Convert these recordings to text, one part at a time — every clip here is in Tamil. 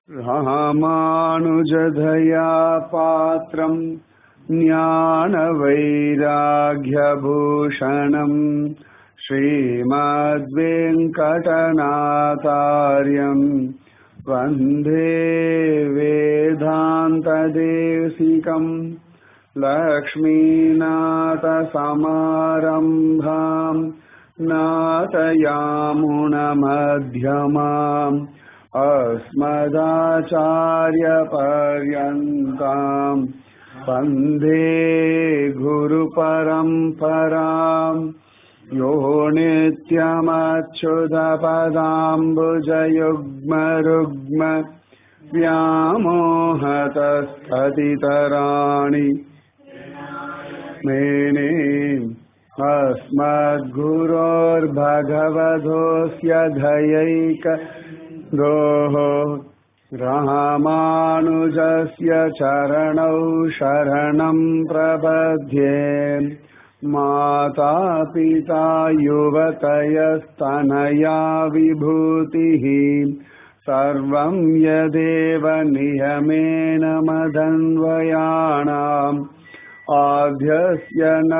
रामानुजधया पात्रम् ज्ञानवैराग्यभूषणम् श्रीमद्वेङ्कटनाथार्यम् वन्दे वेदान्तदेशिकम् लक्ष्मीनाथसमारम्भाम् नाथयामुनमध्यमाम् अस्मदाचार्यपर्यन्ताम् वन्दे गुरुपरम्पराम् यो नित्यमच्युतपदाम्बुजयुग्मरुग्म व्यामोहतस्ततितराणि मेने अस्मद्गुरोर्भगवधोऽस्य धयैक दोः रामानुजस्य चरणौ शरणं प्रपद्ये माता पिता युवतयस्तनया विभूतिः सर्वं यदेव नियमेन मदन्वयाणाम् आद्यस्य न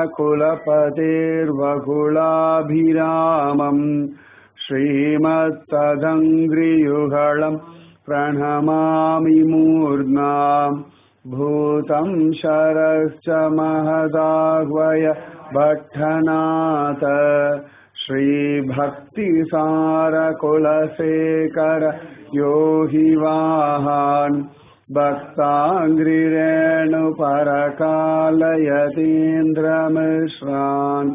कुलपतेर्वकुलाभिरामम् श्रीमत्तदङ्घ्रियुगळम् प्रणमामि मूर्ध्ना भूतं शरश्च महदाह्वय भट्टनाथ श्रीभक्तिसारकुलशेखर यो हि वाहान् भक्ताङ्घ्रिरेणुपरकालयतीन्द्रमिश्रान्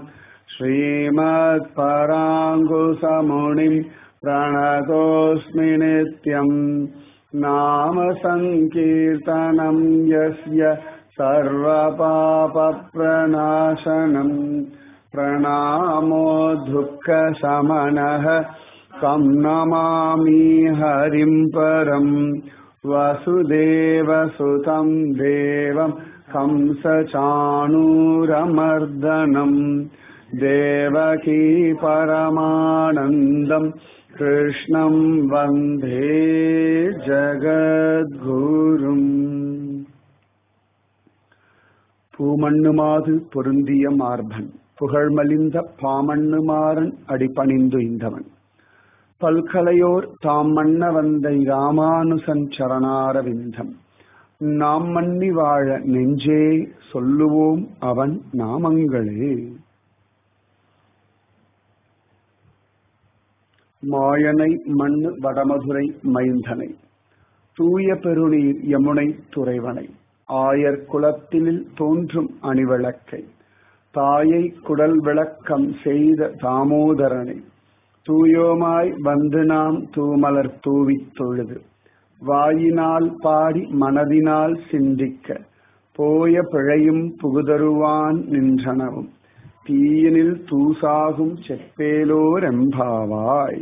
श्रीमत्पराङ्कुशमुनिम् प्रणतोऽस्मि नित्यम् नाम सङ्कीर्तनम् यस्य सर्वपापप्रणाशनम् प्रणामो दुःखशमनः तं नमामि हरिम् परम् वसुदेवसुतं देवं कंसचाणूरमर्दनम् देवकी परमानन्दम् कृष्णं वन्दे ஜகத்குரும் பூமண்ணுமாது பொருந்திய மார்பன் புகழ்மலிந்த பாமண்ணுமாறன் அடிபணிந்து இந்தவன் பல்கலையோர் தாம் மன்ன வந்த ராமானுசன் சரணாரவிந்தம் நாம் மன்னி வாழ நெஞ்சே சொல்லுவோம் அவன் நாமங்களே மாயனை மண்ணு வடமதுரை மைந்தனை தூய பெருநீர் யமுனை துறைவனை ஆயர் குலத்தினில் தோன்றும் அணிவிளக்கை தாயை குடல் விளக்கம் செய்த தாமோதரனை தூயோமாய் வந்து நாம் தூமலர் தூவித் தொழுது வாயினால் பாடி மனதினால் சிந்திக்க போய பிழையும் புகுதருவான் நின்றனவும் தீயினில் தூசாகும் செப்பேலோர் எம்பாவாய்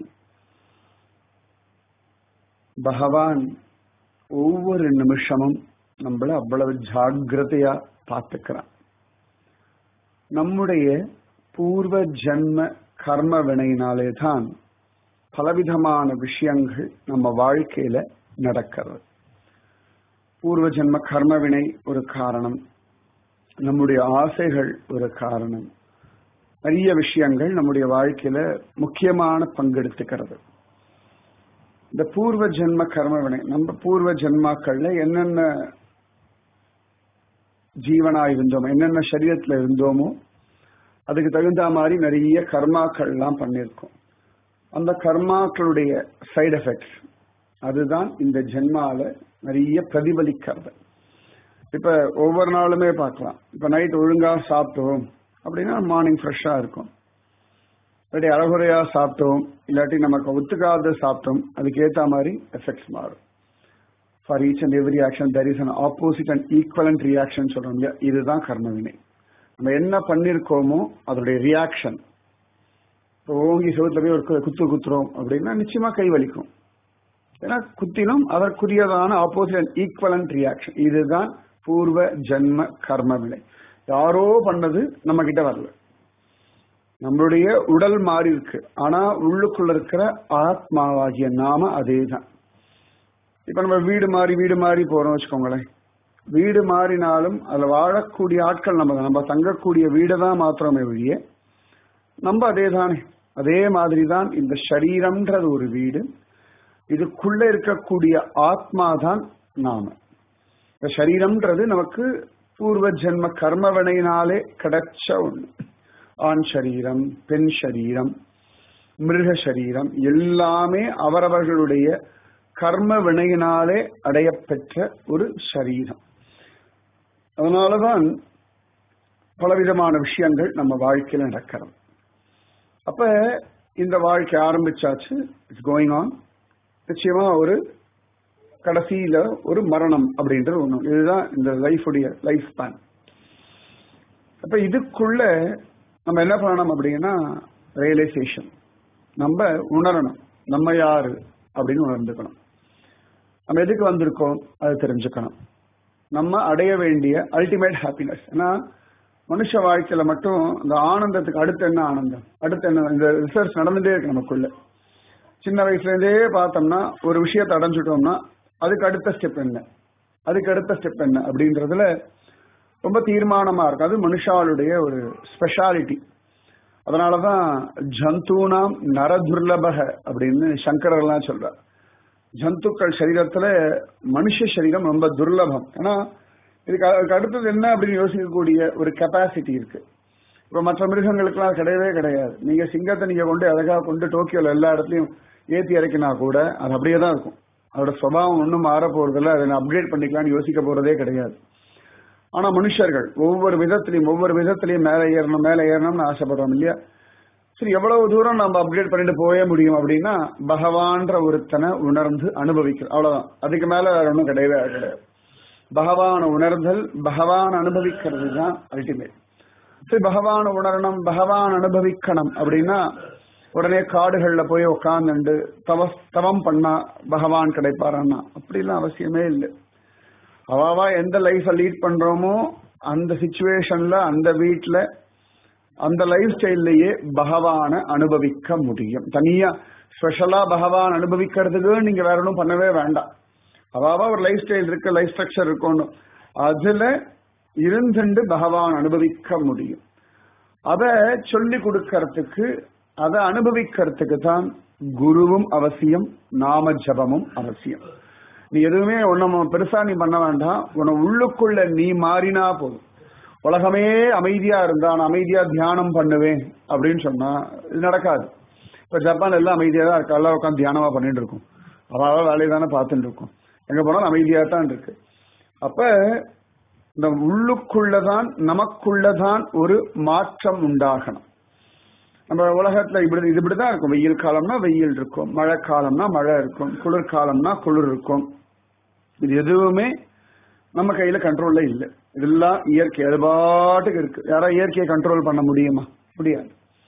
பகவான் ஒவ்வொரு நிமிஷமும் நம்மள அவ்வளவு ஜாகிரதையா பார்த்துக்கிறான் நம்முடைய பூர்வ ஜன்ம கர்ம வினையினாலே தான் பலவிதமான விஷயங்கள் நம்ம வாழ்க்கையில நடக்கிறது பூர்வ ஜென்ம கர்ம வினை ஒரு காரணம் நம்முடைய ஆசைகள் ஒரு காரணம் நிறைய விஷயங்கள் நம்முடைய வாழ்க்கையில முக்கியமான பங்கெடுத்துக்கிறது இந்த பூர்வ ஜென்ம கர்ம வினை நம்ம பூர்வ ஜென்மாக்கள்ல என்னென்ன ஜீவனா இருந்தோமோ என்னென்ன சரீரத்துல இருந்தோமோ அதுக்கு தகுந்த மாதிரி நிறைய கர்மாக்கள் எல்லாம் பண்ணியிருக்கோம் அந்த கர்மாக்களுடைய சைடு எஃபெக்ட்ஸ் அதுதான் இந்த ஜென்மால நிறைய பிரதிபலிக்கிறது இப்ப ஒவ்வொரு நாளுமே பார்க்கலாம் இப்ப நைட் ஒழுங்கா சாப்பிட்டோம் அப்படின்னா மார்னிங் ஃப்ரெஷ்ஷா இருக்கும் இல்லாட்டி அறகுறையா சாப்பிட்டோம் இல்லாட்டி நமக்கு ஒத்துக்காத சாப்பிட்டோம் அதுக்கு ஏத்த மாதிரி எஃபெக்ட்ஸ் மாறும் for each and every action there is an opposite and equivalent reaction சொல்றோம் இல்லையா இதுதான் கர்மவினை நம்ம என்ன பண்ணிருக்கோமோ அதோடைய ரியாக்ஷன் இப்போ ஓங்கி செவத்துல போய் ஒரு குத்து குத்துறோம் அப்படின்னா நிச்சயமா கை வலிக்கும் ஏன்னா குத்தினும் அதற்குரியதான ஆப்போசிட் அண்ட் ஈக்குவலண்ட் ரியாக்ஷன் இதுதான் பூர்வ ஜென்ம கர்ம வினை யாரோ பண்ணது நம்ம கிட்ட வரல நம்மளுடைய உடல் மாறி இருக்கு ஆனா உள்ளுக்குள்ள இருக்கிற ஆத்மாவாகிய நாம அதேதான் இப்ப நம்ம வீடு மாறி வீடு மாறி போறோம் வச்சுக்கோங்களேன் வீடு மாறினாலும் அதுல வாழக்கூடிய ஆட்கள் நம்ம தான். நம்ம தங்கக்கூடிய வீடை தான் மாத்திரமே வழிய நம்ம அதே தானே அதே மாதிரி தான் இந்த சரீரம்ன்றது ஒரு வீடு இதுக்குள்ள இருக்கக்கூடிய ஆத்மா தான் நாம இந்த சரீரம்ன்றது நமக்கு பூர்வ ஜென்ம கர்மவினையினாலே கிடைச்ச ஒண்ணு ஆண் சரீரம் பெண் சரீரம் மிருக சரீரம் எல்லாமே அவரவர்களுடைய கர்ம வினையினாலே அடையப்பெற்ற ஒரு சரீரம் அதனாலதான் பலவிதமான விஷயங்கள் நம்ம வாழ்க்கையில நடக்கிறது அப்ப இந்த வாழ்க்கை ஆரம்பிச்சாச்சு இட்ஸ் கோயிங் ஆன் நிச்சயமா ஒரு கடைசியில ஒரு மரணம் அப்படின்றது ஒண்ணு இதுதான் இந்த லைஃபுடைய லைஃப் ஸ்பேன் அப்ப இதுக்குள்ள நம்ம என்ன பண்ணணும் அப்படின்னா ரியலைசேஷன் நம்ம உணரணும் நம்ம யாரு அப்படின்னு உணர்ந்துக்கணும் நம்ம எதுக்கு வந்திருக்கோம் அதை தெரிஞ்சுக்கணும் நம்ம அடைய வேண்டிய அல்டிமேட் ஹாப்பினஸ் ஏன்னா மனுஷ வாழ்க்கையில மட்டும் இந்த ஆனந்தத்துக்கு அடுத்து என்ன ஆனந்தம் அடுத்து என்ன இந்த ரிசர்ச் நடந்துட்டே இருக்கு நமக்குள்ள சின்ன வயசுல இருந்தே பார்த்தோம்னா ஒரு விஷயத்தை அடைஞ்சிட்டோம்னா அதுக்கு அடுத்த ஸ்டெப் என்ன அதுக்கு அடுத்த ஸ்டெப் என்ன அப்படின்றதுல ரொம்ப தீர்மானமா இருக்கும் அது மனுஷாளுடைய ஒரு ஸ்பெஷாலிட்டி அதனாலதான் ஜந்தூனாம் நரதுர்லபக அப்படின்னு சங்கரர்லாம் சொல்றார் ஜந்துக்கள் சரீரத்துல மனுஷ சரீரம் ரொம்ப துர்லபம் ஏன்னா இதுக்கு அதுக்கு அடுத்தது என்ன அப்படின்னு யோசிக்கக்கூடிய ஒரு கெப்பாசிட்டி இருக்கு இப்ப மற்ற மிருகங்களுக்குலாம் கிடையவே கிடையாது நீங்க சிங்கத்தை நீங்க கொண்டு அழகாக கொண்டு டோக்கியோல எல்லா இடத்துலயும் ஏத்தி இறக்கினா கூட அது அப்படியே தான் இருக்கும் அதோட சுபாவம் ஒன்றும் மாற போறதில்ல அதை அப்கிரேட் பண்ணிக்கலாம்னு யோசிக்க போறதே கிடையாது ஆனா மனுஷர்கள் ஒவ்வொரு விதத்திலையும் ஒவ்வொரு விதத்திலையும் மேலே ஏறணும் மேலே ஏறணும்னு ஆசைப்படுறோம் இல்லையா சரி எவ்வளவு தூரம் நம்ம அப்கிரேட் பண்ணிட்டு போயே முடியும் அப்படின்னா பகவான்ற ஒருத்தனை உணர்ந்து அனுபவிக்கணும் அவ்வளவுதான் அதுக்கு மேல வேற ஒன்றும் கிடையவே கிடையாது பகவான உணர்தல் பகவான் அனுபவிக்கிறது தான் அல்டிமேட் சரி பகவான் உணரணும் பகவான் அனுபவிக்கணும் அப்படின்னா உடனே காடுகள்ல போய் உட்காந்துண்டு தவ தவம் பண்ணா பகவான் கிடைப்பாரான்னா அப்படிலாம் அவசியமே இல்லை அவாவா எந்த லைஃப லீட் பண்றோமோ அந்த சுச்சுவேஷன்ல அந்த வீட்ல அந்த லைஃப் ஸ்டைல்லயே பகவான அனுபவிக்க முடியும் தனியா ஸ்பெஷலா பகவான் அனுபவிக்கிறதுக்கு நீங்க வேற ஒன்றும் பண்ணவே வேண்டாம் அவாவா ஒரு லைஃப் ஸ்டைல் இருக்கு லைஃப் ஸ்ட்ரக்சர் இருக்கணும் அதுல இருந்துண்டு பகவான் அனுபவிக்க முடியும் அத சொல்லி கொடுக்கறதுக்கு அதை அனுபவிக்கிறதுக்கு தான் குருவும் அவசியம் நாம ஜபமும் அவசியம் நீ எதுவுமே ஒன்னும் பெருசா நீ பண்ண வேண்டாம் உன உள்ளுக்குள்ள நீ மாறினா போதும் உலகமே அமைதியா இருந்தா நான் அமைதியா தியானம் பண்ணுவேன் அப்படின்னு சொன்னா இது நடக்காது இப்ப ஜப்பான் எல்லாம் அமைதியா தான் இருக்கு எல்லாம் உட்காந்து தியானமா பண்ணிட்டு இருக்கும் அவாவ வேலையை தானே பார்த்துட்டு இருக்கும் எங்க போனாலும் அமைதியா தான் இருக்கு அப்ப இந்த உள்ளுக்குள்ளதான் நமக்குள்ளதான் ஒரு மாற்றம் உண்டாகணும் நம்ம உலகத்துல இப்படி இது இப்படிதான் இருக்கும் வெயில் காலம்னா வெயில் இருக்கும் மழை காலம்னா மழை இருக்கும் குளிர் காலம்னா குளிர் இருக்கும் இது எதுவுமே நம்ம கையில கண்ட்ரோல்ல இல்லை இதெல்லாம் இயற்கை அது பாட்டுக்கு இருக்கு யாரா இயற்கையை கண்ட்ரோல் பண்ண முடியுமா முடியாது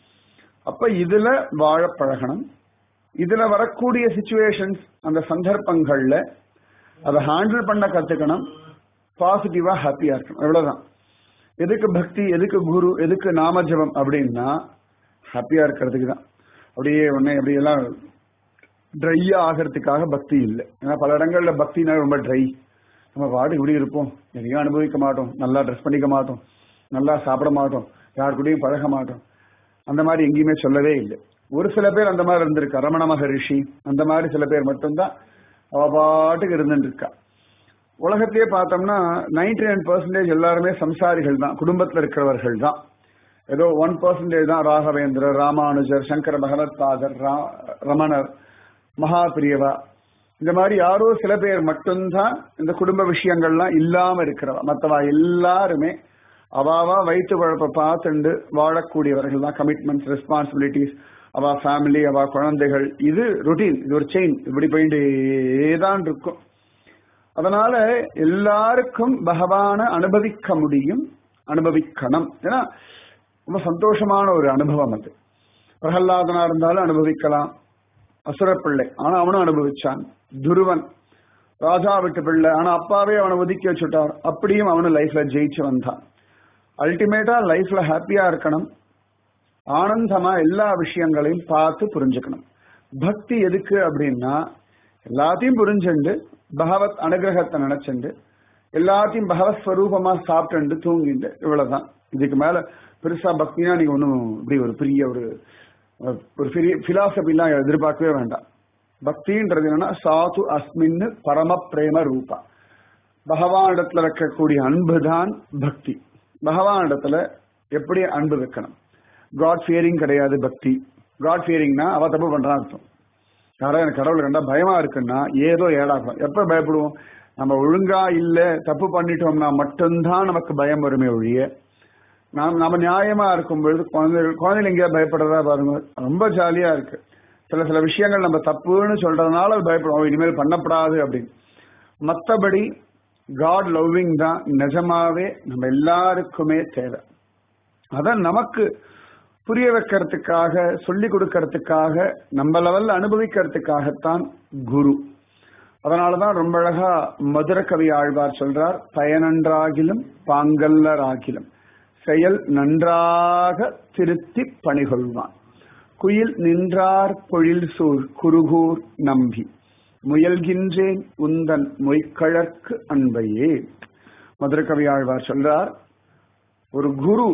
அப்ப இதுல வாழ பழகணும் இதுல வரக்கூடிய சுச்சுவேஷன்ஸ் அந்த சந்தர்ப்பங்கள்ல அதை ஹேண்டில் பண்ண கத்துக்கணும் பாசிட்டிவா ஹாப்பியா இருக்கணும் அவ்வளவுதான் எதுக்கு பக்தி எதுக்கு குரு எதுக்கு நாமஜபம் அப்படின்னா ஹாப்பியா இருக்கிறதுக்கு தான் அப்படியே உடனே அப்படியெல்லாம் ட்ரையா ஆகிறதுக்காக பக்தி இல்லை ஏன்னா பல இடங்கள்ல பக்தினா ரொம்ப ட்ரை நம்ம பாடு இப்படி இருப்போம் எதையும் அனுபவிக்க மாட்டோம் நல்லா ட்ரெஸ் பண்ணிக்க மாட்டோம் நல்லா சாப்பிட மாட்டோம் யார் கூடயும் பழக மாட்டோம் அந்த மாதிரி எங்கேயுமே சொல்லவே இல்லை ஒரு சில பேர் அந்த மாதிரி இருந்திருக்கா ரமண மகரிஷி அந்த மாதிரி சில பேர் மட்டும்தான் அவ பாட்டுக்கு இருந்துட்டு இருக்கா உலகத்திலேயே பார்த்தோம்னா நைன்டி நைன் பர்சன்டேஜ் எல்லாருமே சம்சாரிகள் தான் குடும்பத்தில் இருக்கிறவர்கள் தான் ஏதோ ஒன் பர்சன்டேஜ் தான் ராகவேந்திரர் ராமானுஜர் சங்கர பகவத் பாதர் ரமணர் மகா பிரியவா இந்த மாதிரி யாரோ சில பேர் மட்டும்தான் இந்த குடும்ப விஷயங்கள்லாம் இல்லாம இருக்கிறவா மற்றவா எல்லாருமே அவாவா வயிற்று குழப்ப பார்த்துண்டு வாழக்கூடியவர்கள் தான் கமிட்மெண்ட்ஸ் ரெஸ்பான்சிபிலிட்டிஸ் அவா ஃபேமிலி அவா குழந்தைகள் இது ருட்டீன் இது ஒரு செயின் இப்படி போயிட்டே தான் இருக்கும் அதனால எல்லாருக்கும் பகவான அனுபவிக்க முடியும் அனுபவிக்கணும் ஏன்னா ரொம்ப சந்தோஷமான ஒரு அனுபவம் அது பிரகல்லாதனா இருந்தாலும் அனுபவிக்கலாம் அசுர பிள்ளை ஆனா அவனும் அனுபவிச்சான் துருவன் ராஜா விட்டு பிள்ளை ஆனா அப்பாவே அவனை ஒதுக்கி வச்சுட்டார் அப்படியும் அவனு லைஃப்ல ஜெயிச்சு வந்தான் அல்டிமேட்டா லைஃப்ல ஹாப்பியா இருக்கணும் ஆனந்தமா எல்லா விஷயங்களையும் பார்த்து புரிஞ்சுக்கணும் பக்தி எதுக்கு அப்படின்னா எல்லாத்தையும் புரிஞ்சுண்டு பகவத் அனுகிரகத்தை நினைச்சுண்டு எல்லாத்தையும் பகவத் ஸ்வரூபமா சாப்பிட்டு தூங்கிண்டு இவ்வளவுதான் இதுக்கு மேல பெருசா பக்தினா நீங்க ஒன்றும் இப்படி ஒரு பெரிய ஒரு ஒரு பெரிய பிலாசபிலாம் எதிர்பார்க்கவே வேண்டாம் பக்தின்றது என்னன்னா சாது அஸ்மின்னு பரம பிரேம ரூபா பகவானிடத்துல வைக்கக்கூடிய அன்பு தான் பக்தி பகவானிடத்துல எப்படி அன்பு வைக்கணும் காட் ஃபியரிங் கிடையாது பக்தி காட் ஃபியரிங்னா அவ தப்பு பண்றான் அர்த்தம் யாரோ எனக்கு கடவுளை கண்டா பயமா இருக்குன்னா ஏதோ ஏடாகும் எப்ப பயப்படுவோம் நம்ம ஒழுங்கா இல்ல தப்பு பண்ணிட்டோம்னா மட்டும்தான் நமக்கு பயம் வருமே ஒழிய நாம் நம்ம நியாயமா இருக்கும் பொழுது குழந்தைகள் குழந்தைகள் எங்கேயா பயப்படுறதா பாருங்க ரொம்ப ஜாலியா இருக்கு சில சில விஷயங்கள் நம்ம தப்புன்னு சொல்றதுனால பயப்படுவோம் இனிமேல் பண்ணப்படாது அப்படின்னு மற்றபடி காட் லவ்விங் தான் நிஜமாவே நம்ம எல்லாருக்குமே தேவை அதான் நமக்கு புரிய வைக்கிறதுக்காக சொல்லி கொடுக்கறதுக்காக நம்ம லெவல்ல அனுபவிக்கிறதுக்காகத்தான் குரு அதனாலதான் ரொம்ப அழகா மதுர கவி ஆழ்வார் சொல்றார் பயனன்றாகிலும் பாங்கல்லராகிலும் செயல் நன்றாக திருத்தி பணிகொள்வான் குயில் நின்றார் பொழில் சூழ் குருகூர் நம்பி முயல்கின்றேன் உந்தன் மொய்க்கழற்கு அன்பையே மதுர கவி ஆழ்வார் சொல்றார் ஒரு குரு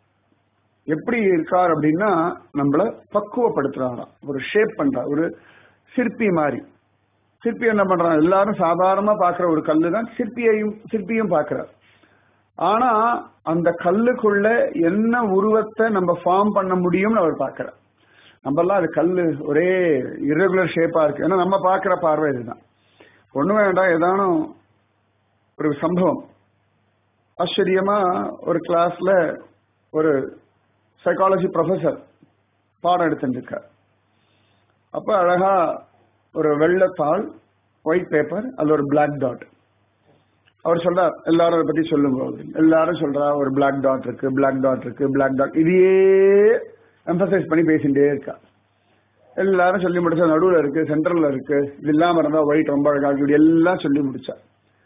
எப்படி இருக்கார் அப்படின்னா நம்மள பக்குவப்படுத்துறாராம் ஒரு ஷேப் பண்றார் ஒரு சிற்பி மாதிரி சிற்பி என்ன பண்றான் எல்லாரும் சாதாரணமா பாக்குற ஒரு கல்லு தான் சிற்பியையும் சிற்பியும் பாக்குறார் ஆனா அந்த கல்லுக்குள்ள என்ன உருவத்தை நம்ம ஃபார்ம் பண்ண முடியும்னு அவர் பாக்குறார் நம்மெல்லாம் அது கல்லு ஒரே இரகுலர் ஷேப்பா இருக்கு ஏன்னா நம்ம பாக்குற பார்வை இதுதான் ஒண்ணு வேண்டாம் ஏதானும் ஒரு சம்பவம் ஆச்சரியமா ஒரு கிளாஸ்ல ஒரு சைக்காலஜி ப்ரொஃபசர் பாடம் எடுத்துட்டு இருக்கார் அப்ப அழகா ஒரு வெள்ளத்தாள் ஒயிட் பேப்பர் அதுல ஒரு பிளாக் டாட் அவர் சொல்றார் எல்லாரும் அதை பத்தி சொல்லுங்க அப்படின்னு. எல்லாரும் சொல்றா ஒரு பிளாக் டாட் இருக்கு பிளாக் டாட் இருக்கு பிளாக் டாட் இதையே எம்பசைஸ் பண்ணி பேசிட்டே இருக்கா எல்லாரும் சொல்லி முடிச்சா நடுவுல இருக்கு சென்ட்ரல்ல இருக்கு இது இல்லாம இருந்தா ஒயிட் ரொம்ப அழகா இருக்கு இப்படி எல்லாம் சொல்லி முடிச்சா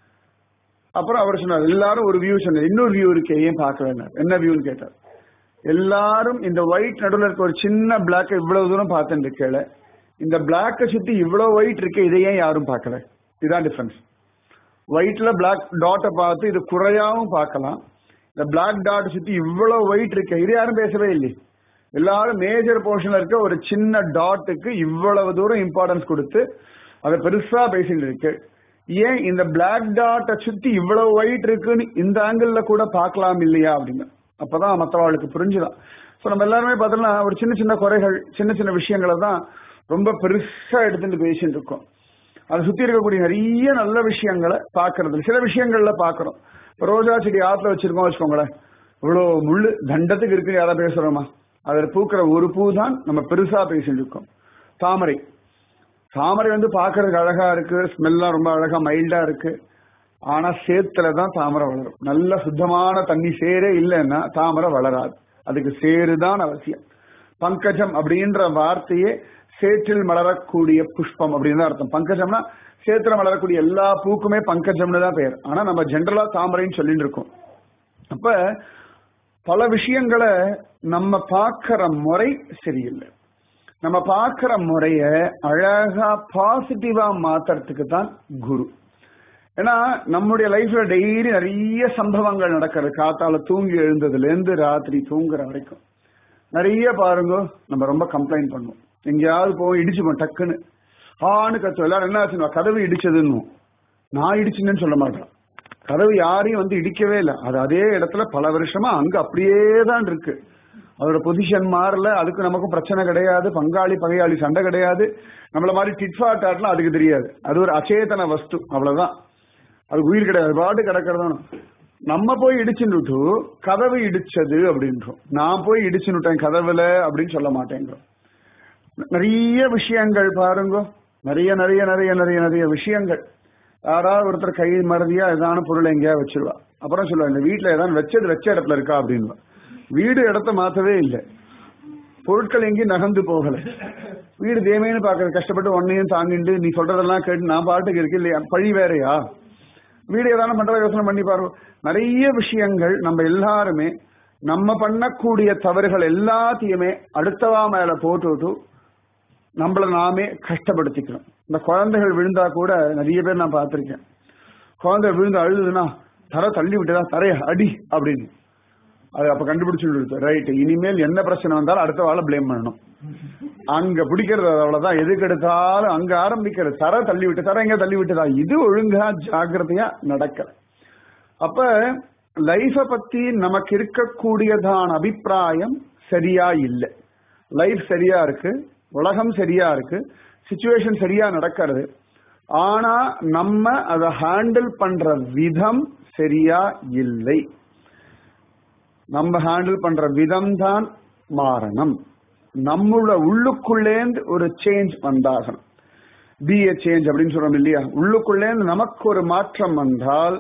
அப்புறம் அவர் சொன்னார் எல்லாரும் ஒரு வியூ சொன்னார் இன்னொரு வியூ இருக்கு ஏன் பார்க்கல என்ன வியூன்னு கேட்டார் எல்லாரும் இந்த ஒயிட் நடுவுல இருக்க ஒரு சின்ன பிளாக் இவ்வளவு தூரம் பார்த்துட்டு இருக்கல இந்த பிளாக்கை சுத்தி இவ்வளவு ஒயிட் இருக்கு இதை ஏன் யாரும் பார்க்கல இதுதான் டிஃபரன்ஸ் ஒயிட்ல பிளாக் டாட்டை பார்த்து இது குறையாவும் பார்க்கலாம் இந்த பிளாக் டாட் சுத்தி இவ்வளவு ஒயிட் இருக்கு இது யாரும் பேசவே இல்லை எல்லாரும் மேஜர் போர்ஷன்ல இருக்க ஒரு சின்ன டாட்டுக்கு இவ்வளவு தூரம் இம்பார்ட்டன்ஸ் கொடுத்து அதை பெருசா பேசிட்டு இருக்கு ஏன் இந்த பிளாக் டாட்டை சுத்தி இவ்வளவு ஒயிட் இருக்குன்னு இந்த ஆங்கிள் கூட பார்க்கலாம் இல்லையா அப்படின்னு அப்பதான் மற்றவாளுக்கு புரிஞ்சுதான் ஸோ நம்ம எல்லாருமே பார்த்தோம்னா ஒரு சின்ன சின்ன குறைகள் சின்ன சின்ன விஷயங்களை தான் ரொம்ப பெருசா எடுத்துட்டு பேசிட்டு இருக்கோம் அதை சுத்தி இருக்கக்கூடிய நிறைய நல்ல விஷயங்களை பாக்குறது சில விஷயங்கள்ல பாக்குறோம் ரோஜா செடி ஆத்துல வச்சிருக்கோம் வச்சுக்கோங்களேன் இவ்வளவு முள்ளு தண்டத்துக்கு இருக்கு யாரா பேசுறோமா அதில் பூக்கிற ஒரு பூ தான் நம்ம பெருசா பேசிட்டு இருக்கோம் தாமரை தாமரை வந்து பாக்குறதுக்கு அழகா இருக்கு ஸ்மெல்லாம் ரொம்ப அழகா மைல்டா இருக்கு ஆனா சேத்துல தான் தாமரை வளரும் நல்ல சுத்தமான தண்ணி சேரே இல்லைன்னா தாமரை வளராது அதுக்கு சேரு தான் அவசியம் பங்கஜம் அப்படின்ற வார்த்தையே சேற்றில் மலரக்கூடிய புஷ்பம் அப்படின்னு தான் அர்த்தம் பங்கஜம்னா சேத்துல மலரக்கூடிய எல்லா பூக்குமே பங்கஜம்னு தான் பெயர் ஆனா நம்ம ஜென்ரலா தாமரைன்னு சொல்லிட்டு இருக்கோம் அப்ப பல விஷயங்களை நம்ம பார்க்கிற முறை சரியில்லை நம்ம பார்க்கிற முறைய அழகா பாசிட்டிவா மாத்துறதுக்கு தான் குரு ஏன்னா நம்முடைய லைஃப்ல டெய்லி நிறைய சம்பவங்கள் நடக்கிறது காத்தால தூங்கி எழுந்ததுல இருந்து ராத்திரி தூங்குற வரைக்கும் நிறைய பாருங்க நம்ம ரொம்ப கம்ப்ளைண்ட் பண்ணுவோம் எங்கேயாவது போய் இடிச்சுப்போம் டக்குன்னு ஆன்னு கத்து எல்லாரும் என்ன ஆச்சுன்னா கதவு இடிச்சதுன்னு நான் இடிச்சுன்னு சொல்ல மாட்டேன் கதவு யாரையும் வந்து இடிக்கவே இல்லை அது அதே இடத்துல பல வருஷமா அங்க அப்படியே தான் இருக்கு அதோட பொசிஷன் மாறல அதுக்கு நமக்கும் பிரச்சனை கிடையாது பங்காளி பகையாளி சண்டை கிடையாது நம்மள மாதிரி டிட்ஃபா டாட்லாம் அதுக்கு தெரியாது அது ஒரு அச்சேதன வஸ்து அவ்வளவுதான் அது உயிர் கிடையாது பாட்டு கிடக்கிறதான நம்ம போய் இடிச்சுட்டு கதவு இடிச்சது அப்படின்றோம் நான் போய் இடிச்சுட்டேன் கதவுல அப்படின்னு சொல்ல மாட்டேங்கிறோம் நிறைய விஷயங்கள் பாருங்க நிறைய நிறைய நிறைய நிறைய நிறைய விஷயங்கள் யாராவது ஒருத்தர் கை மறதியா ஏதான பொருளை எங்கேயா வச்சிருவா அப்புறம் சொல்லுவா இந்த வீட்டுல ஏதாவது வச்சது வச்ச இடத்துல இருக்கா அப்படின்னு வீடு இடத்த மாத்தவே இல்லை பொருட்கள் எங்கேயும் நகர்ந்து போகல வீடு தேமைன்னு பாக்குற கஷ்டப்பட்டு ஒன்னையும் தாங்கிட்டு நீ சொல்றதெல்லாம் கேட்டு நான் பாட்டுக்கு இருக்கு இல்லையா பழி வேறையா வீடு ஏதான பண்ற யோசனை பண்ணி பாருங்க நிறைய விஷயங்கள் நம்ம எல்லாருமே நம்ம பண்ணக்கூடிய தவறுகள் எல்லாத்தையுமே அடுத்தவா மேல போட்டுட்டு நம்மள நாமே கஷ்டப்படுத்திக்கிறோம் இந்த குழந்தைகள் விழுந்தா கூட நிறைய பேர் நான் பார்த்திருக்கேன் குழந்தை விழுந்து அழுதுன்னா தர தள்ளி விட்டுதா தரைய அடி அப்படின்னு அது அப்ப கண்டுபிடிச்சு ரைட் இனிமேல் என்ன பிரச்சனை வந்தாலும் அடுத்த வாழ பிளேம் பண்ணணும் அங்க பிடிக்கிறது அவ்வளவுதான் எதுக்கு எடுத்தாலும் அங்க ஆரம்பிக்கிறது தர தள்ளி விட்டு தர எங்க தள்ளி விட்டுதா இது ஒழுங்கா ஜாக்கிரதையா நடக்கல அப்ப லைஃப பத்தி நமக்கு இருக்கக்கூடியதான அபிப்பிராயம் சரியா இல்லை லைஃப் சரியா இருக்கு உலகம் சரியா இருக்கு சுச்சுவேஷன் சரியா நடக்கிறது ஆனா நம்ம அதை ஹேண்டில் பண்ற விதம் சரியா இல்லை நம்ம ஹேண்டில் பண்ற விதம் தான் மாறணும் நம்மளோட உள்ளுக்குள்ளேந்து ஒரு சேஞ்ச் வந்தாகணும் பி ஏ சேஞ்ச் அப்படின்னு சொல்றோம் இல்லையா உள்ளுக்குள்ளேந்து நமக்கு ஒரு மாற்றம் வந்தால்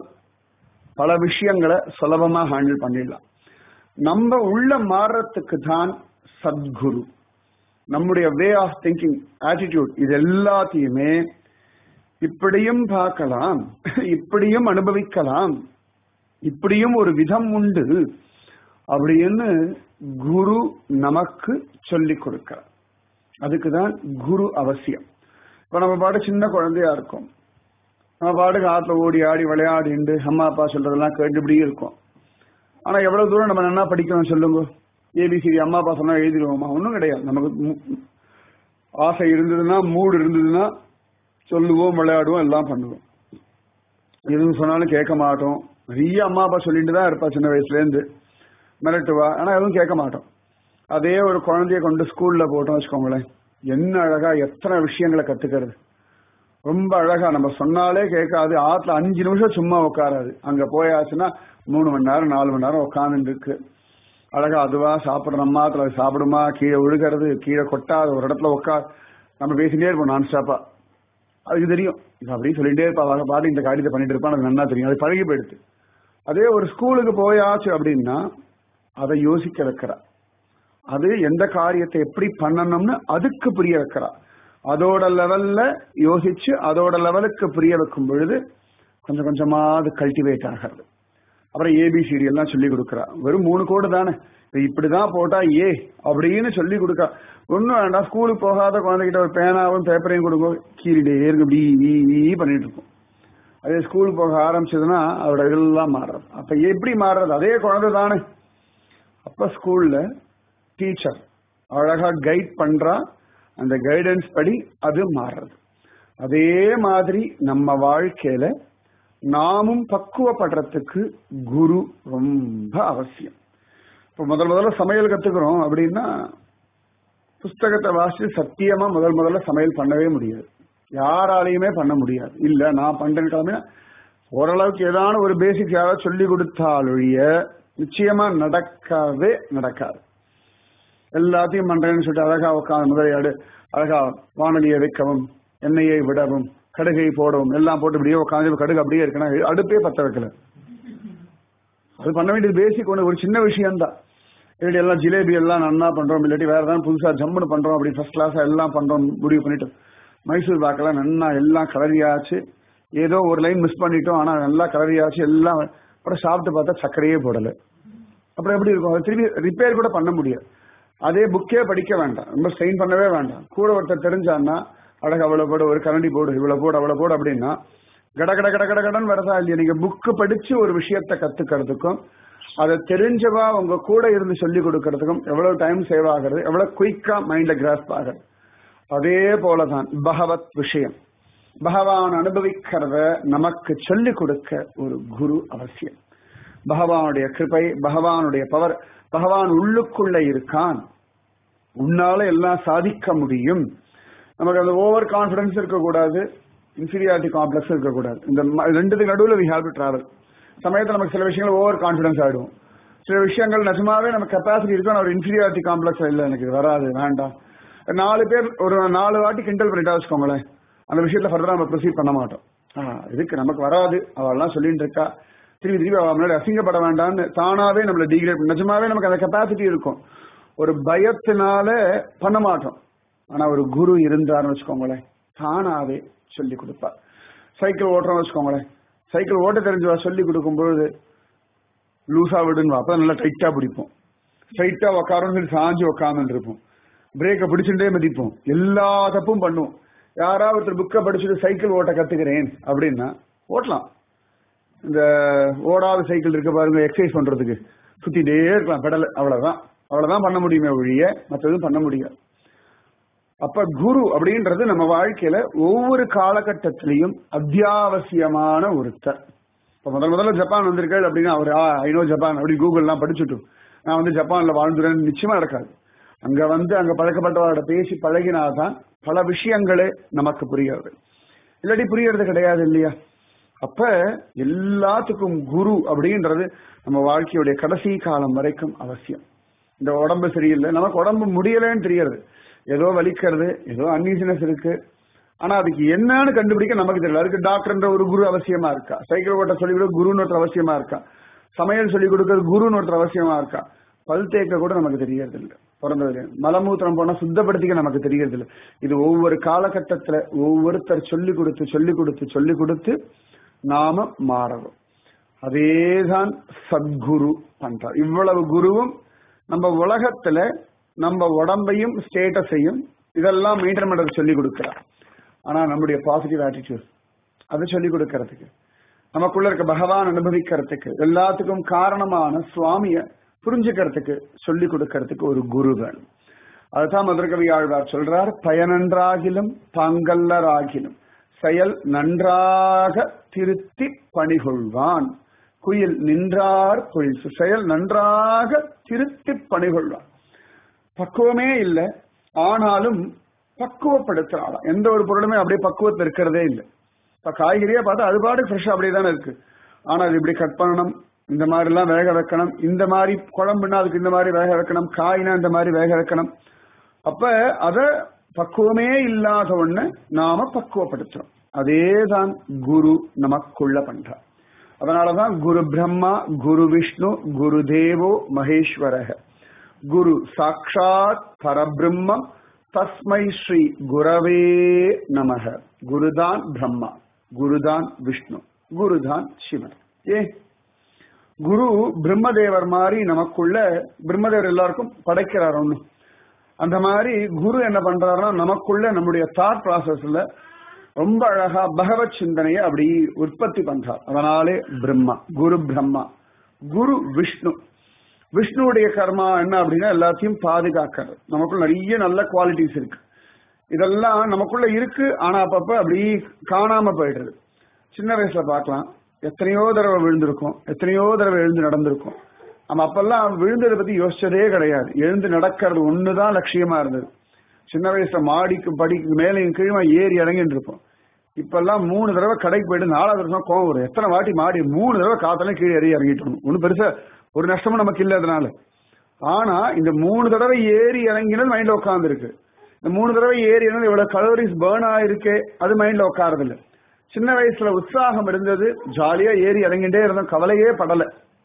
பல விஷயங்களை சுலபமா ஹேண்டில் பண்ணிடலாம் நம்ம உள்ள மாறுறதுக்கு தான் சத்குரு நம்முடைய வே ஆஃப் திங்கிங் ஆட்டிடியூட் இது எல்லாத்தையுமே இப்படியும் பார்க்கலாம் இப்படியும் அனுபவிக்கலாம் இப்படியும் ஒரு விதம் உண்டு அப்படின்னு குரு நமக்கு சொல்லி கொடுக்கிறார் அதுக்கு தான் குரு அவசியம் இப்ப நம்ம பாட்டு சின்ன குழந்தையா இருக்கும் நம்ம பாட்டுக்கு ஆத்துல ஓடி ஆடி விளையாடிண்டு அம்மா அப்பா சொல்றதெல்லாம் கேட்டு இப்படி இருக்கும் ஆனா எவ்வளவு தூரம் நம்ம நல்லா படிக்கணும் சொல்லுங்க ஏபிசிடி அம்மா அப்பா சொன்னா எழுதிடுவோமா ஒன்றும் கிடையாது நமக்கு மு- ஆசை இருந்ததுன்னா மூடு இருந்ததுன்னா சொல்லுவோம் விளையாடுவோம் எல்லாம் பண்ணுவோம் எதுவும் சொன்னாலும் கேட்க மாட்டோம் நிறைய அம்மா அப்பா சொல்லிட்டு தான் இருப்பா சின்ன வயசுல இருந்து மிரட்டுவா ஆனா எதுவும் கேட்க மாட்டோம் அதே ஒரு குழந்தைய கொண்டு ஸ்கூல்ல போட்டோம் வச்சுக்கோங்களேன் என்ன அழகா எத்தனை விஷயங்களை கத்துக்கிறது ரொம்ப அழகா நம்ம சொன்னாலே கேட்காது ஆத்துல அஞ்சு நிமிஷம் சும்மா உட்காராது அங்க போயாச்சுன்னா மூணு மணி நேரம் நாலு மணி நேரம் உட்காந்துட்டு இருக்கு அழகா அதுவா சாப்பிடுற நம்ம ஆத்துல அது சாப்பிடுமா கீழே விழுகிறது கீழே கொட்டாது ஒரு இடத்துல உட்கார் நம்ம பேசிட்டே இருப்போம் நான் ஸ்டாப்பா அதுக்கு தெரியும் இது அப்படியே சொல்லிட்டே இருப்பா அவங்க பாட்டு இந்த காரியத்தை பண்ணிட்டு இருப்பான் அது நல்லா தெரியும் அது பழகி போயிடுது அதே ஒரு ஸ்கூலுக்கு போயாச்சு அப்படின்னா அதை யோசிக்க வைக்கிறா அது எந்த காரியத்தை எப்படி பண்ணணும்னு அதுக்கு புரிய வைக்கிறா அதோட லெவல்ல யோசிச்சு அதோட லெவலுக்கு புரிய வைக்கும் பொழுது கொஞ்சம் கொஞ்சமா அது கல்டிவேட் ஆகிறது அப்புறம் ஏபிசிடி எல்லாம் சொல்லி கொடுக்குறா வெறும் மூணு கோடு தானே இது இப்படிதான் போட்டா ஏ அப்படின்னு சொல்லி கொடுக்கா ஒன்னும் வேண்டாம் ஸ்கூலுக்கு போகாத குழந்தைகிட்ட ஒரு பேனாவும் பேப்பரையும் கொடுங்க கீழே இருக்கு இப்படி ஈ, ஈ பண்ணிட்டு இருக்கும் அதே ஸ்கூல் போக ஆரம்பிச்சதுன்னா அதோட இதெல்லாம் மாறுறது அப்ப எப்படி மாறுறது அதே குழந்தை தானே அப்ப ஸ்கூல்ல டீச்சர் அழகா கைட் பண்றா அந்த கைடன்ஸ் படி அது மாறுறது அதே மாதிரி நம்ம வாழ்க்கையில நாமும் பக்குவப்படுறதுக்கு குரு ரொம்ப அவசியம் இப்ப முதல் முதல்ல சமையல் கத்துக்கிறோம் அப்படின்னா புஸ்தகத்தை வாசிச்சு சத்தியமா முதல் முதல்ல சமையல் பண்ணவே முடியாது யாராலையுமே பண்ண முடியாது இல்ல நான் பண்றேன் கிளம்பினா ஓரளவுக்கு ஏதான ஒரு பேசிக் யாராவது சொல்லி கொடுத்தாலொழிய நிச்சயமா நடக்கவே நடக்காது எல்லாத்தையும் பண்றேன்னு சொல்லிட்டு அழகா உட்காந்து முதலையாடு அழகா வானொலியை வைக்கவும் எண்ணெயை விடவும் கடுகை போடவும் எல்லாம் போட்டு இப்படியே உட்காந்து கடுகு அப்படியே இருக்குன்னா அடுப்பே பத்த வைக்கல அது பண்ண வேண்டியது பேசிக் ஒன்று ஒரு சின்ன விஷயம்தான் இல்லாட்டி எல்லாம் ஜிலேபி எல்லாம் நன்னா பண்றோம் இல்லாட்டி வேற ஏதாவது புதுசா ஜம்முன்னு பண்றோம் அப்படி ஃபர்ஸ்ட் கிளாஸா எல்லாம் பண்றோம் முடிவு பண்ணிட்டு மைசூர் பாக்கெல்லாம் நன்னா எல்லாம் கலரியாச்சு ஏதோ ஒரு லைன் மிஸ் பண்ணிட்டோம் ஆனா நல்லா கலரியாச்சு எல்லாம் அப்புறம் சாப்பிட்டு பார்த்தா சர்க்கரையே போடல அப்புறம் எப்படி இருக்கும் அது திருப்பி ரிப்பேர் கூட பண்ண முடியாது அதே புக்கே படிக்க வேண்டாம் ரொம்ப ஸ்ட்ரெயின் பண்ணவே வேண்டாம் கூட ஒருத்தர் தெரிஞ்சான்னா அழகு அவ்வளவு போடு ஒரு கரண்டி போடு இவ்வளவு போடு அவ்வளவு போடு அப்படின்னா கட கட கட கட கடன் வரதா இல்லையா நீங்க புக்கு படிச்சு ஒரு விஷயத்த கத்துக்கிறதுக்கும் அதை தெரிஞ்சவா உங்க கூட இருந்து சொல்லி கொடுக்கறதுக்கும் எவ்வளவு டைம் சேவ் ஆகிறது எவ்வளவு குயிக்கா மைண்ட்ல கிராஸ்ப் ஆகிறது அதே போலதான் பகவத் விஷயம் பகவான் அனுபவிக்கிறத நமக்கு சொல்லிக் கொடுக்க ஒரு குரு அவசியம் பகவானுடைய கிருபை பகவானுடைய பவர் பகவான் உள்ளுக்குள்ள இருக்கான் உன்னால எல்லாம் சாதிக்க முடியும் நமக்கு அந்த ஓவர் கான்பிடன்ஸ் இருக்கக்கூடாது இன்ஃபீரியாரிட்டி காம்ப்ளெக்ஸ் இருக்கக்கூடாது இந்த ம- ரெண்டுத்துக்கு நடுவில் வி ஹேவ் டு டிராவல் சமயத்தில் நமக்கு சில விஷயங்கள் ஓவர் கான்பிடன்ஸ் ஆயிடும் சில விஷயங்கள் நிஜமாவே நமக்கு கெப்பாசிட்டி இருக்கும் ஆனா ஒரு இன்ஃபீரியாரிட்டி காம்ப்ளெக்ஸ் இல்லை எனக்கு இது வராது வேண்டாம் நாலு பேர் ஒரு நாலு வாட்டி கிண்டல் பண்ணிட்டா வச்சுக்கோங்களேன் அந்த விஷயத்துல ஃபர்தரா நம்ம ப்ரொசீட் பண்ண மாட்டோம் ஆ, இதுக்கு நமக்கு வராது அவெல்லாம் சொல்லிட்டு இருக்கா திருப்பி திருப்பி அவ முன்னாடி அசிங்கப்பட வேண்டாம்னு தானாவே நம்மள டிகிரேட் நிஜமாவே நமக்கு அந்த கெப்பாசிட்டி இருக்கும் ஒரு பயத்தினால பண்ண மாட்டோம் ஆனா ஒரு குரு இருந்தாருன்னு வச்சுக்கோங்களேன் தானாவே சொல்லி கொடுப்பார் சைக்கிள் ஓட்டுறோம் வச்சுக்கோங்களேன் சைக்கிள் ஓட்ட தெரிஞ்சவா சொல்லி கொடுக்கும் பொழுது லூசா விடுன்னு அப்பதான் நல்லா டைட்டா பிடிப்போம் ஸ்ட்ரைட்டா உட்காரணும் சொல்லி சாஞ்சு உட்காந்துட்டு இருப்போம் பிரேக்கை பிடிச்சுட்டே மதிப்போம் எல்லா தப்பும் பண்ணுவோம் யாராவது ஒருத்தர் புக்கை படிச்சுட்டு சைக்கிள் ஓட்ட கத்துக்கிறேன் அப்படின்னா ஓட்டலாம் இந்த ஓடாத சைக்கிள் இருக்க பாருங்க எக்ஸசைஸ் பண்றதுக்கு சுத்திட்டே இருக்கலாம் பெடல் அவ்வளவுதான் அவ்வளவுதான் பண்ண முடியுமே ஒழிய மற்றதும் பண்ண முடியாது அப்ப குரு அப்படின்றது நம்ம வாழ்க்கையில ஒவ்வொரு காலகட்டத்திலையும் அத்தியாவசியமான ஒருத்தர் இப்ப முதல் முதல்ல ஜப்பான் வந்திருக்காரு அப்படின்னா அவர் ஐநோ ஜப்பான் அப்படி கூகுள் எல்லாம் படிச்சுட்டு நான் வந்து ஜப்பான்ல வாழ்ந்துறேன்னு நிச்சயமா நடக்காது அங்க வந்து அங்க பழக்கப்பட்டவரோட பேசி பழகினாதான் பல விஷயங்களே நமக்கு புரியாது இல்லாட்டி புரியறது கிடையாது இல்லையா அப்ப எல்லாத்துக்கும் குரு அப்படின்றது நம்ம வாழ்க்கையுடைய கடைசி காலம் வரைக்கும் அவசியம் இந்த உடம்பு சரியில்லை நமக்கு உடம்பு முடியலன்னு தெரியறது ஏதோ வலிக்கிறது ஏதோ அன்ஈசினஸ் இருக்கு ஆனா அதுக்கு என்னன்னு கண்டுபிடிக்க நமக்கு தெரியல அதுக்கு டாக்டர்ன்ற ஒரு குரு அவசியமா இருக்கா சைக்கிள் ஓட்ட சொல்லி கொடுக்க குருன்னு ஒருத்தர் அவசியமா இருக்கா சமையல் சொல்லி கொடுக்கறது குருன்னு ஒருத்தர் அவசியமா இருக்கா பல் தேக்க கூட நமக்கு தெரியறது இல்லை பிறந்தது மலமூத்திரம் போனா சுத்தப்படுத்திக்க நமக்கு தெரியறது இல்லை இது ஒவ்வொரு காலகட்டத்துல ஒவ்வொருத்தர் சொல்லி கொடுத்து சொல்லி கொடுத்து சொல்லி கொடுத்து நாம மாறணும் அதேதான் சத்குரு பண்றார் இவ்வளவு குருவும் நம்ம உலகத்துல நம்ம உடம்பையும் ஸ்டேட்டஸையும் இதெல்லாம் மெயின்டைன் பண்றது சொல்லி கொடுக்கிறார் ஆனா நம்முடைய பாசிட்டிவ் ஆட்டிடியூட் அதை சொல்லி கொடுக்கறதுக்கு நமக்குள்ள இருக்க பகவான் அனுபவிக்கிறதுக்கு எல்லாத்துக்கும் காரணமான சுவாமிய புரிஞ்சுக்கிறதுக்கு சொல்லி கொடுக்கறதுக்கு ஒரு குரு வேணும் அதுதான் மதுரகவி ஆழ்வார் சொல்றார் பயனன்றாகிலும் பாங்கல்லராகிலும் செயல் நன்றாக திருத்தி பணிகொள்வான் குயில் நின்றார் பொழில் செயல் நன்றாக திருத்தி பணிகொள்வான் பக்குவமே இல்லை ஆனாலும் பக்குவப்படுத்துறாளாம் எந்த ஒரு பொருளுமே அப்படியே பக்குவத்தில் இருக்கிறதே இல்லை இப்ப காய்கறியா பார்த்தா அது பாடு ஃப்ரெஷ்ஷா அப்படியே தானே இருக்கு ஆனா அது இப்படி கட் பண்ணணும் இந்த மாதிரி எல்லாம் வேக வைக்கணும் இந்த மாதிரி குழம்புனா அதுக்கு இந்த மாதிரி வேக வைக்கணும் காய்னா இந்த மாதிரி வேக வைக்கணும் அப்ப அத பக்குவமே இல்லாத ஒண்ணு நாம பக்குவப்படுத்துறோம் அதேதான் குரு நமக்குள்ள பண்றார் அதனாலதான் குரு பிரம்மா குரு விஷ்ணு குரு தேவோ மகேஸ்வரக குரு சாட்சாத் பரபிரம்மம் தஸ்மை ஸ்ரீ குரவே நமக குருதான் பிரம்மா குருதான் விஷ்ணு குருதான் சிவன் ஏ குரு பிரம்மதேவர் மாதிரி நமக்குள்ள பிரம்மதேவர் எல்லாருக்கும் படைக்கிறார் ஒண்ணு அந்த மாதிரி குரு என்ன பண்றாருன்னா நமக்குள்ள நம்முடைய தாட் ப்ராசஸ்ல ரொம்ப அழகா பகவத் சிந்தனையை அப்படி உற்பத்தி பண்றார் அதனாலே பிரம்மா குரு பிரம்மா குரு விஷ்ணு விஷ்ணுவுடைய கர்மா என்ன அப்படின்னா எல்லாத்தையும் பாதுகாக்கிறது நமக்குள்ள நிறைய நல்ல குவாலிட்டிஸ் இருக்கு இதெல்லாம் நமக்குள்ள இருக்கு ஆனா அப்பப்ப அப்படி காணாம போயிடுறது சின்ன வயசுல பார்க்கலாம் எத்தனையோ தடவை விழுந்திருக்கும் எத்தனையோ தடவை எழுந்து நடந்திருக்கும் நம்ம அப்பெல்லாம் விழுந்ததை பத்தி யோசிச்சதே கிடையாது எழுந்து நடக்கிறது ஒண்ணுதான் லட்சியமா இருந்தது சின்ன வயசுல மாடிக்கு படிக்கு மேலையும் கீழே ஏறி இறங்கிட்டு இருப்போம் இப்பெல்லாம் மூணு தடவை கடைக்கு போயிட்டு நாலாவது வருஷம் கோவம் வரும் எத்தனை வாட்டி மாடி மூணு தடவை காத்தாலே கீழே ஏறி இறங்கிட்டு ஒன்றும் பெருசா ஒரு நஷ்டமும் நமக்கு இல்லை அதனால ஆனா இந்த மூணு தடவை ஏறி இறங்கினது மைண்ட்ல உட்கார்ந்து இருக்கு இந்த மூணு தடவை ஏறி இறங்கினது இவ்வளவு கலோரிஸ் பேர்ன் ஆயிருக்கு அது மைண்ட்ல உட்காரது இல்ல சின்ன வயசுல உற்சாகம் இருந்தது ஜாலியா ஏறி இறங்கிட்டே இருந்தோம் கவலையே படல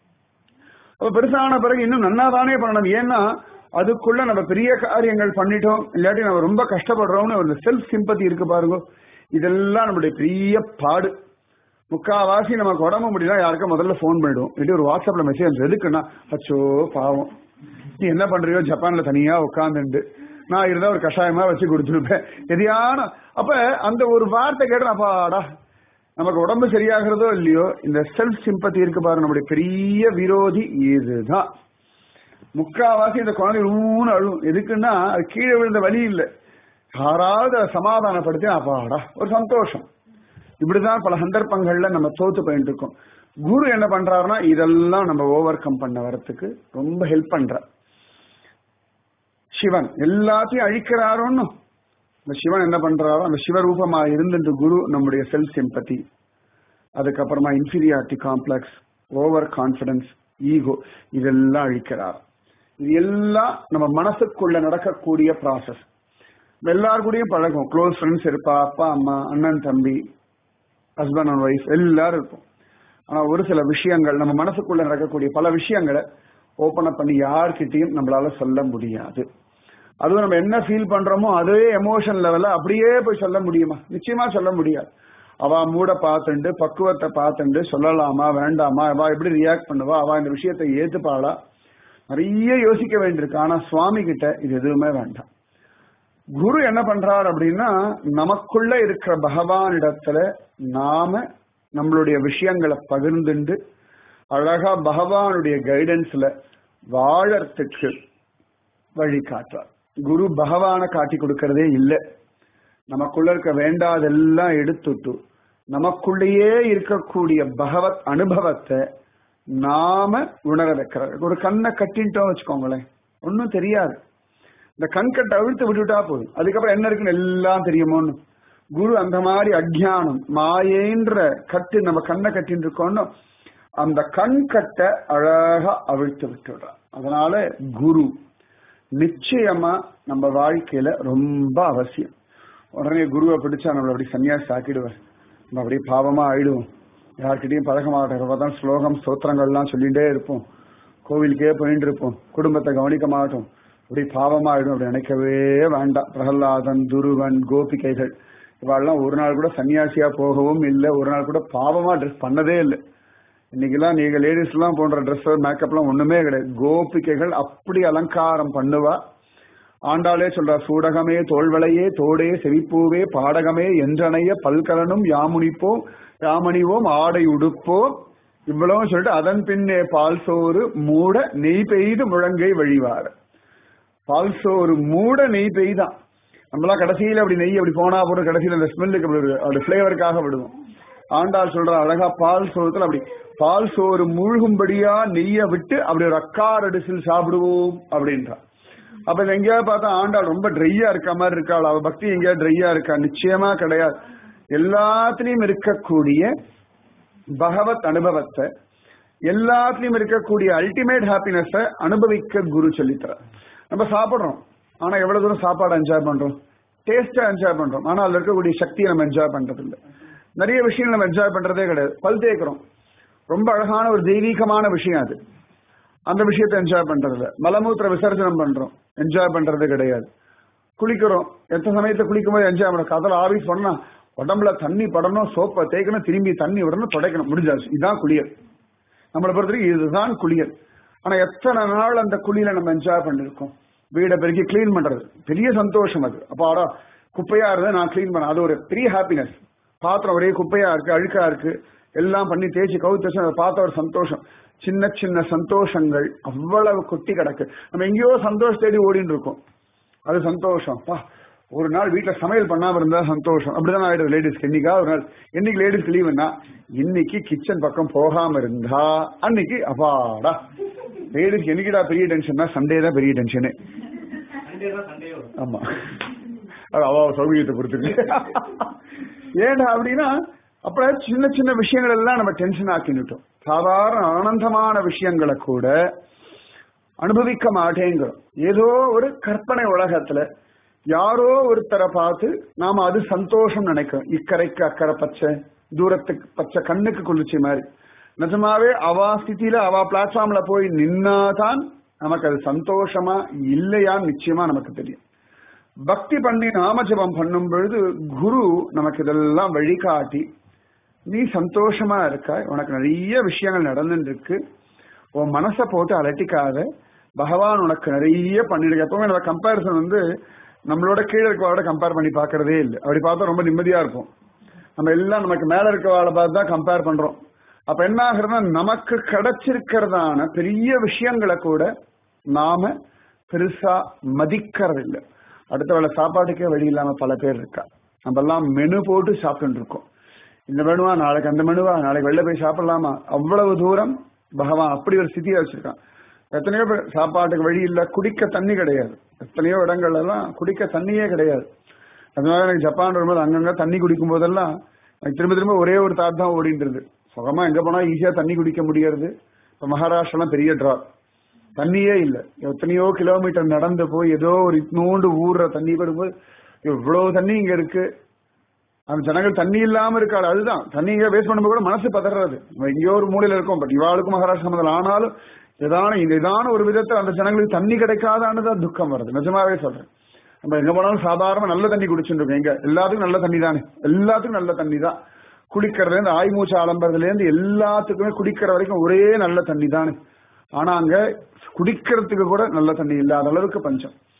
அப்ப பெருசான பிறகு இன்னும் நன்னா தானே பண்ணணும் ஏன்னா அதுக்குள்ள நம்ம பெரிய காரியங்கள் பண்ணிட்டோம் இல்லாட்டி நம்ம ரொம்ப கஷ்டப்படுறோம்னு ஒரு செல்ஃப் சிம்பத்தி இருக்கு பாருங்க இதெல்லாம் நம்மளுடைய பெரிய பாடு முக்காவாசி நமக்கு உடம்பு முடியல யாருக்கும் முதல்ல ஃபோன் பண்ணிடுவோம் இல்லாட்டி ஒரு வாட்ஸ்அப்ல மெசேஜ் எதுக்குன்னா அச்சோ பாவம் நீ என்ன பண்றியோ ஜப்பான்ல தனியா உட்காந்துண்டு நான் இருந்தா ஒரு கஷாயமா வச்சு கொடுத்துருப்பேன் எதையான அப்ப அந்த ஒரு வார்த்தை கேட்டு அப்பாடா நமக்கு உடம்பு சரியாகிறதோ இல்லையோ இந்த செல்ஃப் சிம்பத்தி இருக்கு பாருங்க நம்முடைய பெரிய விரோதி இதுதான் முக்காவாசி இந்த குழந்தை ஊன்னு அழுவும் எதுக்குன்னா அது கீழே விழுந்த வழி இல்லை யாராவது அதை சமாதானப்படுத்தி அப்பாடா ஒரு சந்தோஷம் இப்படிதான் பல சந்தர்ப்பங்கள்ல நம்ம தோத்து போயிட்டு இருக்கோம் குரு என்ன பண்றாருன்னா இதெல்லாம் நம்ம ஓவர் கம் பண்ண வரத்துக்கு ரொம்ப ஹெல்ப் பண்ற சிவன் எல்லாத்தையும் அழிக்கிறாரோன்னு இந்த சிவன் என்ன பண்றாரோ அந்த சிவரூபமா இருந்துட்டு குரு நம்முடைய செல்ஃப் சிம்பத்தி அதுக்கப்புறமா inferiority complex overconfidence ego இதெல்லாம் அழிக்கிறார் இது எல்லாம் நம்ம மனசுக்குள்ள நடக்கக்கூடிய ப்ராசஸ் எல்லார் கூடயும் பழகும் க்ளோஸ் ஃப்ரெண்ட்ஸ் இருப்பா அப்பா அம்மா அண்ணன் தம்பி ஹஸ்பண்ட் அண்ட் ஒய்ஃப் எல்லாரும் இருப்போம் ஆனா ஒரு சில விஷயங்கள் நம்ம மனசுக்குள்ள நடக்கக்கூடிய பல விஷயங்களை ஓபன் அப் பண்ணி யார்கிட்டயும் நம்மளால சொல்ல முடியாது அதுவும் நம்ம என்ன ஃபீல் பண்றோமோ அதே எமோஷன் லெவல்ல அப்படியே போய் சொல்ல முடியுமா நிச்சயமா சொல்ல முடியாது அவ மூட பார்த்துண்டு பக்குவத்தை பார்த்துண்டு சொல்லலாமா வேண்டாமா அவ எப்படி ரியாக்ட் பண்ணுவா அவ இந்த விஷயத்தை ஏத்துப்பாளா நிறைய யோசிக்க வேண்டியிருக்கு ஆனா சுவாமி கிட்ட இது எதுவுமே வேண்டாம் குரு என்ன பண்றார் அப்படின்னா நமக்குள்ள இருக்கிற பகவானிடத்துல நாம நம்மளுடைய விஷயங்களை பகிர்ந்துண்டு அழகா பகவானுடைய கைடன்ஸ்ல வாழறதுக்கு வழி காட்டுறார் குரு பகவானை காட்டி கொடுக்கறதே இல்லை நமக்குள்ள இருக்க வேண்டாதெல்லாம் எடுத்துட்டு நமக்குள்ளேயே இருக்கக்கூடிய பகவத் அனுபவத்தை நாம உணர வைக்கிறார் ஒரு கண்ணை கட்டின்ட்டோம் வச்சுக்கோங்களேன் ஒன்னும் தெரியாது இந்த கண்கட்டை அவிழ்த்து விட்டுட்டா போதும் அதுக்கப்புறம் என்ன இருக்குன்னு எல்லாம் தெரியுமோன்னு குரு அந்த மாதிரி அஜ்ஞானம் மாயேன்ற கட்டு நம்ம கண்ணை கட்டின்னு இருக்கோம்னு அந்த கண் கட்டை அழகா அவிழ்த்து விட்டுடுறான் அதனால குரு நிச்சயமா நம்ம வாழ்க்கையில ரொம்ப அவசியம் உடனே குருவை பிடிச்சா நம்மள அப்படி சன்னியாசி ஆக்கிடுவார் நம்ம அப்படியே பாவமா ஆயிடுவோம் யார்கிட்டயும் பழக மாட்டோம் தான் ஸ்லோகம் ஸ்தோத்திரங்கள்லாம் சொல்லிட்டே இருப்போம் கோவிலுக்கே போயிட்டு இருப்போம் குடும்பத்தை கவனிக்க மாட்டோம் அப்படி பாவமா ஆயிடும் அப்படி நினைக்கவே வேண்டாம் பிரகலாதன் துருவன் கோபிகைகள் இவாள்லாம் ஒரு நாள் கூட சன்னியாசியா போகவும் இல்லை ஒரு நாள் கூட பாவமா ட்ரெஸ் பண்ணதே இல்லை இன்னைக்கெல்லாம் நீங்க லேடிஸ் எல்லாம் போன்ற ட்ரெஸ் மேக்கப்லாம் ஒண்ணுமே கிடையாது கோபிகைகள் அப்படி அலங்காரம் பண்ணுவா ஆண்டாளே சொல்றா சூடகமே தோல்வளையே தோடே செவிப்பூவே பாடகமே என்றனைய பல்கலனும் யாமுனிப்போம் யாமணிவோம் ஆடை உடுப்போம் இவ்வளவும் சொல்லிட்டு அதன் பின்னே பால் சோறு மூட நெய் பெய்து முழங்கை வழிவார் பால் சோறு மூட நெய் பெய்தான் நம்மளாம் கடைசியில அப்படி நெய் அப்படி போனா போட்டு கடைசியில அந்த ஸ்மெல்லுக்கு அப்படி ஒரு- அப்படி பிளேவருக்காக விடுவோம் ஆண்டாள் சொல்ற அழகா பால் சோறுத்துல அப்படி பால் சோறு மூழ்கும்படியா நெய்ய விட்டு அப்படி ஒரு அக்கார் அடிசில் சாப்பிடுவோம் அப்படின்றா அப்ப இது எங்கேயாவது பார்த்தா ஆண்டாள் ரொம்ப ட்ரையா இருக்க மாதிரி இருக்காள் அவ பக்தி எங்கேயாவது ட்ரையா இருக்கா நிச்சயமா கிடையாது எல்லாத்துலயும் இருக்கக்கூடிய பகவத் அனுபவத்தை எல்லாத்துலயும் இருக்கக்கூடிய அல்டிமேட் ஹாப்பினஸ அனுபவிக்க குரு சொல்லித்தர நம்ம சாப்பிடுறோம் ஆனா எவ்வளவு தூரம் சாப்பாடு என்ஜாய் பண்றோம் டேஸ்டா என்ஜாய் பண்றோம் ஆனா அதுல இருக்கக்கூடிய சக்தியை நம்ம என்ஜாய் பண்றது இல்ல நிறைய விஷயங்கள் நம்ம என்ஜாய் பண்றதே கிடையாது பல் தேய்க்கிறோம் ரொம்ப அழகான ஒரு தெய்வீகமான விஷயம் அது அந்த விஷயத்தை என்ஜாய் பண்றது இல்ல மலமூத்திர விசர்ஜனம் பண்றோம் என்ஜாய் பண்றது கிடையாது குளிக்கிறோம் எத்தனை சமயத்தை குளிக்கும் போது என்ஜாய் பண்ண கதல ஆபீஸ் பண்ணா உடம்புல தண்ணி படணும் சோப்பை தேய்க்கணும் திரும்பி தண்ணி விடணும் துடைக்கணும் முடிஞ்சாச்சு இதான் குளியல் நம்மளை பொறுத்தவரைக்கும் இதுதான் குளியல் ஆனா எத்தனை நாள் அந்த குளியலை நம்ம என்ஜாய் பண்ணிருக்கோம் வீடை பெருக்கி கிளீன் பண்றது பெரிய சந்தோஷம் அது அப்பாடா குப்பையா இருந்தா நான் கிளீன் பண்ண அது ஒரு பெரிய ஹாப்பினஸ் பாத்திரம் ஒரே குப்பையா இருக்கு அழுக்கா இருக்கு எல்லாம் பண்ணி தேய்ச்சி கவுத்து வச்சு அதை பார்த்த ஒரு சந்தோஷம் சின்ன சின்ன சந்தோஷங்கள் அவ்வளவு கொட்டி கிடக்கு நம்ம எங்கேயோ சந்தோஷம் தேடி ஓடிட்டு இருக்கோம் அது சந்தோஷம் பா ஒரு நாள் வீட்டுல சமையல் பண்ணாம இருந்தா சந்தோஷம் அப்படிதான் ஆயிடுது லேடிஸ்க்கு என்னைக்கா ஒரு நாள் என்னைக்கு லேடிஸ்க்கு லீவுன்னா இன்னைக்கு கிச்சன் பக்கம் போகாம இருந்தா அன்னைக்கு அப்பாடா லேடிஸ்க்கு என்னைக்குடா பெரிய டென்ஷன்னா சண்டே தான் பெரிய டென்ஷனு ஆமா அது அவ சௌகரியத்தை பொறுத்துக்கு ஏன்டா அப்படின்னா அப்ப சின்ன சின்ன விஷயங்கள் எல்லாம் நம்ம டென்ஷன் ஆக்கினுட்டோம் சாதாரண ஆனந்தமான விஷயங்களை கூட அனுபவிக்க மாட்டேங்கிறோம் ஏதோ ஒரு கற்பனை உலகத்துல யாரோ ஒருத்தரை பார்த்து நாம அது சந்தோஷம் நினைக்கிறோம் இக்கரைக்கு அக்கறை பச்சை தூரத்துக்கு பச்சை கண்ணுக்கு குளிர்ச்சி மாதிரி நிஜமாவே அவா ஸ்திதியில அவா பிளாட்ஃபார்ம்ல போய் நின்னாதான் நமக்கு அது சந்தோஷமா இல்லையான்னு நிச்சயமா நமக்கு தெரியும் பக்தி பண்ணி நாமஜபம் பண்ணும் பொழுது குரு நமக்கு இதெல்லாம் வழிகாட்டி நீ சந்தோஷமா இருக்க உனக்கு நிறைய விஷயங்கள் நடந்துட்டு இருக்கு உன் மனசை போட்டு அலட்டிக்காத பகவான் உனக்கு நிறைய பண்ணிருக்கு எப்பவுமே நம்ம கம்பேரிசன் வந்து நம்மளோட கீழே இருக்கவாட கம்பேர் பண்ணி பார்க்கறதே இல்லை அப்படி பார்த்தா ரொம்ப நிம்மதியா இருக்கும் நம்ம எல்லாம் நமக்கு மேல இருக்கவாளை பார்த்து தான் கம்பேர் பண்றோம் அப்ப என்ன ஆகுறதுன்னா நமக்கு கிடைச்சிருக்கிறதான பெரிய விஷயங்களை கூட நாம பெருசா மதிக்கிறது இல்லை அடுத்த வேளை சாப்பாட்டுக்கே வழி இல்லாம பல பேர் இருக்கா நம்ம எல்லாம் மெனு போட்டு சாப்பிட்டு இருக்கோம் இந்த மெனுவா நாளைக்கு அந்த மெனுவா நாளைக்கு வெளில போய் சாப்பிடலாமா அவ்வளவு தூரம் பகவான் அப்படி ஒரு ஸ்திதியை வச்சிருக்கான் எத்தனையோ பேர் சாப்பாட்டுக்கு வழி இல்ல குடிக்க தண்ணி கிடையாது எத்தனையோ இடங்கள்ல எல்லாம் குடிக்க தண்ணியே கிடையாது அதனால எனக்கு ஜப்பான் வரும்போது அங்கங்க தண்ணி குடிக்கும் போதெல்லாம் எனக்கு திரும்ப திரும்ப ஒரே ஒரு தாட் தான் ஓடின்றது சுகமா எங்க போனா ஈஸியா தண்ணி குடிக்க முடியாது இப்ப மகாராஷ்டிரலாம் பெரிய டிராப் தண்ணியே இல்ல எத்தனையோ கிலோமீட்டர் நடந்து போய் ஏதோ ஒரு இட்னோண்டு ஊர்ற தண்ணி வரும்போது இவ்வளவு தண்ணி இங்க இருக்கு அந்த ஜனங்கள் தண்ணி இல்லாம இருக்காது அதுதான் தண்ணி இங்க வேஸ்ட் பண்ணும்போது கூட மனசு பதறது நம்ம எங்கேயோ ஒரு மூலையில இருக்கோம் பட் இவாளுக்கும் மகாராஷ்டிரா சம்மந்தம் ஆனாலும் ஏதான இந்த இதான ஒரு விதத்தை அந்த ஜனங்களுக்கு தண்ணி கிடைக்காதான்னு துக்கம் வருது நிஜமாவே சொல்றேன் நம்ம எங்க போனாலும் சாதாரண நல்ல தண்ணி குடிச்சுட்டு இருக்கோம் எங்க எல்லாத்துக்கும் நல்ல தண்ணி தானே எல்லாத்துக்கும் நல்ல தண்ணி தான் குடிக்கிறதுல இருந்து ஆய்மூச்சு ஆலம்பரதுல இருந்து எல்லாத்துக்குமே குடிக்கிற வரைக்கும் ஒரே நல்ல தண்ணி தானே ஆனா அங்க குடிக்கிறதுக்கு கூட நல்ல தண்ணி இல்லாத அளவுக்கு பஞ்சம்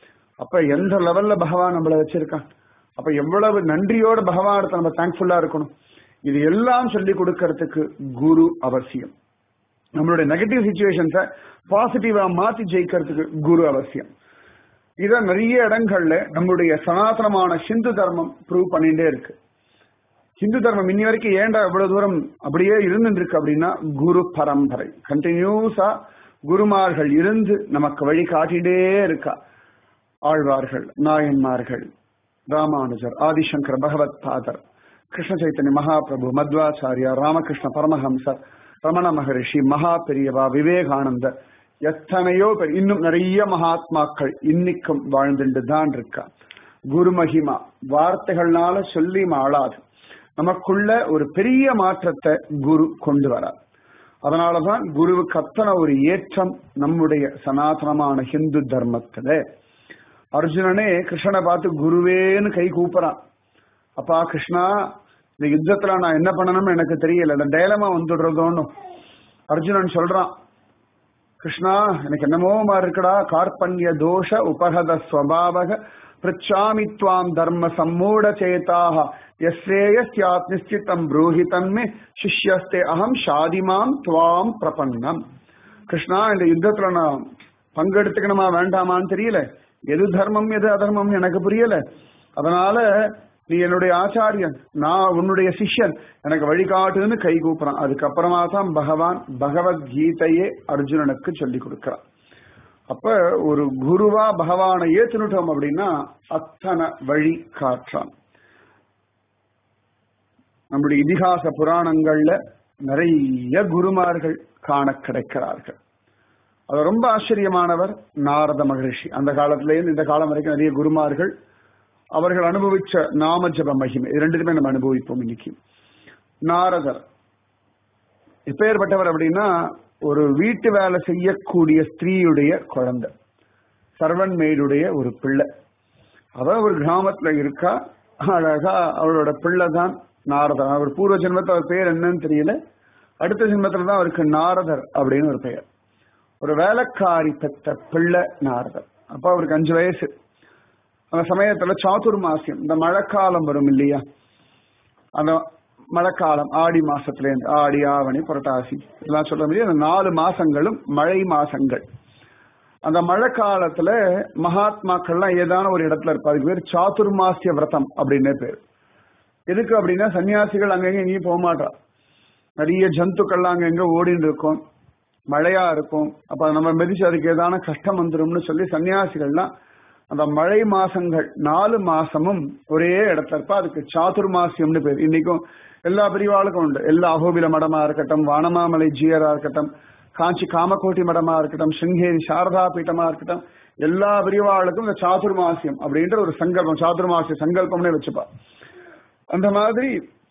அப்ப எந்த லெவல்ல பகவான் நம்மள வச்சிருக்கான் அப்ப எவ்வளவு நன்றியோட பகவானிடத்தை நம்ம தேங்க்ஃபுல்லா இருக்கணும் இது எல்லாம் சொல்லி கொடுக்கறதுக்கு குரு அவசியம் நம்மளுடைய நெகட்டிவ் சுச்சுவேஷன்ஸை பாசிட்டிவா மாத்தி ஜெயிக்கிறதுக்கு குரு அவசியம் இத நிறைய இடங்கள்ல நம்மளுடைய சனாதனமான ஹிந்து தர்மம் ப்ரூவ் பண்ணிட்டே இருக்கு ஹிந்து தர்மம் இன்னி வரைக்கும் ஏன்டா இவ்வளவு தூரம் அப்படியே இருந்துட்டு இருக்கு அப்படின்னா குரு பரம்பரை கண்டினியூஸா குருமார்கள் இருந்து நமக்கு வழி காட்டிட்டே இருக்கா ஆழ்வார்கள் நாயன்மார்கள் ராமானுஜர் ஆதிசங்கர் பகவத் பாதர் கிருஷ்ண சைத்தன்ய மகாபிரபு மத்வாச்சாரியா ராமகிருஷ்ண பரமஹம்சர் ரமண மகரிஷி மகா பெரியவா விவேகானந்தர் எத்தனையோ பேர் இன்னும் நிறைய மகாத்மாக்கள் இன்னைக்கும் வாழ்ந்துட்டு தான் இருக்கா குரு மகிமா வார்த்தைகள்னால சொல்லி மாளாது நமக்குள்ள ஒரு பெரிய மாற்றத்தை குரு கொண்டு வரார் அதனாலதான் குருவுக்கு அத்தனை ஒரு ஏற்றம் நம்முடைய சனாதனமான ஹிந்து தர்மத்துல அர்ஜுனனே கிருஷ்ணனை பார்த்து குருவேன்னு கை கூப்பிறான் அப்பா கிருஷ்ணா இந்த யுத்தத்துல நான் என்ன பண்ணணும்னு எனக்கு தெரியல இந்த டைலமா வந்துடுறதோன்னு அர்ஜுனன் சொல்றான் கிருஷ்ணா எனக்கு என்னமோ மாதிரி இருக்கடா கார்பண்ய தோஷ உபகத ஸ்வபாவக பிரிச்சாமி துவாம் தர்ம சம்மூட சேதாக எஸ்ரேயஸ்யாத் நிச்சிதம் ப்ரூஹி தன்மே சிஷ்யஸ்தே அகம் ஷாதிமாம் துவாம் பிரபன்னம் கிருஷ்ணா இந்த யுத்தத்துல நான் பங்கெடுத்துக்கணுமா வேண்டாமான்னு தெரியல எது தர்மம் எது அதர்மம் எனக்கு புரியல அதனால நீ என்னுடைய ஆச்சாரியன் நான் உன்னுடைய சிஷ்யன் எனக்கு வழிகாட்டுன்னு கை கூப்புறான் அதுக்கப்புறமா தான் பகவான் பகவத்கீதையே அர்ஜுனனுக்கு சொல்லி கொடுக்கிறான் அப்ப ஒரு குருவா பகவானை ஏத்துனுட்டோம் அப்படின்னா அத்தனை வழி காற்றான் நம்முடைய இதிகாச புராணங்கள்ல நிறைய குருமார்கள் காண கிடைக்கிறார்கள் அது ரொம்ப ஆச்சரியமானவர் நாரத மகரிஷி அந்த காலத்திலேருந்து இந்த காலம் வரைக்கும் நிறைய குருமார்கள் அவர்கள் அனுபவிச்ச நாம ஜப மகிமை இது ரெண்டுமே நம்ம அனுபவிப்போம் இன்னைக்கு நாரதர் எப்பேற்பட்டவர் அப்படின்னா ஒரு வீட்டு வேலை செய்யக்கூடிய ஸ்திரீயுடைய குழந்தை சர்வன் மேடுடைய ஒரு பிள்ளை அவ ஒரு கிராமத்துல இருக்கா அழகா அவளோட பிள்ளை தான் நாரதர் அவர் பூர்வ ஜென்மத்தில் அவர் பேர் என்னன்னு தெரியல அடுத்த ஜென்மத்துல தான் அவருக்கு நாரதர் அப்படின்னு ஒரு பெயர் ஒரு வேலைக்காரி பெற்ற பிள்ளை நாரதர் அப்ப அவருக்கு அஞ்சு வயசு அந்த சமயத்துல சாதுர்மாசியம் இந்த மழைக்காலம் வரும் இல்லையா அந்த மழைக்காலம் ஆடி மாசத்துல இருந்து ஆடி ஆவணி புரட்டாசி இதெல்லாம் சொல்ற மாதிரி அந்த நாலு மாசங்களும் மழை மாசங்கள் அந்த மழை காலத்துல மகாத்மாக்கள்லாம் ஏதான ஒரு இடத்துல இருப்பா அதுக்கு பேர் சாதுர்மாசிய விரதம் அப்படின்னே பேர் எதுக்கு அப்படின்னா சன்னியாசிகள் அங்கங்க எங்கேயும் போக மாட்டா நிறைய ஜந்துக்கள்லாம் அங்கங்க ஓடின்னு இருக்கும் மழையா இருக்கும் அப்ப நம்ம மிதிச்சு அதுக்கு ஏதான கஷ்டம் வந்துரும்னு சொல்லி சன்னியாசிகள்லாம் அந்த மழை மாசங்கள் நாலு மாசமும் ஒரே இடத்துல இருப்பா அதுக்கு சாதுர்மாசியம்னு பேர் இன்னைக்கும் எல்லா பிரிவாளுக்கும் உண்டு எல்லா அகோபில மடமா இருக்கட்டும் வானமாமலை ஜீயரா இருக்கட்டும் காஞ்சி காமகோட்டி மடமா இருக்கட்டும் சிங்கேரி சாரதா பீட்டமா இருக்கட்டும் எல்லா பிரிவாளுக்கும் இந்த சாதுர்மாசியம் அப்படின்ற ஒரு சங்கல்பம் சாதுர்மாசிய சங்கல்பம்னே வச்சுப்பா அந்த மாதிரி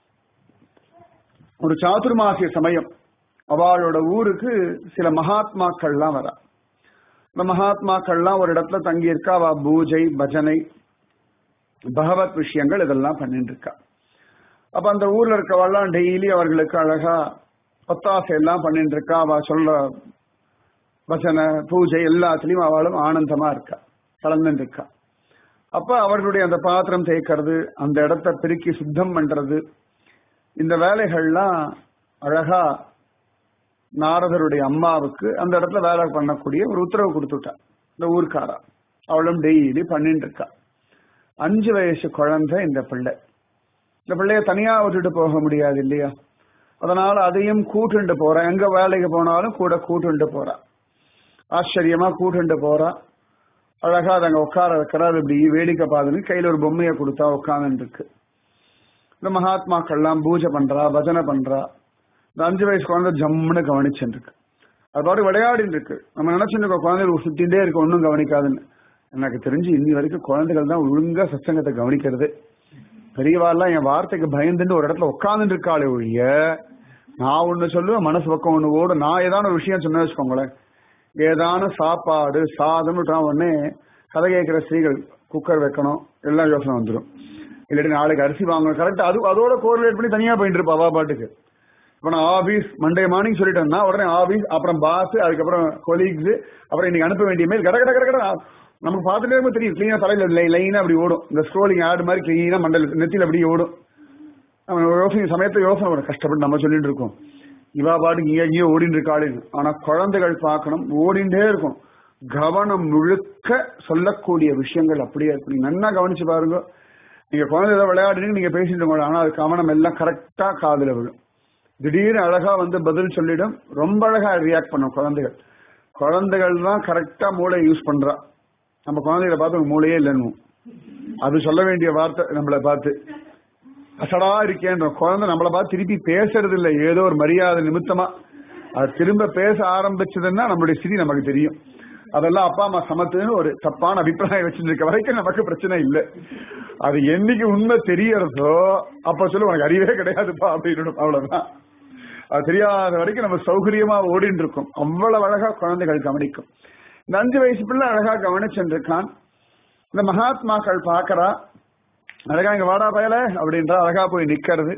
ஒரு சாதுர்மாசிய சமயம் அவளோட ஊருக்கு சில மகாத்மாக்கள்லாம் வரா இந்த மகாத்மாக்கள்லாம் ஒரு இடத்துல தங்கி இருக்கா அவ பூஜை பஜனை பகவத் விஷயங்கள் இதெல்லாம் பண்ணிட்டு இருக்கா அப்ப அந்த ஊர்ல இருக்கவெல்லாம் டெய்லி அவர்களுக்கு அழகா ஒத்தாசை எல்லாம் பண்ணிட்டு இருக்கா அவ சொல்ற பஜனை பூஜை எல்லாத்துலயும் அவளும் ஆனந்தமா இருக்கா கலந்துட்டு இருக்கா அப்ப அவர்களுடைய அந்த பாத்திரம் தேய்க்கிறது அந்த இடத்த பெருக்கி சுத்தம் பண்றது இந்த வேலைகள்லாம் அழகா நாரதருடைய அம்மாவுக்கு அந்த இடத்துல வேலை பண்ணக்கூடிய ஒரு உத்தரவு கொடுத்துட்டா இந்த ஊர்க்காரா அவளும் டெய்லி பண்ணிட்டு இருக்கா அஞ்சு வயசு குழந்தை இந்த பிள்ளை இந்த பிள்ளைய தனியா விட்டுட்டு போக முடியாது இல்லையா அதனால அதையும் கூட்டுண்டு போறா எங்க வேலைக்கு போனாலும் கூட கூட்டுண்டு போறா ஆச்சரியமா கூட்டுண்டு போறா அழகா அதை அங்க உட்கார வைக்கிறா அது இப்படி வேடிக்கை பார்த்துன்னு கையில ஒரு பொம்மையை கொடுத்தா உட்காந்துட்டு இருக்கு இந்த மகாத்மாக்கள்லாம் பூஜை பண்றா பஜனை பண்றா இந்த அஞ்சு வயசு குழந்தை ஜம்முன்னு கவனிச்சுட்டு இருக்கு அது பாட்டு விளையாடிட்டு இருக்கு நம்ம நினைச்சுட்டு இருக்கோம் குழந்தைகள் சுத்திட்டே இருக்கு ஒன்றும் கவனிக்காதுன்னு எனக்கு தெரிஞ்சு இன்னி வரைக்கும் குழந்தைகள் தான் ஒழுங்கா சத்சங்கத்தை கவனிக்கிறது பெரியவாள்லாம் என் வார்த்தைக்கு பயந்துட்டு ஒரு இடத்துல உட்காந்துட்டு இருக்காளே ஒழிய நான் ஒண்ணு சொல்லுவேன் மனசு பக்கம் ஒண்ணு ஓடும் நான் ஏதான ஒரு விஷயம் சொன்ன வச்சுக்கோங்களேன் ஏதான சாப்பாடு சாதம்னுட்டா உடனே கதை கேட்கிற ஸ்திரீகள் குக்கர் வைக்கணும் எல்லாம் யோசனை வந்துடும் இல்லாட்டி நாளைக்கு அரிசி வாங்கணும் கரெக்டா அது அதோட கோரிலேட் பண்ணி தனியா போயிட்டு இருப்பா அவா பாட்டுக்கு இப்ப நான் ஆபீஸ் மண்டே மார்னிங் சொல்லிட்டேன்னா உடனே ஆபீஸ் அப்புறம் பாஸ் அதுக்கப்புறம் கொலீக்ஸ் அப்புறம் இன்னைக்கு அனுப்ப வேண்டிய மெயில் கட கட கட கட நமக்கு பார்த்துட்டே இருக்கும் தெரியும் கிளீனா தலையில லைனா அப்படி ஓடும் இந்த ஸ்க்ரோலிங் ஆடு மாதிரி கிளீனா மண்டல் நெத்தியில் அப்படி ஓடும் நம்ம யோசனை சமயத்தை யோசனை வரும் கஷ்டப்பட்டு நம்ம சொல்லிட்டு இருக்கோம் இவா பாட்டுக்கு இங்கே எங்கேயோ ஓடிட்டு இருக்காளுன்னு ஆனா குழந்தைகள் பார்க்கணும் ஓடிண்டே இருக்கும் கவனம் முழுக்க சொல்லக்கூடிய விஷயங்கள் அப்படியே இருக்கும் நீங்க நல்லா கவனிச்சு பாருங்க நீங்க குழந்தை ஏதோ விளையாடுறீங்க நீங்க பேசிட்டு இருக்கோம் ஆனா அது கவனம் எல்லாம் கரெக்டா காதுல விழும் திடீர்னு அழகா வந்து பதில் சொல்லிடும் ரொம்ப அழகா ரியாக்ட் பண்ணும் குழந்தைகள் குழந்தைகள் தான் கரெக்டா மூளை யூஸ் பண்றா நம்ம குழந்தைகளை பார்த்து உங்க மூளையே இல்லைன்னு அது சொல்ல வேண்டிய வார்த்தை நம்மளை பார்த்து அசடா இருக்கேன்ற குழந்தை நம்மளை பார்த்து திருப்பி பேசுறது இல்லை ஏதோ ஒரு மரியாதை நிமித்தமா அது திரும்ப பேச ஆரம்பிச்சதுன்னா நம்மளுடைய ஸ்திதி நமக்கு தெரியும் அதெல்லாம் அப்பா அம்மா சமத்துன்னு ஒரு தப்பான அபிப்பிராயம் வச்சிருக்க வரைக்கும் நமக்கு பிரச்சனை இல்லை அது என்னைக்கு உண்மை தெரியறதோ அப்ப சொல்லு உனக்கு அறிவே கிடையாதுப்பா அப்படின்னு அவ்வளவுதான் அது தெரியாத வரைக்கும் நம்ம சௌகரியமா ஓடிட்டு இருக்கோம் அவ்வளவு அழகா குழந்தைகள் கவனிக்கும் இந்த அஞ்சு வயசு பிள்ளை அழகா கவனிச்சுருக்கான் இந்த மகாத்மாக்கள் பாக்குறா அழகா இங்க வாடா பயல அப்படின்றா அழகா போய் நிக்கிறது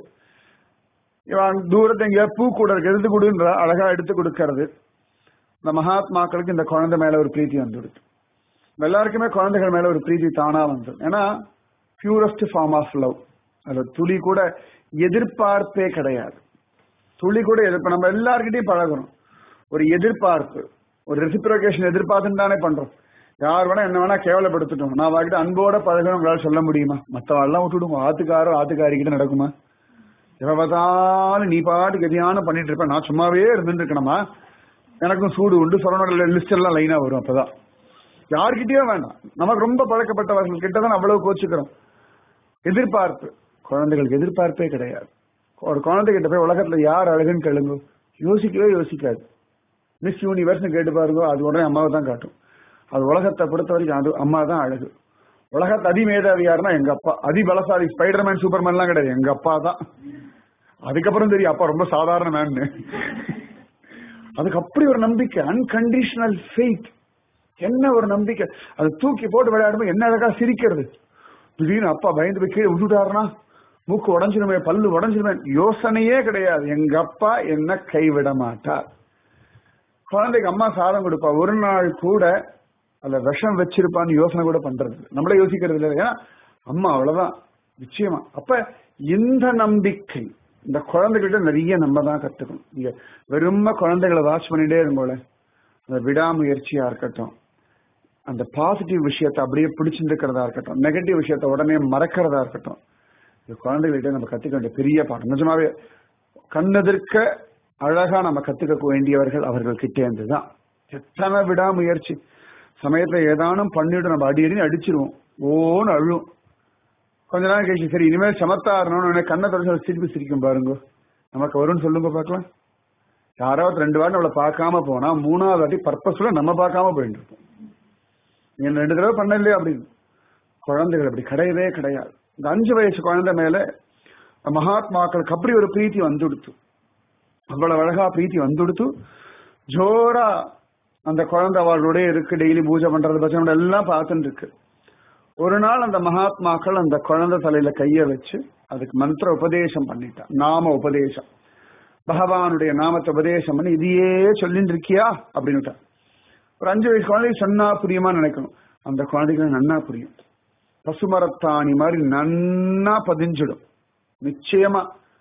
இவன் தூரத்தை எங்கேயா பூ கூட இருக்கு எடுத்து கொடுன்றா அழகா எடுத்து கொடுக்கறது இந்த மகாத்மாக்களுக்கு இந்த குழந்தை மேல ஒரு பிரீத்தி வந்துடுது எல்லாருக்குமே குழந்தைகள் மேல ஒரு பிரீத்தி தானா வந்துடும் ஏன்னா பியூரஸ்ட் ஃபார்ம் ஆஃப் லவ் அது துளி கூட எதிர்பார்ப்பே கிடையாது துளி கூட எதிர்ப்பு நம்ம எல்லார்கிட்டையும் பழகணும் ஒரு எதிர்பார்ப்பு ஒரு ரெசிப்ரோகேஷன் எதிர்பார்த்துன்னு தானே பண்றோம் யார் வேணா என்ன வேணா கேவலப்படுத்திட்டோம் நான் வாக்கிட்ட அன்போட பழகணும் உங்களால சொல்ல முடியுமா மற்றவாள்லாம் விட்டுடுங்க ஆத்துக்காரோ ஆத்துக்காரிக்கிட்ட நடக்குமா எப்ப பார்த்தாலும் நீ பாட்டு கதியான பண்ணிட்டு இருப்ப நான் சும்மாவே இருந்துட்டு இருக்கணுமா எனக்கும் சூடு உண்டு சொரணோட லிஸ்ட் எல்லாம் லைனா வரும் அப்பதான் யார்கிட்டயோ வேண்டாம் நமக்கு ரொம்ப பழக்கப்பட்டவர்கள் கிட்ட தான் அவ்வளவு கோச்சுக்கிறோம் எதிர்பார்ப்பு குழந்தைகளுக்கு எதிர்பார்ப்பே கிடையாது ஒரு குழந்தைகிட்ட போய் உலகத்துல யார் அழகுன்னு கேளுங்க யோசிக்கவே யோசிக்காது மிஸ் யூனிவர்ஸ்னு கேட்டு பாருங்க அது உடனே அம்மாவை தான் காட்டும் அது உலகத்தை பொறுத்த வரைக்கும் அது அம்மா தான் அழகு உலகத்து அதிமேதாவி யாருன்னா எங்க அப்பா அதி பலசாலி ஸ்பைடர்மேன் சூப்பர்மேன்லாம் கிடையாது எங்க அப்பா தான் அதுக்கப்புறம் தெரியும் அப்பா ரொம்ப சாதாரண மேன்னு அதுக்கு அப்படி ஒரு நம்பிக்கை அன்கண்டிஷனல் ஃபெய்த் என்ன ஒரு நம்பிக்கை அதை தூக்கி போட்டு விளையாடும்போது என்ன அழகா சிரிக்கிறது திடீர்னு அப்பா பயந்து போய் கீழே விட்டுட்டாருனா மூக்கு உடஞ்சிருமே பல்லு உடஞ்சிருமே யோசனையே கிடையாது எங்க அப்பா என்ன கைவிட மாட்டார் குழந்தைக்கு அம்மா சாதம் கொடுப்பா ஒரு நாள் கூட அதுல விஷம் வச்சிருப்பான்னு யோசனை கூட பண்றது நம்மளே யோசிக்கிறது இல்லை ஏன்னா அம்மா அவ்வளவுதான் நிச்சயமா அப்ப இந்த நம்பிக்கை இந்த குழந்தைகிட்ட நிறைய நம்ம தான் கத்துக்கணும் இங்க வெறும குழந்தைகளை வாட்ச் பண்ணிட்டே இருங்கோல அந்த விடாமுயற்சியா இருக்கட்டும் அந்த பாசிட்டிவ் விஷயத்தை அப்படியே பிடிச்சிருக்கிறதா இருக்கட்டும் நெகட்டிவ் விஷயத்த உடனே மறக்கிறதா இருக்கட்டும் இது குழந்தைகள்கிட்ட நம்ம கத்துக்க வேண்டிய பெரிய பாடம் நிஜமாவே கண்ணெதிர்க்க அழகா நம்ம கத்துக்க வேண்டியவர்கள் அவர்கள் கிட்டே இருந்துதான் எத்தனை விடாமுயற்சி சமயத்துல ஏதானும் பண்ணிட்டு நம்ம அடி அடி அடிச்சிருவோம் ஓன்னு அழும் கொஞ்ச நாள் கழிச்சு சரி இனிமேல் சமத்தாரணும்னு கண்ணை தொடர்ச்சி சிரிப்பு சிரிக்கும் பாருங்க நமக்கு வரும்னு சொல்லுங்க பார்க்கலாம் யாராவது ரெண்டு வாரம் நம்மளை பார்க்காம போனா மூணாவது வாட்டி பர்பஸ்ல நம்ம பார்க்காம போயிட்டு இருப்போம் நீ ரெண்டு தடவை பண்ண இல்லையா அப்படின்னு குழந்தைகள் அப்படி கிடையவே கிடையாது இந்த அஞ்சு வயசு குழந்தை மேல மகாத்மாக்களுக்கு அப்படி ஒரு பிரீத்தி வந்துடுத்து அவ்வளவு அழகா பிரீத்தி வந்துடுத்து ஜோரா அந்த குழந்தை அவர்களுடைய இருக்கு டெய்லி பூஜை பண்றது பச்சை எல்லாம் பார்த்துட்டு இருக்கு ஒரு நாள் அந்த மகாத்மாக்கள் அந்த குழந்தை தலையில கைய வச்சு அதுக்கு மந்திர உபதேசம் பண்ணிட்டான் நாம உபதேசம் பகவானுடைய நாமத்தை உபதேசம் பண்ணி இதையே சொல்லிட்டு இருக்கியா அப்படின்னுட்டான் ஒரு அஞ்சு வயசு குழந்தைக்கு சொன்னா புரியுமா நினைக்கணும் அந்த குழந்தைக்கு நன்னா புரியும் பசுமரத்தாணி மாதிரி நன்னா பதிஞ்சிடும் நிச்சயமா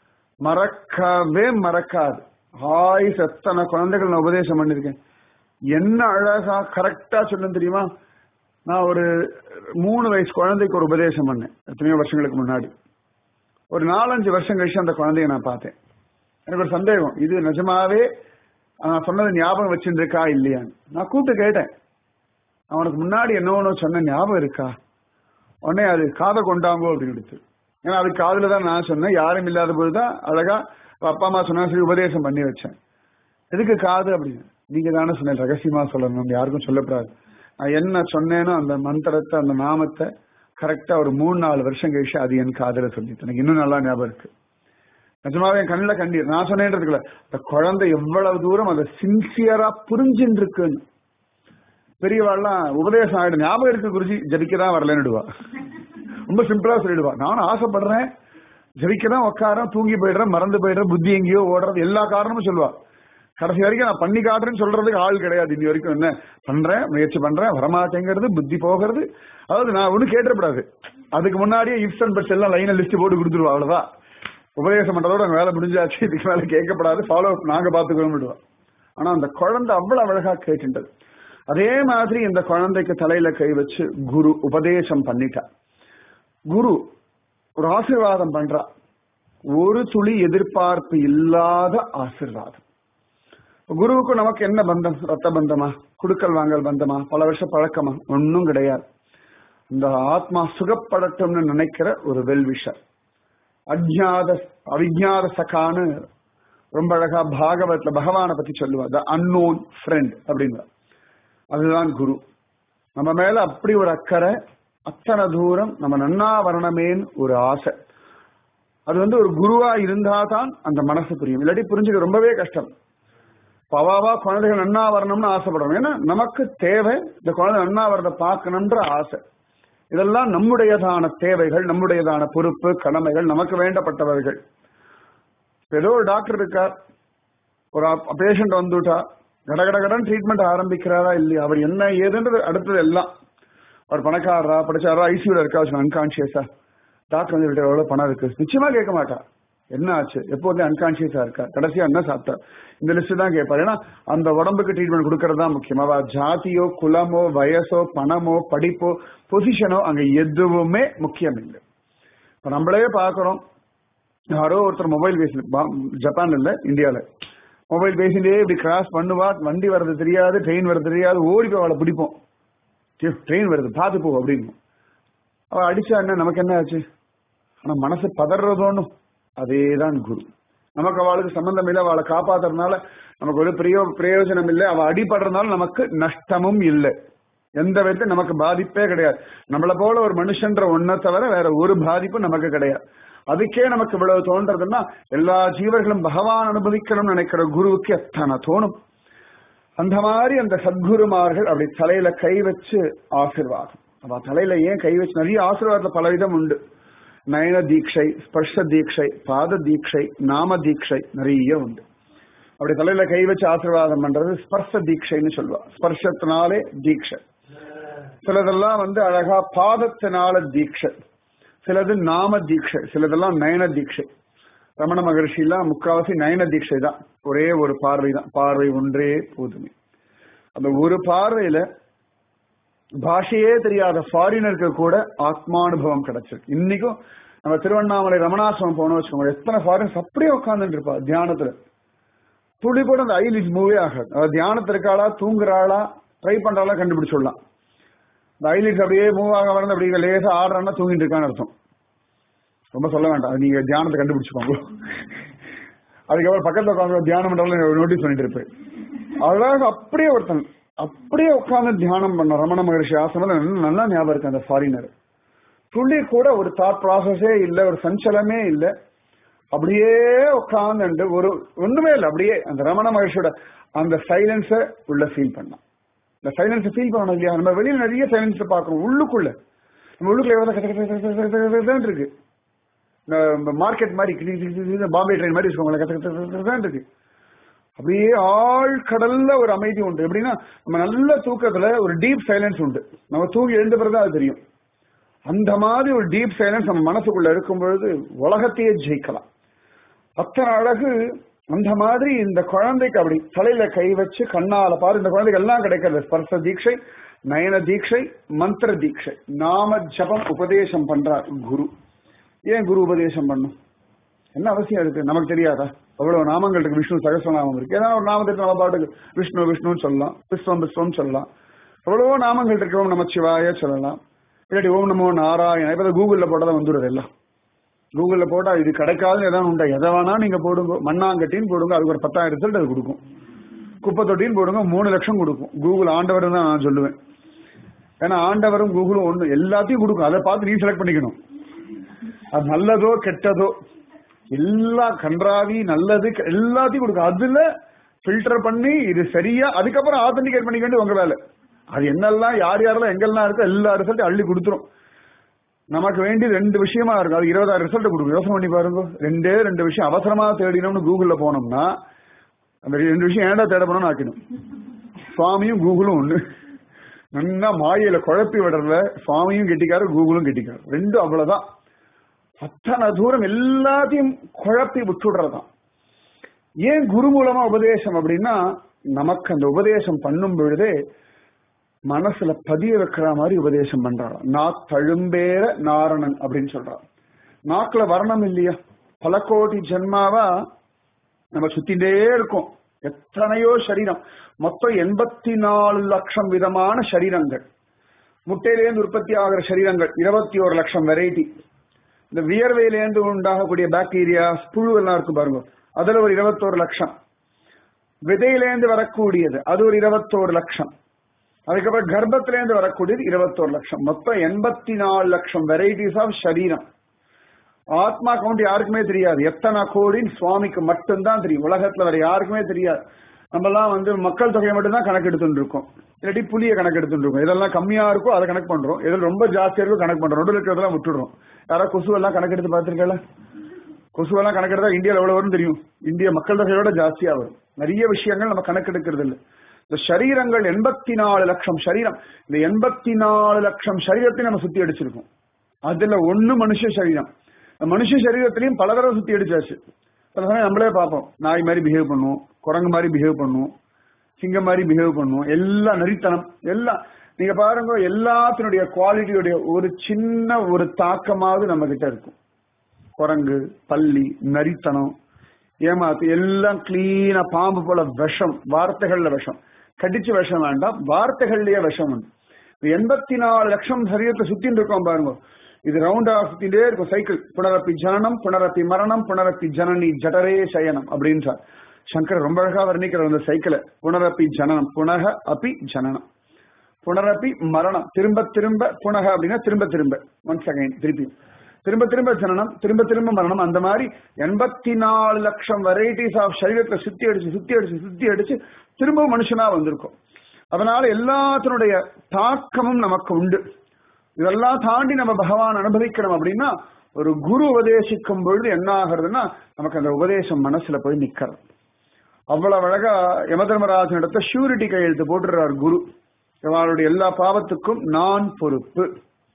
மறக்கவே மறக்காது ஹாய் எத்தனை குழந்தைகள் நான் உபதேசம் பண்ணிருக்கேன் என்ன அழகா கரெக்டா சொல்லும் தெரியுமா நான் ஒரு மூணு வயசு குழந்தைக்கு ஒரு உபதேசம் பண்ணேன் எத்தனையோ வருஷங்களுக்கு முன்னாடி ஒரு நாலஞ்சு வருஷம் கழிச்சு அந்த குழந்தைய நான் பார்த்தேன் எனக்கு ஒரு சந்தேகம் இது நிஜமாவே நான் சொன்னது ஞாபகம் வச்சுருக்கா இல்லையான்னு நான் கூப்பிட்டு கேட்டேன் அவனுக்கு முன்னாடி என்ன ஒன்று சொன்ன ஞாபகம் இருக்கா உடனே அது காதை கொண்டாங்கோ அப்படின்னு எடுத்து ஏன்னா அது காதுல தான் நான் சொன்னேன் யாரும் இல்லாத போது தான் அழகா அப்பா அம்மா சொன்னா சரி உபதேசம் பண்ணி வச்சேன் எதுக்கு காது அப்படின்னு நீங்க தானே சொன்னேன் ரகசியமா சொல்லணும் யாருக்கும் சொல்லப்படாது நான் என்ன சொன்னேனோ அந்த மந்திரத்தை அந்த நாமத்தை கரெக்டா ஒரு மூணு நாலு வருஷம் கழிச்சு அது என் காதல சொல்லிட்டு எனக்கு இன்னும் நல்லா ஞாபகம் இருக்கு நிஜமாவே என் கண்ணில் கண்ணீர் நான் சொன்னேன்றதுக்குல இந்த குழந்தை எவ்வளவு தூரம் அதை சின்சியரா புரிஞ்சுட்டு இருக்குன்னு பெரியவாள்லாம் உபதேசம் ஆயிடும் ஞாபகம் இருக்கு குருஜி ஜபிக்கதான் வரலன்னுடுவா ரொம்ப சிம்பிளா சொல்லிடுவா நானும் ஆசைப்படுறேன் ஜபிக்கதான் உட்காரம் தூங்கி போயிடுறேன் மறந்து போயிடுறேன் புத்தி எங்கேயோ ஓடுறது எல்லா காரணமும் சொல்லுவா கடைசி வரைக்கும் நான் பண்ணி காட்டுறேன்னு சொல்றதுக்கு ஆள் கிடையாது இன்னி வரைக்கும் என்ன பண்றேன் முயற்சி பண்றேன் வரமாட்டேங்கிறது புத்தி போகிறது அதாவது நான் ஒன்றும் கேட்டுறப்படாது அதுக்கு முன்னாடியே இப்ஸ் அண்ட் பட்ஸ் எல்லாம் லைனை லிஸ்ட் போட்டு கொடுத்துருவா அவ்வளவுதான் உபதேசம் பண்றதோட அங்க வேலை முடிஞ்சாச்சு இதுக்கு மேல கேட்கப்படாது ஃபாலோ நாங்க பாத்துக்கிறோம் விடுவோம் ஆனா அந்த குழந்தை அவ்வளவு அழகா கேட்டுட்டது அதே மாதிரி இந்த குழந்தைக்கு தலையில கை வச்சு குரு உபதேசம் பண்ணிட்டா குரு ஒரு ஆசீர்வாதம் பண்றா ஒரு துளி எதிர்பார்ப்பு இல்லாத ஆசீர்வாதம் குருவுக்கு நமக்கு என்ன பந்தம் ரத்த பந்தமா குடுக்கல் வாங்கல் பந்தமா பல வருஷ பழக்கமா ஒன்னும் கிடையாது இந்த ஆத்மா சுகப்படட்டும்னு நினைக்கிற ஒரு வெல்விஷர் அஜ்ஞாத அவிஜாத சகான்னு ரொம்ப அழகா பாகவத்ல பகவானை பத்தி சொல்லுவா த அன்னோன் ஃப்ரெண்ட் அப்படிங்கிற அதுதான் குரு நம்ம மேல அப்படி ஒரு அக்கறை அத்தனை தூரம் நம்ம நன்னா வரணுமேன்னு ஒரு ஆசை அது வந்து ஒரு குருவா இருந்தாதான் அந்த மனசு புரியும் இல்லாட்டி புரிஞ்சுக்க ரொம்பவே கஷ்டம் பவாவா குழந்தைகள் நன்னா வரணும்னு ஆசைப்படணும் ஏன்னா நமக்கு தேவை இந்த குழந்தை நன்னா வரத பார்க்கணுன்ற ஆசை இதெல்லாம் நம்முடையதான தேவைகள் நம்முடையதான பொறுப்பு கடமைகள் நமக்கு வேண்டப்பட்டவர்கள் ஏதோ ஒரு டாக்டர் இருக்கார் ஒரு பேஷண்ட் வந்துட்டா கடகடகடன் ட்ரீட்மெண்ட் ஆரம்பிக்கிறாரா இல்லையா அவர் என்ன ஏதுன்றது அடுத்தது எல்லாம் அவர் பணக்காரரா படிச்சாரா ஐசியூல இருக்கா வச்சு அன்கான்சியஸா டாக்டர் வந்து இவர்கிட்ட எவ்வளவு பணம் இருக்கு நிச்சயமா கேட்க மாட்டா என்ன ஆச்சு எப்போ வந்து அன்கான்சியஸா இருக்கா கடைசியா என்ன சாப்பிட்டா இந்த லிஸ்ட் தான் கேட்பாரு ஏன்னா அந்த உடம்புக்கு ட்ரீட்மெண்ட் கொடுக்கறது தான் முக்கியம் அவ ஜாதியோ குலமோ வயசோ பணமோ படிப்போ பொசிஷனோ அங்க எதுவுமே முக்கியம் இல்லை இப்ப நம்மளே பாக்குறோம் யாரோ ஒருத்தர் மொபைல் பேசி ஜப்பான்ல இல்ல இந்தியால மொபைல் பேசிட்டே இப்படி கிராஸ் பண்ணுவா வண்டி வர்றது தெரியாது ட்ரெயின் வர்றது தெரியாது ஓடி போய் அவளை பிடிப்போம் ட்ரெயின் வருது பார்த்து போ அப்படின்னு அவ அடிச்சா என்ன நமக்கு என்ன ஆச்சு ஆனா மனசு பதறதோன்னும் அதேதான் குரு நமக்கு அவளுக்கு சம்பந்தம் இல்லை அவளை காப்பாத்துறதுனால நமக்கு ஒரு பிரியோ பிரயோஜனம் இல்லை அவ அடிபடுறதுனால நமக்கு நஷ்டமும் இல்லை எந்த விதத்தையும் நமக்கு பாதிப்பே கிடையாது நம்மளை போல ஒரு மனுஷன்ற ஒன்ன தவிர வேற ஒரு பாதிப்பும் நமக்கு கிடையாது அதுக்கே நமக்கு இவ்வளவு தோன்றதுன்னா எல்லா ஜீவர்களும் பகவான் அனுபவிக்கணும்னு நினைக்கிற குருவுக்கு எத்தனை தோணும் அந்த மாதிரி அந்த சத்குருமார்கள் அப்படி தலையில கை வச்சு ஆசிர்வாதம் அவ தலையில ஏன் கை வச்சு நிறைய ஆசீர்வாதத்துல பல விதம் உண்டு நயன தீட்சை ஸ்பர்ஷ தீட்சை பாத தீட்சை நாம தீட்சை நிறைய உண்டு அப்படி தலையில கை வச்சு ஆசீர்வாதம் பண்றது ஸ்பர்ஷ தீட்சைன்னு சொல்லுவா ஸ்பர்ஷத்தினாலே தீட்சை சிலதெல்லாம் வந்து அழகா பாதத்தினால தீட்சை சிலது நாம தீட்சை சிலதெல்லாம் நயன தீட்சை ரமண மகர்ஷி எல்லாம் முக்காவாசி நயன தீட்சை தான் ஒரே ஒரு பார்வை தான் பார்வை ஒன்றே போதுமே அந்த ஒரு பார்வையில பாஷையே தெரியாத ஃபாரினருக்கு கூட ஆத்மானுபவம் கிடைச்சிருக்கு இன்னைக்கும் நம்ம திருவண்ணாமலை ரமணாசிரமம் போனோம் வச்சுக்கோங்க எத்தனை ஃபாரினர்ஸ் அப்படியே உட்காந்துட்டு இருப்பா தியானத்துல துளி கூட அந்த ஐலிஸ் மூவே ஆகாது அதாவது தியானத்துல இருக்காளா தூங்குறாளா ட்ரை பண்றாளா கண்டுபிடிச்சிடலாம் இந்த ஐலிஸ் அப்படியே மூவ் ஆக வரந்து அப்படி லேசா ஆடுறான்னா தூங்கிட்டு இருக்கான்னு அர்த்தம் ரொம்ப சொல்ல வேண்டாம் நீங்க தியானத்தை கண்டுபிடிச்சுக்கோங்க அதுக்கப்புறம் பக்கத்துல உட்காந்து தியானம் பண்றாலும் நோட்டீஸ் பண்ணிட்டு இருப்பேன் அழகாக அப்படியே ஒருத்தன் அப்படியே உட்கார்ந்து தியானம் பண்ண ரமண மகர்ஷி ஆசிரமம் நல்லா ஞாபகம் இருக்கு அந்த ஃபாரினர் துள்ளி கூட ஒரு தாட் ப்ராசஸே இல்ல ஒரு சஞ்சலமே இல்ல அப்படியே உட்கார்ந்து ஒரு ஒண்ணுமே இல்லை அப்படியே அந்த ரமண மகர்ஷியோட அந்த சைலன்ஸ உள்ள ஃபீல் பண்ணான் இந்த சைலன்ஸை ஃபீல் பண்ணணும் இல்லையா நம்ம வெளியில நிறைய சைலன்ஸ் பார்க்கறோம் உள்ளுக்குள்ள நம்ம உள்ளுக்குள்ள எவ்வளவு கத்த கத்த கத்த கத்த கத்த கத்தன்னு இருக்கு இந்த மார்க்கெட் மாதிரி பாம்பே ட்ரெயின் மாதிரி வச்சுக்கோங்களேன் கத்த கத்த கத்த கத்தன்னு இருக்கு அப்படியே ஆழ் கடல்ல ஒரு அமைதி உண்டு எப்படின்னா நம்ம நல்ல தூக்கத்துல ஒரு டீப் சைலன்ஸ் உண்டு நம்ம தூங்கி எழுந்த பிறகுதான் அது தெரியும் அந்த மாதிரி ஒரு டீப் சைலன்ஸ் நம்ம மனசுக்குள்ள இருக்கும் பொழுது உலகத்தையே ஜெயிக்கலாம் அத்தனை அழகு அந்த மாதிரி இந்த குழந்தைக்கு அப்படி தலையில கை வச்சு கண்ணால பாரு இந்த குழந்தைக்கு எல்லாம் கிடைக்கிறது ஸ்பர்ச தீட்சை நயன தீட்சை மந்திர தீட்சை நாம ஜபம் உபதேசம் பண்றார் குரு ஏன் குரு உபதேசம் பண்ணும் என்ன அவசியம் இருக்கு நமக்கு தெரியாதா அவ்வளவு நாமங்கள் இருக்கு விஷ்ணு சகசநாமம் இருக்கு ஏதாவது ஒரு நாமத்தை நம்ம பாட்டுக்கு விஷ்ணு விஷ்ணுன்னு சொல்லலாம் விஸ்வம் விஸ்வம் சொல்லலாம் எவ்வளவோ நாமங்கள் இருக்கு ஓம் நம சிவாய சொல்லலாம் இல்லாட்டி ஓம் நமோ நாராயண இப்ப கூகுள்ல போட்டதான் வந்துடுது எல்லாம் கூகுள்ல போட்டா இது கிடைக்காதுன்னு எதாவது உண்டா எதை வேணா நீங்க போடுங்க மண்ணாங்கட்டின்னு போடுங்க அதுக்கு ஒரு பத்தாயிரம் ரிசல்ட் அது கொடுக்கும் குப்பை தொட்டின்னு போடுங்க மூணு லட்சம் கொடுக்கும் கூகுள் ஆண்டவர் தான் நான் சொல்லுவேன் ஏன்னா ஆண்டவரும் கூகுளும் ஒண்ணு எல்லாத்தையும் கொடுக்கும் அதை பார்த்து நீ செலக்ட் பண்ணிக்கணும் அது நல்லதோ கெட்டதோ எல்லா கன்றாவி நல்லது எல்லாத்தையும் கொடுக்கும் அதுல ஃபில்டர் பண்ணி இது சரியா அதுக்கப்புறம் ஆத்தன்டிகேட் பண்ணிக்க வேண்டிய உங்க வேலை அது என்னெல்லாம் யார் யாரெல்லாம் எங்கெல்லாம் இருக்கோ எல்லா ரிசல்ட்டும் அள்ளி கொடுத்துரும் நமக்கு வேண்டி ரெண்டு விஷயமா இருக்கும் அது இருபதாயிரம் ரிசல்ட் கொடுக்கும் யோசனை பண்ணி பாருங்க ரெண்டே ரெண்டு விஷயம் அவசரமா தேடினோம்னு கூகுள்ல போனோம்னா அந்த ரெண்டு விஷயம் ஏன்டா தேட போனோம்னு ஆக்கணும் சுவாமியும் கூகுளும் ஒண்ணு நல்லா மாயையில குழப்பி விடுறதுல சுவாமியும் கெட்டிக்காரு கூகுளும் கெட்டிக்காரு ரெண்டும் அவ்வளவுதான் அத்தனை தூரம் எல்லாத்தையும் குழப்பி விட்டுடுறதுதான் ஏன் குரு மூலமா உபதேசம் அப்படின்னா நமக்கு அந்த உபதேசம் பண்ணும் பொழுதே மனசுல பதிய வைக்கிற மாதிரி உபதேசம் பண்றாரு நான் தழும்பேற நாரணன் அப்படின்னு சொல்றாரு நாக்குல வர்ணம் இல்லையா பல கோடி ஜென்மாவா நம்ம சுத்திட்டே இருக்கோம் எத்தனையோ சரீரம் மொத்தம் எண்பத்தி நாலு லட்சம் விதமான சரீரங்கள் முட்டையிலேருந்து உற்பத்தி ஆகிற சரீரங்கள் இருபத்தி ஒரு லட்சம் வெரைட்டி இந்த வியர்வையிலேருந்து உண்டாகக்கூடிய பாக்டீரியா புழு எல்லாம் இருக்கு பாருங்க அதுல ஒரு இருபத்தோரு லட்சம் விதையிலேருந்து வரக்கூடியது அது ஒரு இருபத்தோரு லட்சம் அதுக்கப்புறம் கர்ப்பத்திலேருந்து வரக்கூடியது இருபத்தோரு லட்சம் மொத்தம் எண்பத்தி நாலு லட்சம் வெரைட்டிஸ் ஆஃப் சரீரம் ஆத்மா கவுண்ட் யாருக்குமே தெரியாது எத்தனை கோடின்னு சுவாமிக்கு மட்டும்தான் தெரியும் உலகத்துல வேற யாருக்குமே தெரியாது நம்ம எல்லாம் வந்து மக்கள் தொகையை மட்டும்தான் கணக்கு எடுத்துட்டு இருக்கோம் இல்லாட்டி புளிய கணக்கு எடுத்துட்டு இருக்கோம் இதெல்லாம் கம்மியா இருக்கோ அதை கணக்கு பண்றோம் இதில் ரொம்ப ஜாஸ்தியா இருக்கோ கணக்கு பண்றோம் நடுவில் இருக்கிறதெல்லாம் விட்டுடுறோம் யாராவது கொசு எல்லாம் கணக்கு எடுத்து பார்த்திருக்கல கொசுவெல்லாம் கணக்கெடுத்தா இந்தியாவில் எவ்வளவு வரும் தெரியும் இந்திய மக்கள் தொகையோட ஜாஸ்தியா வரும் நிறைய விஷயங்கள் நம்ம கணக்கெடுக்கிறது இல்லை இந்த சரீரங்கள் எண்பத்தி நாலு லட்சம் சரீரம் இந்த எண்பத்தி நாலு லட்சம் சரீரத்தை நம்ம சுத்தி அடிச்சிருக்கோம் அதுல ஒண்ணு மனுஷ சரீரம் இந்த மனுஷ சரீரத்திலையும் பல தடவை சுத்தி அடிச்சாச்சு சில சமயம் நம்மளே பார்ப்போம் நாய் மாதிரி பிஹேவ் பண்ணுவோம் குரங்கு மாதிரி பிஹேவ் பண்ணுவோம் சிங்கம் மாதிரி பிஹேவ் பண்ணுவோம் எல்லாம் நரித்தனம் எல்லாம் நீங்க பாருங்க எல்லாத்தினுடைய குவாலிட்டியுடைய ஒரு சின்ன ஒரு தாக்கமாவது நம்ம கிட்ட இருக்கும் குரங்கு பள்ளி நரித்தனம் ஏமாத்து எல்லாம் கிளீனா பாம்பு போல விஷம் வார்த்தைகள்ல விஷம் கடிச்சு விஷம் வேண்டாம் வார்த்தைகள்லயே விஷம் உண்டு எண்பத்தி நாலு லட்சம் சரீரத்தை சுத்தின்னு இருக்கோம் பாருங்க இது ரவுண்டா சுத்திட்டே இருக்கும் சைக்கிள் புனரப்பி ஜனனம் புனரப்பி மரணம் புனரப்பி ஜனனி ஜடரே சயனம் அப்படின்றார் சங்கர் ரொம்ப அழகா வர்ணிக்கிற அந்த சைக்கிளை புனரப்பி ஜனனம் புனக அபி ஜனனம் புனரப்பி மரணம் திரும்ப திரும்ப புனக அப்படின்னா திரும்ப திரும்ப ஒன்ஸ் அகைன் திருப்பி திரும்ப திரும்ப ஜனனம் திரும்ப திரும்ப மரணம் அந்த மாதிரி எண்பத்தி நாலு லட்சம் வெரைட்டிஸ் ஆஃப் சரீரத்தை சுத்தி அடிச்சு சுத்தி அடிச்சு சுத்தி அடிச்சு திரும்ப மனுஷனா வந்திருக்கும் அதனால எல்லாத்தினுடைய தாக்கமும் நமக்கு உண்டு இதெல்லாம் தாண்டி நம்ம பகவான் அனுபவிக்கணும் அப்படின்னா ஒரு குரு உபதேசிக்கும் பொழுது என்ன ஆகுறதுன்னா நமக்கு அந்த உபதேசம் மனசுல போய் நிக்கிறது அவ்வளவு அழகா யமதர்மராஜன் இடத்த ஷூரிட்டி கையெழுத்து போட்டுறார் குரு இவளுடைய எல்லா பாவத்துக்கும் நான் பொறுப்பு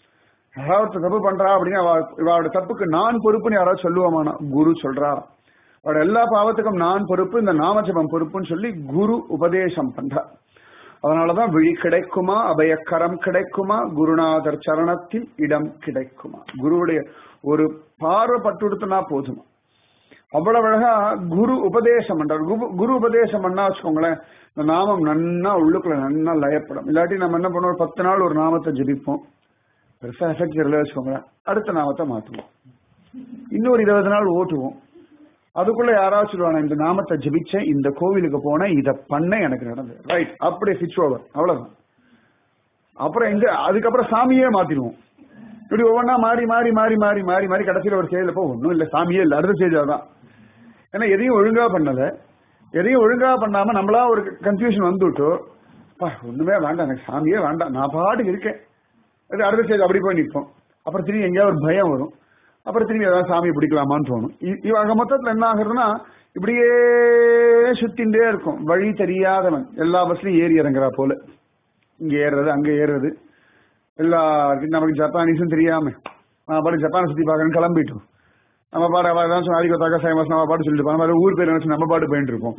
யாராவது தப்பு பண்றா அப்படின்னு இவளோட தப்புக்கு நான் பொறுப்புன்னு யாராவது சொல்லுவோமானா குரு சொல்றா அவரோட எல்லா பாவத்துக்கும் நான் பொறுப்பு இந்த நாமஜபம் பொறுப்புன்னு சொல்லி குரு உபதேசம் பண்றா அதனாலதான் விழி கிடைக்குமா அபயக்கரம் கிடைக்குமா குருநாதர் சரணத்தில் இடம் கிடைக்குமா குருவுடைய ஒரு பார்வை பட்டுடுத்துனா போதுமா அவ்வளவு அழகா குரு உபதேசம் பண்றார் குரு உபதேசம் பண்ணா வச்சுக்கோங்களேன் இந்த நாமம் நன்னா உள்ளுக்குள்ள நன்னா லயப்படும் இல்லாட்டி நம்ம என்ன பண்ணுவோம் பத்து நாள் ஒரு நாமத்தை ஜபிப்போம் பெருசா எஃபெக்ட் தெரியல வச்சுக்கோங்களேன் அடுத்த நாமத்தை மாத்துவோம் இன்னொரு இருபது நாள் ஓட்டுவோம் அதுக்குள்ள யாராவது சொல்லுவாங்க இந்த நாமத்தை ஜபிச்சேன் இந்த கோவிலுக்கு போனேன் இதை பண்ண எனக்கு நடந்தது ரைட் அப்படியே சுவிச் ஓவர் அவ்வளவுதான் அப்புறம் எங்க அதுக்கப்புறம் சாமியே மாத்திடுவோம் இப்படி ஒவ்வொன்றா மாறி மாறி மாறி மாறி மாறி மாறி கடைசியில் ஒரு ஸ்டேஜில் போ ஒன்றும் இல்லை சாமியே இல்லை அடுத்த ஸ்டேஜ் தான் ஏன்னா எதையும் ஒழுங்கா பண்ணல எதையும் ஒழுங்கா பண்ணாம நம்மளா ஒரு கன்ஃபியூஷன் வந்துவிட்டோ ஒண்ணுமே வேண்டாம் எனக்கு சாமியே வேண்டாம் நான் பாட்டுக்கு இருக்கேன் அது அடுத்த ஸ்டேஜ் அப்படி போய் நிற்போம் அப்புறம் திரும்பி எங்கேயாவது ஒரு பயம் வரும் அப்புறம் திரும்பி ஏதாவது சாமியை பிடிக்கலாமான்னு தோணும் இவங்க மொத்தத்தில் என்ன ஆகுறதுன்னா இப்படியே சுத்தின்றே இருக்கும் வழி தெரியாதவன் எல்லா பஸ்லயும் ஏறி இறங்குறா போல இங்க ஏறுறது அங்க ஏறுறது எல்லா நமக்கு ஜப்பானீஸும் தெரியாம நான் பாட்டு ஜப்பானை சுத்தி பார்க்கறேன்னு கிளம்பிட்டோம் நம்ம பாடு அவ தான் சொன்ன அடிக்க தக்க சைமாஸ் நம்ம பாட்டு சொல்லிட்டு நம்ம ஊர் பேர் நினைச்சு நம்ம பாட்டு போயிட்டு இருப்போம்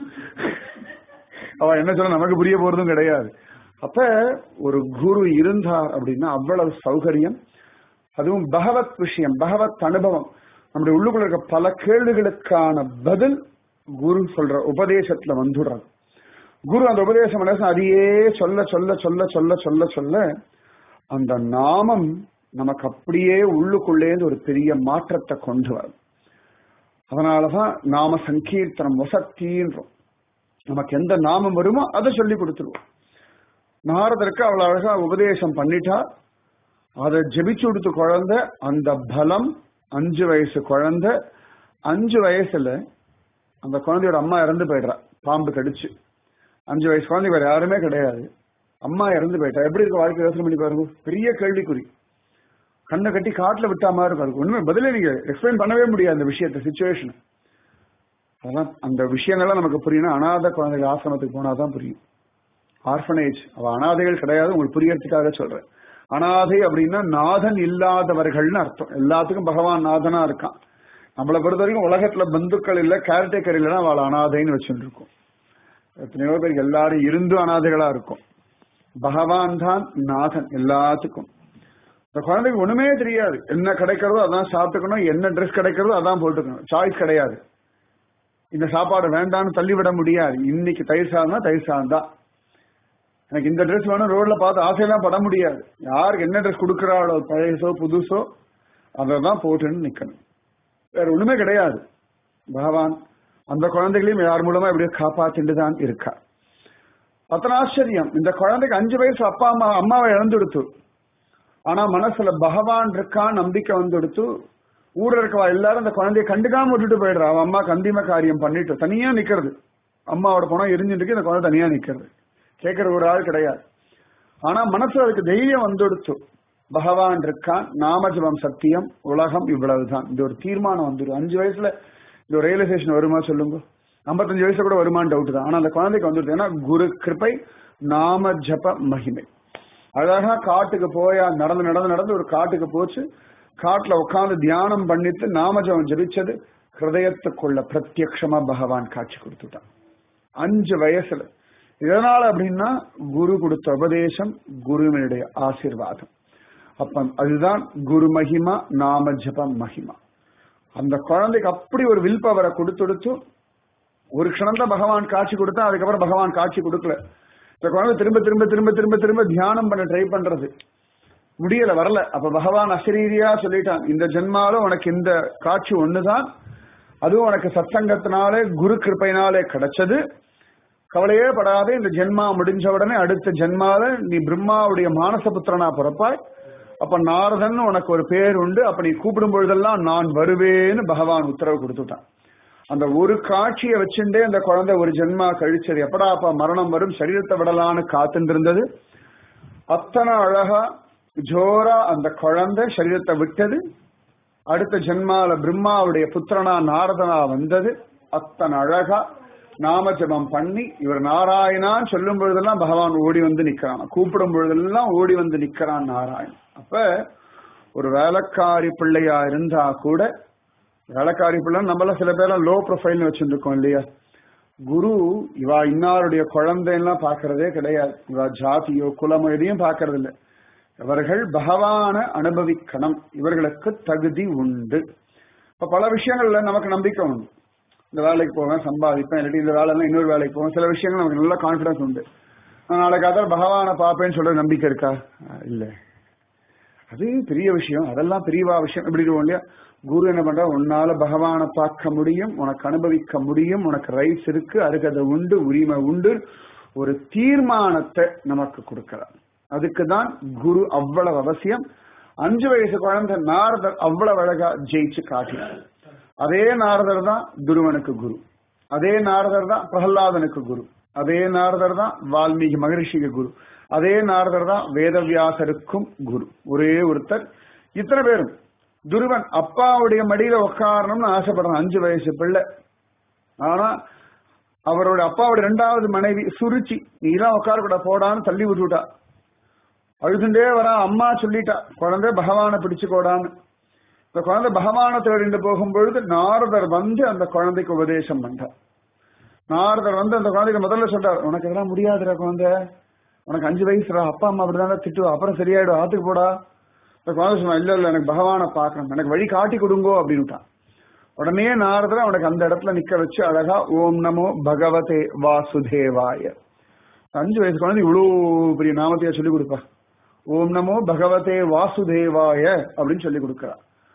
அவ என்ன சொல்ல நமக்கு புரிய போறதும் கிடையாது அப்ப ஒரு குரு இருந்தார் அப்படின்னா அவ்வளவு சௌகரியம் அதுவும் பகவத் விஷயம் பகவத் அனுபவம் நம்முடைய உள்ளுக்குள்ள இருக்க பல கேள்விகளுக்கான பதில் குரு சொல்ற உபதேசத்துல வந்துடுறது குரு அந்த உபதேசம் மனசு அதையே சொல்ல சொல்ல சொல்ல சொல்ல சொல்ல சொல்ல அந்த நாமம் நமக்கு அப்படியே உள்ளுக்குள்ளேந்து ஒரு பெரிய மாற்றத்தை கொண்டு வரும் அதனாலதான் நாம சங்கீர்த்தனம் வசத்தின்றோம் நமக்கு எந்த நாமம் வருமோ அதை சொல்லி கொடுத்துருவோம் நாரதற்கு அவ்வளவு அழகா உபதேசம் பண்ணிட்டா அதை ஜெபிச்சு கொடுத்த குழந்தை அந்த பலம் அஞ்சு வயசு குழந்தை அஞ்சு வயசுல அந்த குழந்தையோட அம்மா இறந்து போயிடுறா பாம்பு கடிச்சு அஞ்சு வயசு குழந்தை வேற யாருமே கிடையாது அம்மா இறந்து போயிட்டா எப்படி இருக்க வாழ்க்கை யோசனை பண்ணி பாருங்க பெரிய கேள்விக்குறி கண்ணை கட்டி காட்டுல விட்டா மாதிரி இருக்கும் அதுக்கு ஒண்ணுமே பதிலே நீங்க எக்ஸ்பிளைன் பண்ணவே முடியாது அந்த விஷயத்த சுச்சுவேஷன் அதெல்லாம் அந்த விஷயங்கள்லாம் நமக்கு புரியணும் அனாத குழந்தைகள் ஆசிரமத்துக்கு போனாதான் புரியும் ஆர்ஃபனேஜ் அவ அனாதைகள் கிடையாது உங்களுக்கு புரியறதுக்காக சொல்றேன் அனாதை அப்படின்னா நாதன் இல்லாதவர்கள்னு அர்த்தம் எல்லாத்துக்கும் பகவான் நாதனா இருக்கான் நம்மளை பொறுத்த வரைக்கும் உலகத்துல பந்துக்கள் இல்ல கேர்டேக்கர் இல்லைன்னா அவள் அனாதைன்னு வச்சுட்டு இருக்கோம் எத்தனையோ பேருக்கு எல்லாரும் இருந்தும் அனாதைகளா இருக்கும் பகவான் தான் நாதன் எல்லாத்துக்கும் இந்த குழந்தைக்கு ஒண்ணுமே தெரியாது என்ன கிடைக்கிறதோ அதான் சாப்பிட்டுக்கணும் என்ன ட்ரெஸ் கிடைக்கிறதோ அதான் போட்டுக்கணும் சாய்ஸ் கிடையாது இந்த சாப்பாடு வேண்டாம்னு தள்ளிவிட முடியாது இன்னைக்கு தயிர் சாதம் தயிர் சாதம் தான் எனக்கு இந்த ட்ரெஸ் வேணும் ரோட்ல பார்த்து ஆசையெல்லாம் பட முடியாது யாருக்கு என்ன ட்ரெஸ் கொடுக்குறாளோ பழையசோ புதுசோ அதை தான் போட்டுன்னு நிக்கணும் வேற ஒண்ணுமே கிடையாது பகவான் அந்த குழந்தைகளையும் யார் மூலமா எப்படியோ காப்பாத்திட்டு தான் இருக்கா அத்தனை ஆச்சரியம் இந்த குழந்தைக்கு அஞ்சு வயசு அப்பா அம்மா அம்மாவை இழந்துடுத்து ஆனா மனசுல பகவான் இருக்கான் நம்பிக்கை வந்துடுத்து ஊர்ல இருக்கவா எல்லாரும் அந்த குழந்தைய கண்டுக்காம விட்டுட்டு போயிடுறா அவன் அம்மா கந்திம காரியம் பண்ணிட்டு தனியா நிக்கிறது அம்மாவோட பணம் எரிஞ்சுட்டு இருக்கு இந்த குழந்தை தனியா நிக்கிறது கேட்கிற ஒரு ஆள் கிடையாது ஆனா மனசுல அதுக்கு தைரியம் வந்துடுத்து பகவான் இருக்கான் நாமஜபம் சத்தியம் உலகம் இவ்வளவுதான் இந்த ஒரு தீர்மானம் வந்துடும் அஞ்சு வயசுல இந்த ஒரு ரியலைசேஷன் வருமா சொல்லுங்க ஐம்பத்தஞ்சு வயசுல கூட வருமானு டவுட் தான் ஆனா அந்த குழந்தைக்கு வந்துடுது ஏன்னா குரு கிருப்பை நாம ஜப மகிமை அழகா காட்டுக்கு போயா நடந்து நடந்து நடந்து ஒரு காட்டுக்கு போச்சு காட்டுல உட்கார்ந்து தியானம் பண்ணிட்டு நாமஜபம் ஜபிச்சது ஹிருதயத்துக்குள்ள பிரத்யக்ஷமா பகவான் காட்சி கொடுத்துட்டான் அஞ்சு வயசுல எதனால அப்படின்னா குரு கொடுத்த உபதேசம் குருவினுடைய ஆசீர்வாதம் அப்ப அதுதான் குரு மகிமா நாம ஜப மகிமா அந்த குழந்தைக்கு அப்படி ஒரு வில் பவரை கொடுத்துடுத்து ஒரு க்ஷணம் தான் பகவான் காட்சி கொடுத்தா அதுக்கப்புறம் பகவான் காட்சி கொடுக்கல இந்த குழந்தை திரும்ப திரும்ப திரும்ப திரும்ப திரும்ப தியானம் பண்ண ட்ரை பண்றது முடியல வரல அப்ப பகவான் அசரீரியா சொல்லிட்டான் இந்த ஜென்மால உனக்கு இந்த காட்சி ஒண்ணுதான் அதுவும் உனக்கு சத்சங்கத்தினாலே குரு கிருப்பையினாலே கிடைச்சது கவலையே படாதே இந்த ஜென்மா முடிஞ்ச உடனே அடுத்த ஜென்மால நீ பிரம்மாவுடைய மானச புத்திரனா பிறப்பாய் அப்ப நாரதன் உனக்கு ஒரு பேர் உண்டு அப்ப நீ கூப்பிடும் பொழுதெல்லாம் நான் வருவேன்னு பகவான் உத்தரவு கொடுத்துட்டான் அந்த ஒரு காட்சியை வச்சுட்டே அந்த குழந்தை ஒரு ஜென்மா கழிச்சது எப்படா அப்ப மரணம் வரும் சரீரத்தை விடலான்னு காத்துட்டு இருந்தது அத்தனை அழகா ஜோரா அந்த குழந்தை சரீரத்தை விட்டது அடுத்த ஜென்மால பிரம்மாவுடைய புத்திரனா நாரதனா வந்தது அத்தனை அழகா நாம ஜபம் பண்ணி இவர் நாராயணான்னு சொல்லும் பொழுதெல்லாம் பகவான் ஓடி வந்து நிக்கிறான் கூப்பிடும் பொழுதெல்லாம் ஓடி வந்து நிக்கிறான் நாராயண் அப்ப ஒரு வேலைக்காரி பிள்ளையா இருந்தா கூட வேலைக்காரி பிள்ளை நம்மள சில பேர்லாம் லோ ப்ரொஃபைல்னு வச்சுருக்கோம் இல்லையா குரு இவா இன்னாருடைய குழந்தைலாம் பாக்குறதே கிடையாது இவா ஜாதியோ குலமோ எதையும் பாக்குறது இல்லை இவர்கள் பகவான அனுபவிக்கணும் இவர்களுக்கு தகுதி உண்டு இப்ப பல விஷயங்கள்ல நமக்கு நம்பிக்கை உண்டு இந்த வேலைக்கு போவேன் சம்பாதிப்பேன் இல்லாட்டி இந்த வேலை இன்னொரு வேலைக்கு போவேன் சில விஷயங்கள் நமக்கு நல்ல கான்பிடன்ஸ் உண்டு நான் நாளைக்கு அதான் பகவானை பார்ப்பேன்னு சொல்ற நம்பிக்கை இருக்கா இல்ல அது பெரிய விஷயம் அதெல்லாம் பெரியவா விஷயம் எப்படி இருக்கும் இல்லையா குரு என்ன பண்ற உன்னால பகவானை பார்க்க முடியும் உனக்கு அனுபவிக்க முடியும் உனக்கு ரைட்ஸ் இருக்கு அருகதை உண்டு உரிமை உண்டு ஒரு தீர்மானத்தை நமக்கு கொடுக்கிறார் அதுக்கு தான் குரு அவ்வளவு அவசியம் அஞ்சு வயசு குழந்தை நாரதர் அவ்வளவு அழகா ஜெயிச்சு காட்டினார் அதே நாரதர் தான் துருவனுக்கு குரு அதே நாரதர் தான் பிரகலாதனுக்கு குரு அதே நாரதர் தான் வால்மீகி மகரிஷிக்கு குரு அதே நாரதர் தான் வேதவியாசருக்கும் குரு ஒரே ஒருத்தர் இத்தனை பேரும் துருவன் அப்பாவுடைய மடியில உட்காரணும்னு ஆசைப்படுறான் அஞ்சு வயசு பிள்ளை ஆனா அவரோட அப்பாவோட ரெண்டாவது மனைவி சுருச்சி நீ எல்லாம் உட்கார கூட போடான்னு தள்ளி விட்டுட்டா அழுதுண்டே வரா அம்மா சொல்லிட்டா குழந்தை பகவானை பிடிச்சுக்கோடான்னு இந்த குழந்தை பகவானை தேடிண்டு போகும்பொழுது நாரதர் வந்து அந்த குழந்தைக்கு உபதேசம் பண்றார் நாரதர் வந்து அந்த குழந்தைக்கு முதல்ல சொல்றார் உனக்கு இதெல்லாம் முடியாதுடா குழந்தை உனக்கு அஞ்சு வயசுடா அப்பா அம்மா அப்படிதான் திட்டுவா அப்புறம் சரியாயிடும் ஆத்துக்கு போடா இந்த குழந்தை சொன்னா இல்ல இல்ல எனக்கு பகவானை பார்க்கணும் எனக்கு வழி காட்டி கொடுங்கோ அப்படின்னுட்டான் உடனே நாரதர் அவனுக்கு அந்த இடத்துல நிக்க வச்சு அழகா ஓம் நமோ பகவதே வாசுதேவாய அஞ்சு வயசு குழந்தை இவ்வளவு பெரிய நாமத்தையா சொல்லி கொடுப்பா ஓம் நமோ பகவதே வாசுதேவாய அப்படின்னு சொல்லி கொடுக்கிறா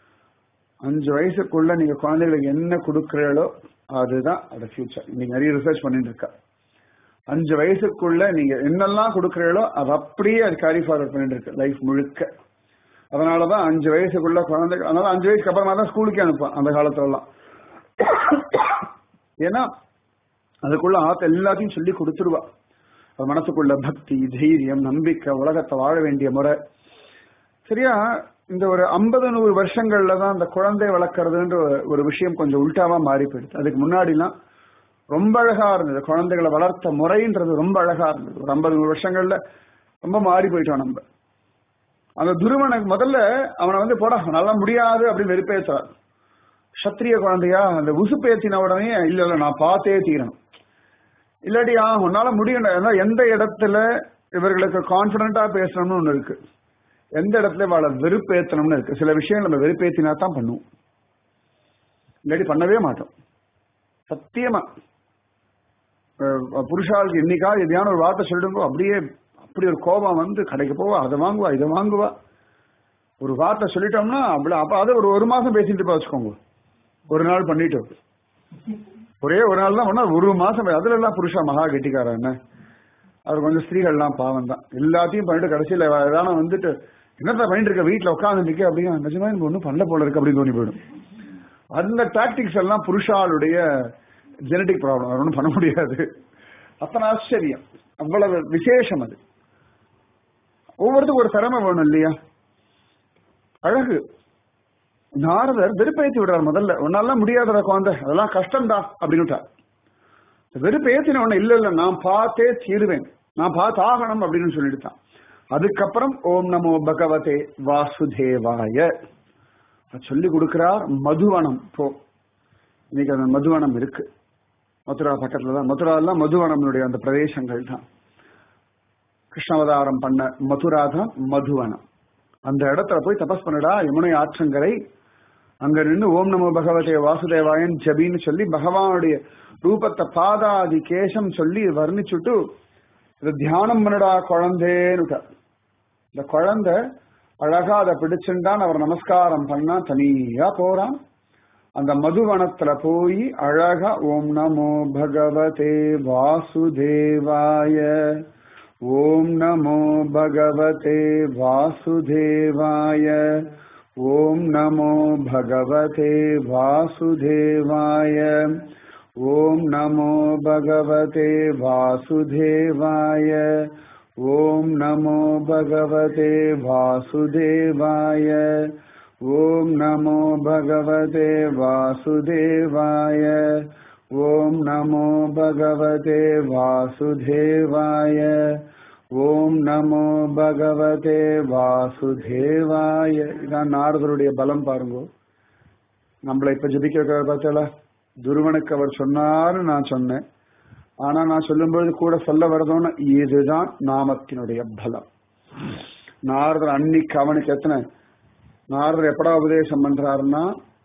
அஞ்சு வயசுக்குள்ள நீங்க குழந்தைகளுக்கு என்ன கொடுக்கறீங்களோ அதுதான் அது ஃபியூச்சர் நீங்க நிறைய ரிசர்ச் பண்ணிட்டு இருக்கா அஞ்சு வயசுக்குள்ள நீங்க என்னெல்லாம் கொடுக்கறீங்களோ அது அப்படியே அது கேரி ஃபார்வர்ட் பண்ணிட்டு இருக்கு லைஃப் முழுக்க அதனாலதான் அஞ்சு வயசுக்குள்ள குழந்தை அதனால அஞ்சு வயசுக்கு அப்புறமா தான் ஸ்கூலுக்கே அனுப்பான் அந்த காலத்துல எல்லாம் ஏன்னா அதுக்குள்ள ஆத்த எல்லாத்தையும் சொல்லி கொடுத்துருவா மனசுக்குள்ள பக்தி தைரியம் நம்பிக்கை உலகத்தை வாழ வேண்டிய முறை சரியா இந்த ஒரு ஐம்பது நூறு வருஷங்கள்ல தான் அந்த குழந்தை வளர்க்கறதுன்ற ஒரு விஷயம் கொஞ்சம் உல்டாவா மாறி போயிடுது அதுக்கு முன்னாடிலாம் ரொம்ப அழகா இருந்தது குழந்தைகளை வளர்த்த முறைன்றது ரொம்ப அழகா இருந்தது ஒரு ஐம்பது நூறு வருஷங்கள்ல ரொம்ப மாறி போயிட்டோம் நம்ம அந்த துருவனுக்கு முதல்ல அவனை வந்து போடா நல்லா முடியாது அப்படின்னு வெறுப்பேற்றார் சத்திரிய குழந்தையா அந்த உசுப்பேத்தின உடனே இல்ல இல்ல நான் பார்த்தே தீரணும் இல்லாட்டி ஆ உன்னால முடியும் எந்த இடத்துல இவர்களுக்கு கான்பிடண்டா பேசணும்னு ஒண்ணு இருக்கு எந்த இடத்துல வாழ வெறுப்பேத்தணும்னு இருக்கு சில விஷயம் நம்ம வெறுப்பேத்தினா தான் பண்ணுவோம் இல்லாட்டி பண்ணவே மாட்டோம் சத்தியமா புருஷாளுக்கு என்னைக்கா எதையான ஒரு வார்த்தை சொல்லிடுங்கோ அப்படியே அப்படி ஒரு கோபம் வந்து கடைக்கு போவா அதை வாங்குவா இதை வாங்குவா ஒரு வார்த்தை சொல்லிட்டோம்னா அப்படி அப்ப அதை ஒரு ஒரு மாசம் பேசிட்டு வச்சுக்கோங்க ஒரு நாள் பண்ணிட்டு ஒரே ஒரு நாள் தான் பண்ணா ஒரு மாசம் அதுல எல்லாம் புருஷா மகா கெட்டிக்காரன் என்ன அவர் கொஞ்சம் ஸ்திரீகள்லாம் பாவம் தான் எல்லாத்தையும் பண்ணிட்டு கடைசியில ஏதான வந்துட்டு என்னத்த பண்ணிட்டு இருக்க வீட்டுல உட்காந்து நிக்க அப்படிங்க நிஜமா எனக்கு ஒன்றும் பண்ண போல இருக்கு அப்படின்னு தோணி போயிடும் அந்த டாக்டிக்ஸ் எல்லாம் புருஷாளுடைய ஜெனட்டிக் ப்ராப்ளம் அது ஒன்றும் பண்ண முடியாது அத்தனை ஆச்சரியம் அவ்வளவு விசேஷம் அது ஒவ்வொருத்துக்கும் ஒரு திறமை வேணும் இல்லையா அழகு நாரதர் வெறுப்பேற்றி விடுறார் முதல்ல உன்னாலாம் முடியாத குழந்தை அதெல்லாம் கஷ்டம்டா அப்படின்னு வெறுப்பேற்றின உடனே இல்ல இல்ல நான் பார்த்தே தீருவேன் நான் பார்த்தாகணும் அப்படின்னு சொல்லிட்டுதான் அதுக்கப்புறம் ஓம் நமோ பகவதே வாசுதேவாய சொல்லி கொடுக்கிறார் மதுவனம் போ இன்னைக்கு அந்த மதுவனம் இருக்கு மதுரா பக்கத்துல தான் மதுராலாம் மதுவனம்னுடைய அந்த பிரதேசங்கள் தான் கிருஷ்ணாவதாரம் பண்ண மதுரா தான் மதுவனம் அந்த இடத்துல போய் தபஸ் பண்ணடா யமுனை ஆற்றங்கரை அங்க நின்று ஓம் நமோ பகவதே வாசுதேவாயன் ஜபின்னு சொல்லி பகவானுடைய ரூபத்தை பாதாதி கேசம் சொல்லி வர்ணிச்சுட்டு இது தியானம் பண்ணடா குழந்தேன்னு இந்த குழந்தை அழகா அதை பிடிச்சுட்டான் அவர் நமஸ்காரம் பண்ணா தனியா போறான் அந்த மதுவனத்துல போய் அழகா ஓம் நமோ பகவதே வாசுதேவாய ஓம் நமோ பகவதே வாசுதேவாய ஓம் நமோ பகவதே வாசுதேவாய ஓம் நமோ பகவதே வாசுதேவாய ஓம் நமோ பகவதே வாசுதேவாய ஓம் நமோ பகவதே வாசுதேவாய ஓம் நமோ பகவதே வாசுதேவாய ஓம் நமோ பகவதே வாசுதேவாய இதான் நாரதருடைய பலம் பாருங்க நம்மளை இப்ப ஜபிக்க வைக்கிற பார்த்தால துருவனுக்கு அவர் சொன்னாரு நான் சொன்னேன் ஆனா நான் சொல்லும்போது கூட சொல்ல வரதோன்னு இதுதான் நாமத்தினுடைய பலம் நாரதர் அன்னைக்கு அவனுக்கு எத்தனை நாரதர் எப்படா உபதேசம் பண்றாருன்னா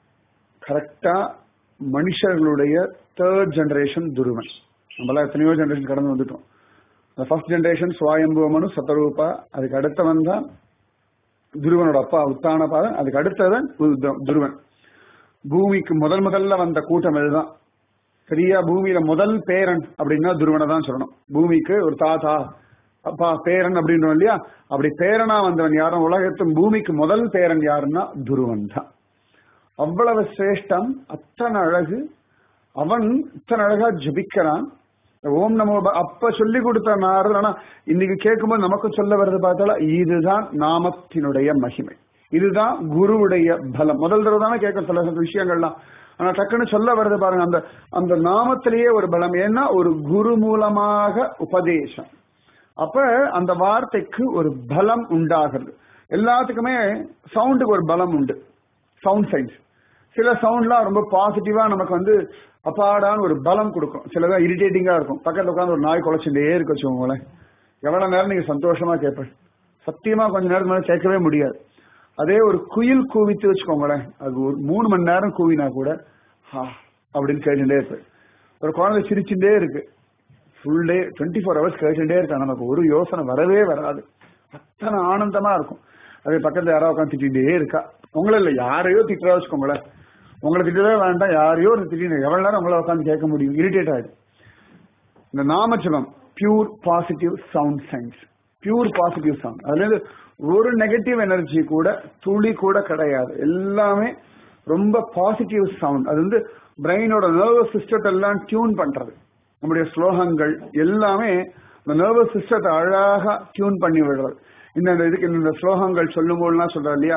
கரெக்டா மனுஷர்களுடைய தேர்ட் ஜெனரேஷன் துருவன் நம்மளாம் எத்தனையோ ஜெனரேஷன் கடந்து வந்துட்டோம் அந்த ஃபர்ஸ்ட் ஜெனரேஷன் சுவாயம்புவமனு சத்தரூபா அதுக்கு அடுத்தவன் தான் துருவனோட அப்பா உத்தானபாதன் அதுக்கு அடுத்தவன் துருவன் பூமிக்கு முதல் முதல்ல வந்த கூட்டம் இதுதான் சரியா பூமியில முதல் பேரன் அப்படின்னா துருவனை தான் சொல்லணும் பூமிக்கு ஒரு தாத்தா அப்பா பேரன் அப்படின்றோம் இல்லையா அப்படி பேரனா வந்தவன் யாரும் உலகத்தின் பூமிக்கு முதல் பேரன் யாருன்னா துருவன் தான் அவ்வளவு சிரேஷ்டம் அத்தனை அழகு அவன் இத்தனை அழகா ஜபிக்கிறான் ஓம் நமோ அப்ப சொல்லி கொடுத்த நாரதர் ஆனா இன்னைக்கு கேட்கும்போது நமக்கு சொல்ல வருது பார்த்தால இதுதான் நாமத்தினுடைய மகிமை இதுதான் குருவுடைய பலம் முதல் தடவை தானே கேட்க சில விஷயங்கள்லாம் ஆனா டக்குன்னு சொல்ல வருது பாருங்க அந்த அந்த நாமத்திலேயே ஒரு பலம் ஏன்னா ஒரு குரு மூலமாக உபதேசம் அப்ப அந்த வார்த்தைக்கு ஒரு பலம் உண்டாகிறது எல்லாத்துக்குமே சவுண்டுக்கு ஒரு பலம் உண்டு சவுண்ட் சயின்ஸ் சில சவுண்ட்லாம் ரொம்ப பாசிட்டிவா நமக்கு வந்து அப்பாடான்னு ஒரு பலம் கொடுக்கும் சிலதான் இரிட்டேட்டிங்கா இருக்கும் பக்கத்துல உட்காந்து ஒரு நாய் குலைச்சுட்டே இருக்க வச்சுக்கோங்களேன் எவ்வளவு நேரம் நீங்க சந்தோஷமா கேட்பேன் சத்தியமா கொஞ்ச நேரத்துக்கு மேலே கேட்கவே முடியாது அதே ஒரு குயில் கூவித்து வச்சுக்கோங்களேன் அது ஒரு மூணு மணி நேரம் கூவினா கூட ஹா அப்படின்னு கேட்டுட்டே இருப்பேன் ஒரு குழந்தை சிரிச்சுட்டே இருக்கு full day twenty four hours கேட்டுட்டே இருக்கா நமக்கு ஒரு யோசனை வரவே வராது அத்தனை ஆனந்தமா இருக்கும் அதே பக்கத்துல யாராவது உட்காந்து திட்டிகிட்டே இருக்கா உங்களை இல்லை யாரையோ திட்டுறா வச்சுக்கோங்களேன் உங்களை திட்டவே வேண்டாம் யாரையோ ஒரு திட்டின எவ்வளவு நேரம் உங்களை உட்காந்து கேட்க முடியும் இரிட்டேட் ஆயிடும் இந்த நாமச்சலம் pure positive sound science pure positive sound அதுல இருந்து ஒரு நெகட்டிவ் எனர்ஜி கூட துளி கூட கிடையாது எல்லாமே ரொம்ப பாசிட்டிவ் சவுண்ட் அது வந்து பிரெயினோட நர்வஸ் சிஸ்டத்தை எல்லாம் டியூன் பண்றது நம்முடைய ஸ்லோகங்கள் எல்லாமே இந்த நர்வஸ் சிஸ்டத்தை அழகா டியூன் பண்ணி விடுறது இந்த இதுக்கு இந்த ஸ்லோகங்கள் சொல்லும் போதுலாம் சொல்றாரு இல்லையா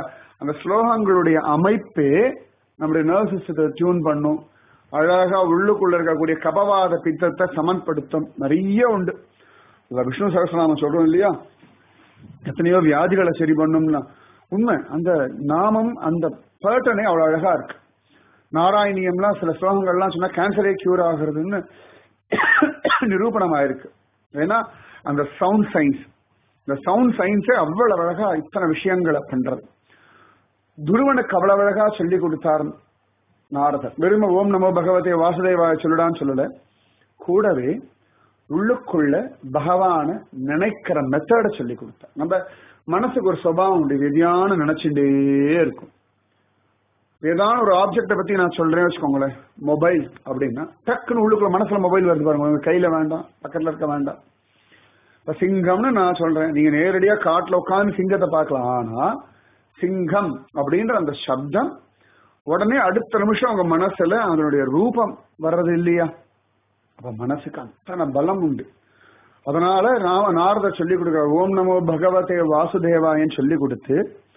அந்த ஸ்லோகங்களுடைய அமைப்பே நம்முடைய நர்வஸ் சிஸ்டத்தை டியூன் பண்ணும் அழகா உள்ளுக்குள்ள இருக்கக்கூடிய கபவாத பித்தத்தை சமன்படுத்தும் நிறைய உண்டு இல்ல விஷ்ணு சகசநாமம் சொல்றோம் இல்லையா எத்தனையோ வியாதிகளை சரி பண்ணும்னா உண்மை அந்த நாமம் அந்த பேட்டர்னே அவ்வளவு அழகா இருக்கு நாராயணியம்லாம் சில ஸ்லோகங்கள்லாம் சொன்னா கேன்சரே கியூர் ஆகுறதுன்னு நிரூபணம் ஆயிருக்கு ஏன்னா அந்த சவுண்ட் சயின்ஸ் இந்த சவுண்ட் சயின்ஸே அவ்வளவு அழகா இத்தனை விஷயங்களை பண்றது துருவனுக்கு அவ்வளவு அழகா சொல்லி கொடுத்தார் நாரதர் வெறும ஓம் நமோ பகவதே வாசுதேவாய சொல்லுடான்னு சொல்லல கூடவே உள்ளுக்குள்ள பகவான நினைக்கிற மெத்தட சொல்லி கொடுத்தார் நம்ம மனசுக்கு ஒரு சுபாவம் உண்டு எதையான நினைச்சுட்டே இருக்கும் ஏதான ஒரு ஆப்ஜெக்ட பத்தி நான் சொல்றேன் வச்சுக்கோங்களேன் மொபைல் அப்படின்னா டக்குன்னு உள்ளுக்குள்ள மனசுல மொபைல் வருது பாருங்க உங்க கையில வேண்டாம் பக்கத்துல இருக்க வேண்டாம் இப்ப சிங்கம்னு நான் சொல்றேன் நீங்க நேரடியா காட்டுல உட்காந்து சிங்கத்தை பார்க்கலாம் ஆனா சிங்கம் அப்படின்ற அந்த சப்தம் உடனே அடுத்த நிமிஷம் உங்க மனசுல அதனுடைய ரூபம் வர்றது இல்லையா அப்ப மனசுக்கு அத்தனை பலம் உண்டு அதனால ராம நாரதர் சொல்லி கொடுக்கிற ஓம் நமோ பகவதே வாசுதேவாயன்னு சொல்லி கொடுத்து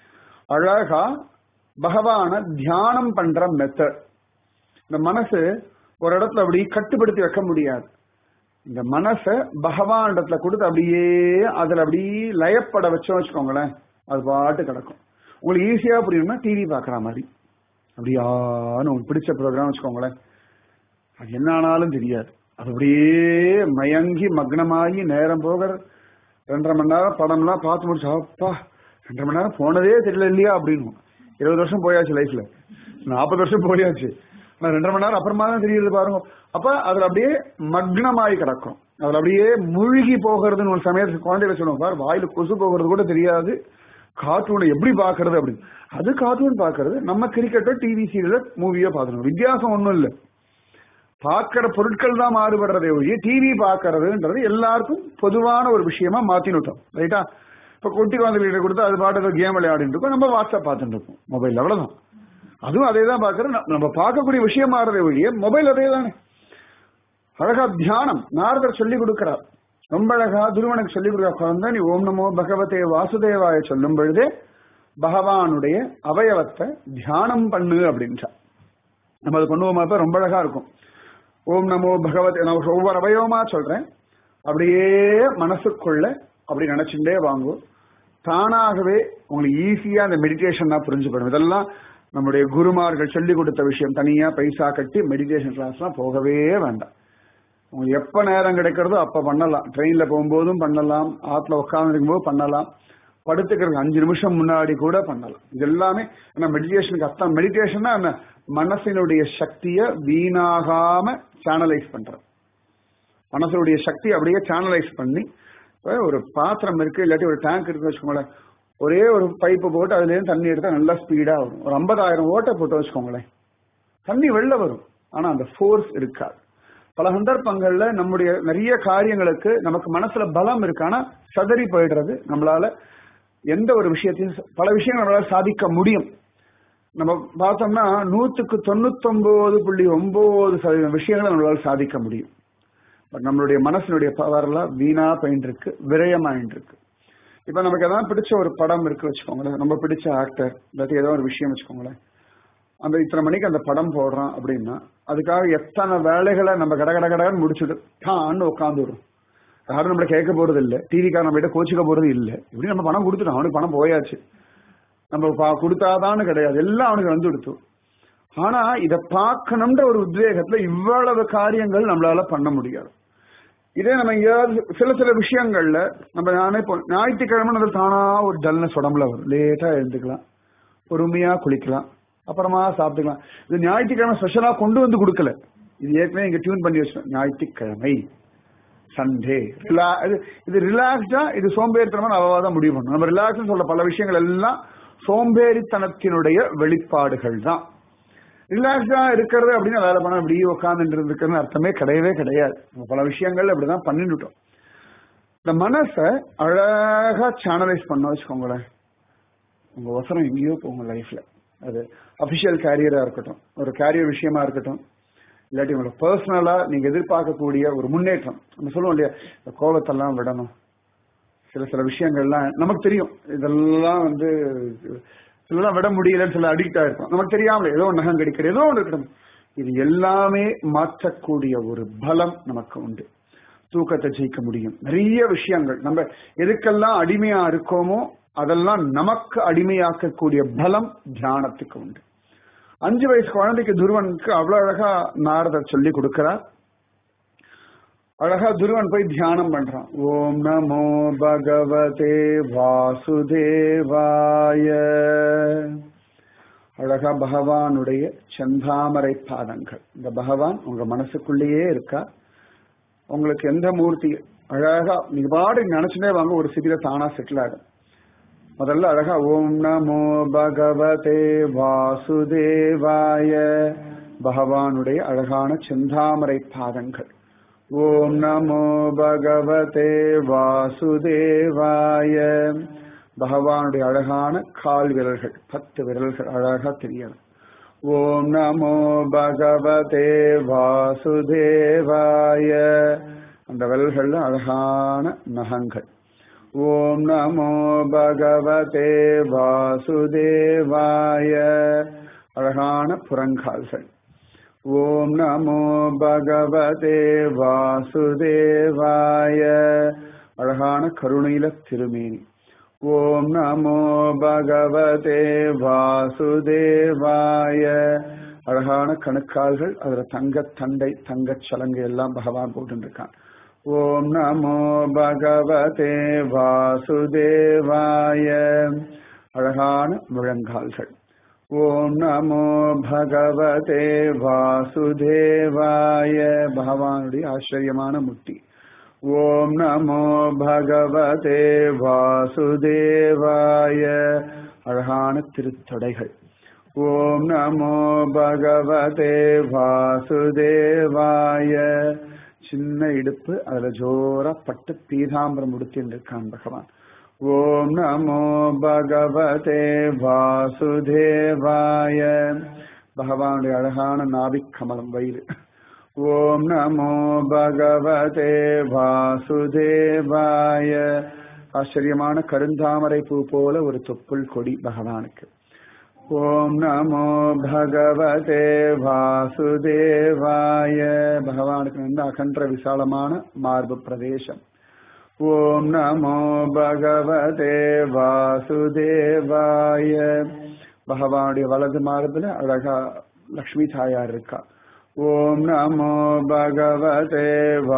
அழகா பகவான தியானம் பண்ற மெத்தட் இந்த மனசு ஒரு இடத்துல அப்படி கட்டுப்படுத்தி வைக்க முடியாது இந்த மனச பகவான் இடத்துல கொடுத்து அப்படியே அதுல அப்படியே லயப்பட வச்சோம் வச்சுக்கோங்களேன் அது பாட்டு கிடக்கும் உங்களுக்கு ஈஸியா புரியணும்னா டிவி பாக்குற மாதிரி அப்படியான்னு உங்களுக்கு பிடிச்ச ப்ரோக்ராம் வச்சுக்கோங்களேன் அது என்ன ஆனாலும் தெரியாது அது அப்படியே மயங்கி மக்னமாகி நேரம் போகிற ரெண்டரை மணி நேரம் படம்லாம் பார்த்து முடிச்சு அப்பா ரெண்டரை மணி நேரம் போனதே தெரியல இல்லையா அப்படின்னு இருபது வருஷம் போயாச்சு லைஃப்ல நாற்பது வருஷம் போயாச்சு ஆனா ரெண்டரை மணி நேரம் அப்புறமா தான் தெரியுது பாருங்க அப்ப அதுல அப்படியே மக்னமாகி கிடக்கும் அதுல அப்படியே மூழ்கி போகிறதுன்னு ஒரு சமயத்துக்கு குழந்தைகளை சொல்லுவோம் பாரு வாயில கொசு போகிறது கூட தெரியாது கார்ட்டூனை எப்படி பாக்குறது அப்படின்னு அது கார்ட்டூன் பாக்குறது நம்ம கிரிக்கெட்டோ டிவி சீரியலோ மூவியோ பாத்துருக்கோம் வித்தியாசம் ஒண்ணும் இல்லை பார்க்கிற பொருட்கள் தான் மாறுபடுறதே ஒழிய டிவி பார்க்கறதுன்றது எல்லாருக்கும் பொதுவான ஒரு விஷயமா மாத்தினுட்டோம் ரைட்டா இப்ப குட்டி குழந்தைகிட்ட கொடுத்து அது பாட்டு கேம் விளையாடிட்டு இருக்கோம் நம்ம வாட்ஸ்அப் பார்த்துட்டு இருக்கோம் மொபைல் அவ்வளவுதான் அதுவும் அதே தான் பார்க்கறது நம்ம பார்க்கக்கூடிய விஷயம் மாறுறதே ஒழிய மொபைல் அதே தானே அழகா தியானம் நாரதர் சொல்லி கொடுக்கிறார் ரொம்ப அழகா துருவனுக்கு சொல்லி கொடுக்கிற குழந்தை நீ ஓம் நமோ பகவதே வாசுதேவாய சொல்லும் பொழுதே பகவானுடைய அவயவத்தை தியானம் பண்ணு அப்படின்றார் நம்ம அது பண்ணுவோமா ரொம்ப அழகா இருக்கும் ஓம் நமோ பகவத் நான் ஒவ்வொரு அவயவமா சொல்றேன் அப்படியே மனசுக்குள்ள அப்படி நினைச்சுட்டே வாங்கும் தானாகவே உங்களுக்கு ஈஸியா அந்த மெடிடேஷன் தான் புரிஞ்சுக்கணும் இதெல்லாம் நம்முடைய குருமார்கள் சொல்லி கொடுத்த விஷயம் தனியா பைசா கட்டி மெடிடேஷன் கிளாஸ்லாம் போகவே வேண்டாம் உங்களுக்கு எப்ப நேரம் கிடைக்கிறதோ அப்ப பண்ணலாம் ட்ரெயின்ல போகும்போதும் பண்ணலாம் ஆத்துல உட்கார்ந்து போது பண்ணலாம் படுத்துக்கிறதுக்கு அஞ்சு நிமிஷம் முன்னாடி கூட பண்ணலாம் இது எல்லாமே என்ன மெடிடேஷனுக்கு அர்த்தம் மெடிடேஷன்னா என்ன மனசினுடைய சக்தியை வீணாகாம சேனலைஸ் பண்றது மனசனுடைய சக்தி அப்படியே சேனலைஸ் பண்ணி ஒரு பாத்திரம் இருக்கு இல்லாட்டி ஒரு டேங்க் இருக்கு வச்சுக்கோங்களேன் ஒரே ஒரு பைப்பு போட்டு அதுல இருந்து தண்ணி எடுத்தா நல்லா ஸ்பீடா வரும் ஒரு ஐம்பதாயிரம் ஓட்டை போட்டு வச்சுக்கோங்களேன் தண்ணி வெளில வரும் ஆனா அந்த ஃபோர்ஸ் இருக்காது பல சந்தர்ப்பங்கள்ல நம்முடைய நிறைய காரியங்களுக்கு நமக்கு மனசுல பலம் இருக்கு ஆனா சதறி போயிடுறது நம்மளால எந்த ஒரு விஷயத்தையும் பல விஷயங்கள் நம்மளால சாதிக்க முடியும் நம்ம பார்த்தோம்னா நூத்துக்கு தொண்ணூத்தொன்பது புள்ளி ஒன்பது சதவீதம் விஷயங்களை நம்மளால சாதிக்க முடியும் பட் நம்மளுடைய மனசினுடைய பவர்லாம் வீணா போயிட்டு இருக்கு விரயமாயிட்டு இருக்கு இப்ப நமக்கு எதாவது பிடிச்ச ஒரு படம் இருக்கு வச்சுக்கோங்களேன் ரொம்ப பிடிச்ச ஆக்டர் இல்லாட்டி ஏதோ ஒரு விஷயம் வச்சுக்கோங்களேன் அந்த இத்தனை மணிக்கு அந்த படம் போடுறான் அப்படின்னா அதுக்காக எத்தனை வேலைகளை நம்ம கட கட கடன்னு முடிச்சுட்டு தான்னு உட்காந்துடும் யாரும் நம்மள கேட்க போறது இல்லை டிவிக்கார நம்ம கிட்ட கோச்சிக்க போறது இல்லை இப்படி நம்ம பணம் கொடுத்துட்டோம் அவனுக்கு பணம் போயாச்சு நம்ம கொடுத்தாதான்னு கிடையாது எல்லாம் அவனுக்கு வந்து கொடுத்து ஆனா இத பார்க்கணும்ன்ற ஒரு உத்வேகத்துல இவ்வளவு காரியங்கள் நம்மளால பண்ண முடியாது இதே நம்ம எங்கேயாவது சில சில விஷயங்கள்ல நம்ம நானே இப்போ ஞாயிற்றுக்கிழமை தானா ஒரு டல்னஸ் உடம்புல வரும் லேட்டா எழுந்துக்கலாம் பொறுமையா குளிக்கலாம் அப்புறமா சாப்பிட்டுக்கலாம் இது ஞாயிற்றுக்கிழமை ஸ்பெஷலா கொண்டு வந்து கொடுக்கல இது ஏற்கனவே இங்க டியூன் பண்ணி வச்சோம் ஞாயிற்றுக்கிழமை சண்டே இது ரிலாக்ஸ்டா இது சோம்பேறித்தனமா அவ்வளவா தான் முடிவு பண்ணணும் நம்ம ரிலாக்ஸ் சொல்ற பல விஷயங்கள் எல்லாம் சோம்பேறித்தனத்தினுடைய வெளிப்பாடுகள் தான் ரிலாக்ஸா இருக்கிறது அப்படின்னு வேலை பண்ண இப்படி உட்காந்துட்டு இருக்கிறது அர்த்தமே கிடையவே கிடையாது நம்ம பல விஷயங்கள் அப்படிதான் பண்ணிட்டுட்டோம் இந்த மனசை அழகா சேனலைஸ் பண்ண வச்சுக்கோங்களேன் உங்க வசனம் எங்கேயோ போங்க லைஃப்ல அது அபிஷியல் கேரியரா இருக்கட்டும் ஒரு கேரியர் விஷயமா இருக்கட்டும் இல்லாட்டி உங்களோட பர்சனலா நீங்க எதிர்பார்க்கக்கூடிய ஒரு முன்னேற்றம் நம்ம சொல்லுவோம் இல்லையா இந்த கோபத்தெல்லாம் விடணும் சில சில விஷயங்கள்லாம் நமக்கு தெரியும் இதெல்லாம் வந்து சிலதான் விட முடியலன்னு சில அடிக்ட் ஆயிருக்கும் நமக்கு தெரியாமல ஏதோ ஒரு நகம் கிடைக்கிற ஏதோ ஒன்று இருக்கணும் இது எல்லாமே மாற்றக்கூடிய ஒரு பலம் நமக்கு உண்டு தூக்கத்தை ஜெயிக்க முடியும் நிறைய விஷயங்கள் நம்ம எதுக்கெல்லாம் அடிமையா இருக்கோமோ அதெல்லாம் நமக்கு அடிமையாக்கக்கூடிய பலம் தியானத்துக்கு உண்டு அஞ்சு வயசு குழந்தைக்கு துருவனுக்கு அவ்வளவு அழகா நாரதர் சொல்லி கொடுக்கிறார் அழகா துருவன் போய் தியானம் பண்றான் ஓம் நமோ பகவதே வாசுதேவாய அழகா பகவானுடைய செந்தாமரை பாதங்கள் இந்த பகவான் உங்க மனசுக்குள்ளேயே இருக்கா உங்களுக்கு எந்த மூர்த்தி அழகா நீங்க பாடு நினைச்சுட்டே வாங்க ஒரு சிதில தானா செட்டில் ஆகும் முதல்ல அழகா ஓம் நமோ பகவதே வாசுதேவாய பகவானுடைய அழகான செந்தாமரை பாதங்கள் ஓம் நமோ பகவதே வாசுதேவாய பகவானுடைய அழகான கால் விரல்கள் பத்து விரல்கள் அழகா தெரியணும் ஓம் நமோ பகவதே வாசுதேவாய அந்த விரல்கள்ல அழகான நகங்கள் ஓம் நமோ பகவதே வாசுதேவாய அழகான புறங்கால்கள் ஓம் நமோ பகவதே வாசுதேவாய அழகான கருணையில திருமேனி ஓம் நமோ பகவதே வாசுதேவாய அழகான கணுக்கால்கள் அதுல தங்க தண்டை தங்கச் சலங்கை எல்லாம் பகவான் போட்டுருக்கான் ஓம் நமோ பகவதே வாசுதேவாய அழகான முழங்கால்கள் ஓம் நமோ பகவதே வாசுதேவாய பகவானுடைய ஆச்சரியமான முட்டி ஓம் நமோ பகவதே வாசுதேவாய அழகான திருத்தொடைகள் ஓம் நமோ பகவதே வாசுதேவாய சின்ன இடுப்பு அதுல ஜோரா பட்டு பீதாம்பரம் முடித்தின்னு இருக்கான் பகவான் ஓம் நமோ பகவதே வாசுதேவாய பகவானுடைய அழகான நாபிக் கமலம் வயிறு ஓம் நமோ பகவதே வாசுதேவாய ஆச்சரியமான கருந்தாமரை பூ போல ஒரு தொப்புள் கொடி பகவானுக்கு ஓம் நமோ பகவதே வாசுதேவாய பகவானுக்கு வந்து அகன்ற விசாலமான மார்பு பிரதேசம் ஓம் நமோ பகவதே வாசுதேவாய பகவானுடைய வலது மார்புல அழகா லக்ஷ்மி தாயார் இருக்கா ஓம் நமோ பகவதே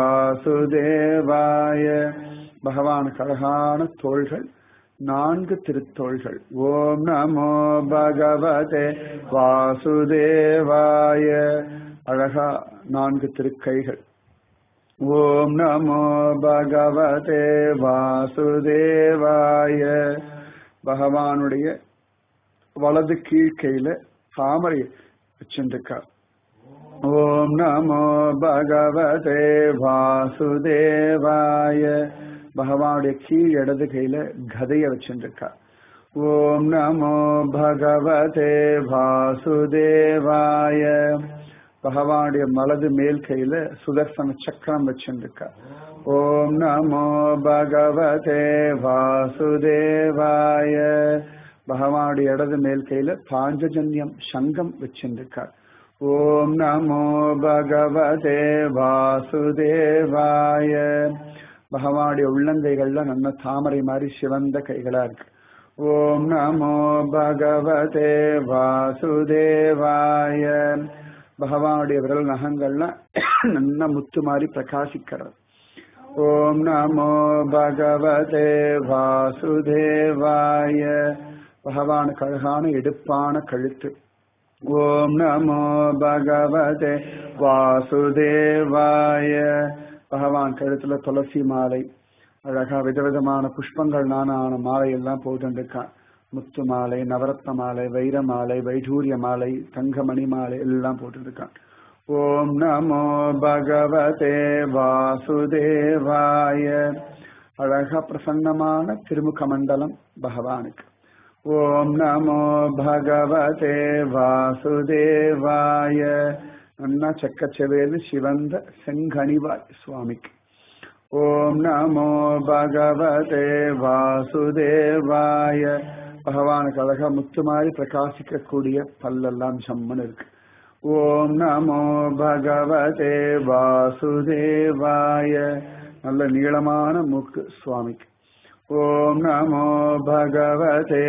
வாசுதேவாய பகவானுக்கு அழகான தோள்கள் நான்கு திருத்தோள்கள் ஓம் நமோ பகவதே வாசுதேவாய அழகா நான்கு திருக்கைகள் ஓம் நமோ பகவதே வாசுதேவாய பகவானுடைய வலது கீழ்க்கையில தாமரை வச்சிருக்கார் ஓம் நமோ பகவதே வாசுதேவாய பகவானுடைய கீழ் இடது கையில கதைய வச்சிருக்கார் ஓம் நமோ பகவதே வாசுதேவாய பகவானுடைய மலது மேல் கையில சுதர்சன சக்கரம் வச்சிருக்கார் ஓம் நமோ பகவதே வாசுதேவாய பகவானுடைய இடது மேல் கையில பாஞ்சஜன்யம் சங்கம் வச்சிருக்கார் ஓம் நமோ பகவதே வாசுதேவாய பகவானுடைய உள்ளங்கைகள்ல நல்ல தாமரை மாதிரி சிவந்த கைகளா இருக்கு ஓம் நமோ பகவதே வாசுதேவாய பகவானுடைய விரல் நகங்கள்லாம் நல்ல முத்து மாதிரி பிரகாசிக்கிறது ஓம் நமோ பகவதே வாசுதேவாய பகவானுக்கு அழகான எடுப்பான கழுத்து ஓம் நமோ பகவதே வாசுதேவாய பகவான் கழுத்துல துளசி மாலை அழகா விதவிதமான புஷ்பங்கள் நானான மாலை எல்லாம் போட்டுருக்கான் முத்து மாலை நவரத்ன மாலை வைர மாலை வைடூரிய மாலை தங்கமணி மாலை எல்லாம் போட்டுருக்கான் ஓம் நமோ பகவதே வாசுதேவாய அழகா பிரசன்னமான திருமுக மண்டலம் பகவானுக்கு ஓம் நமோ பகவதே வாசுதேவாய நன்னா செக்கச்செவேது சிவந்த செங்கனிவாய் சுவாமிக்கு ஓம் நமோ பகவதே வாசுதேவாய பகவானுக்கு அழகா முத்து மாதிரி பிரகாசிக்கக்கூடிய பல்லெல்லாம் ஜம்மன் இருக்கு ஓம் நமோ பகவதே வாசுதேவாய நல்ல நீளமான மூக்கு சுவாமிக்கு ஓம் நமோ பகவதே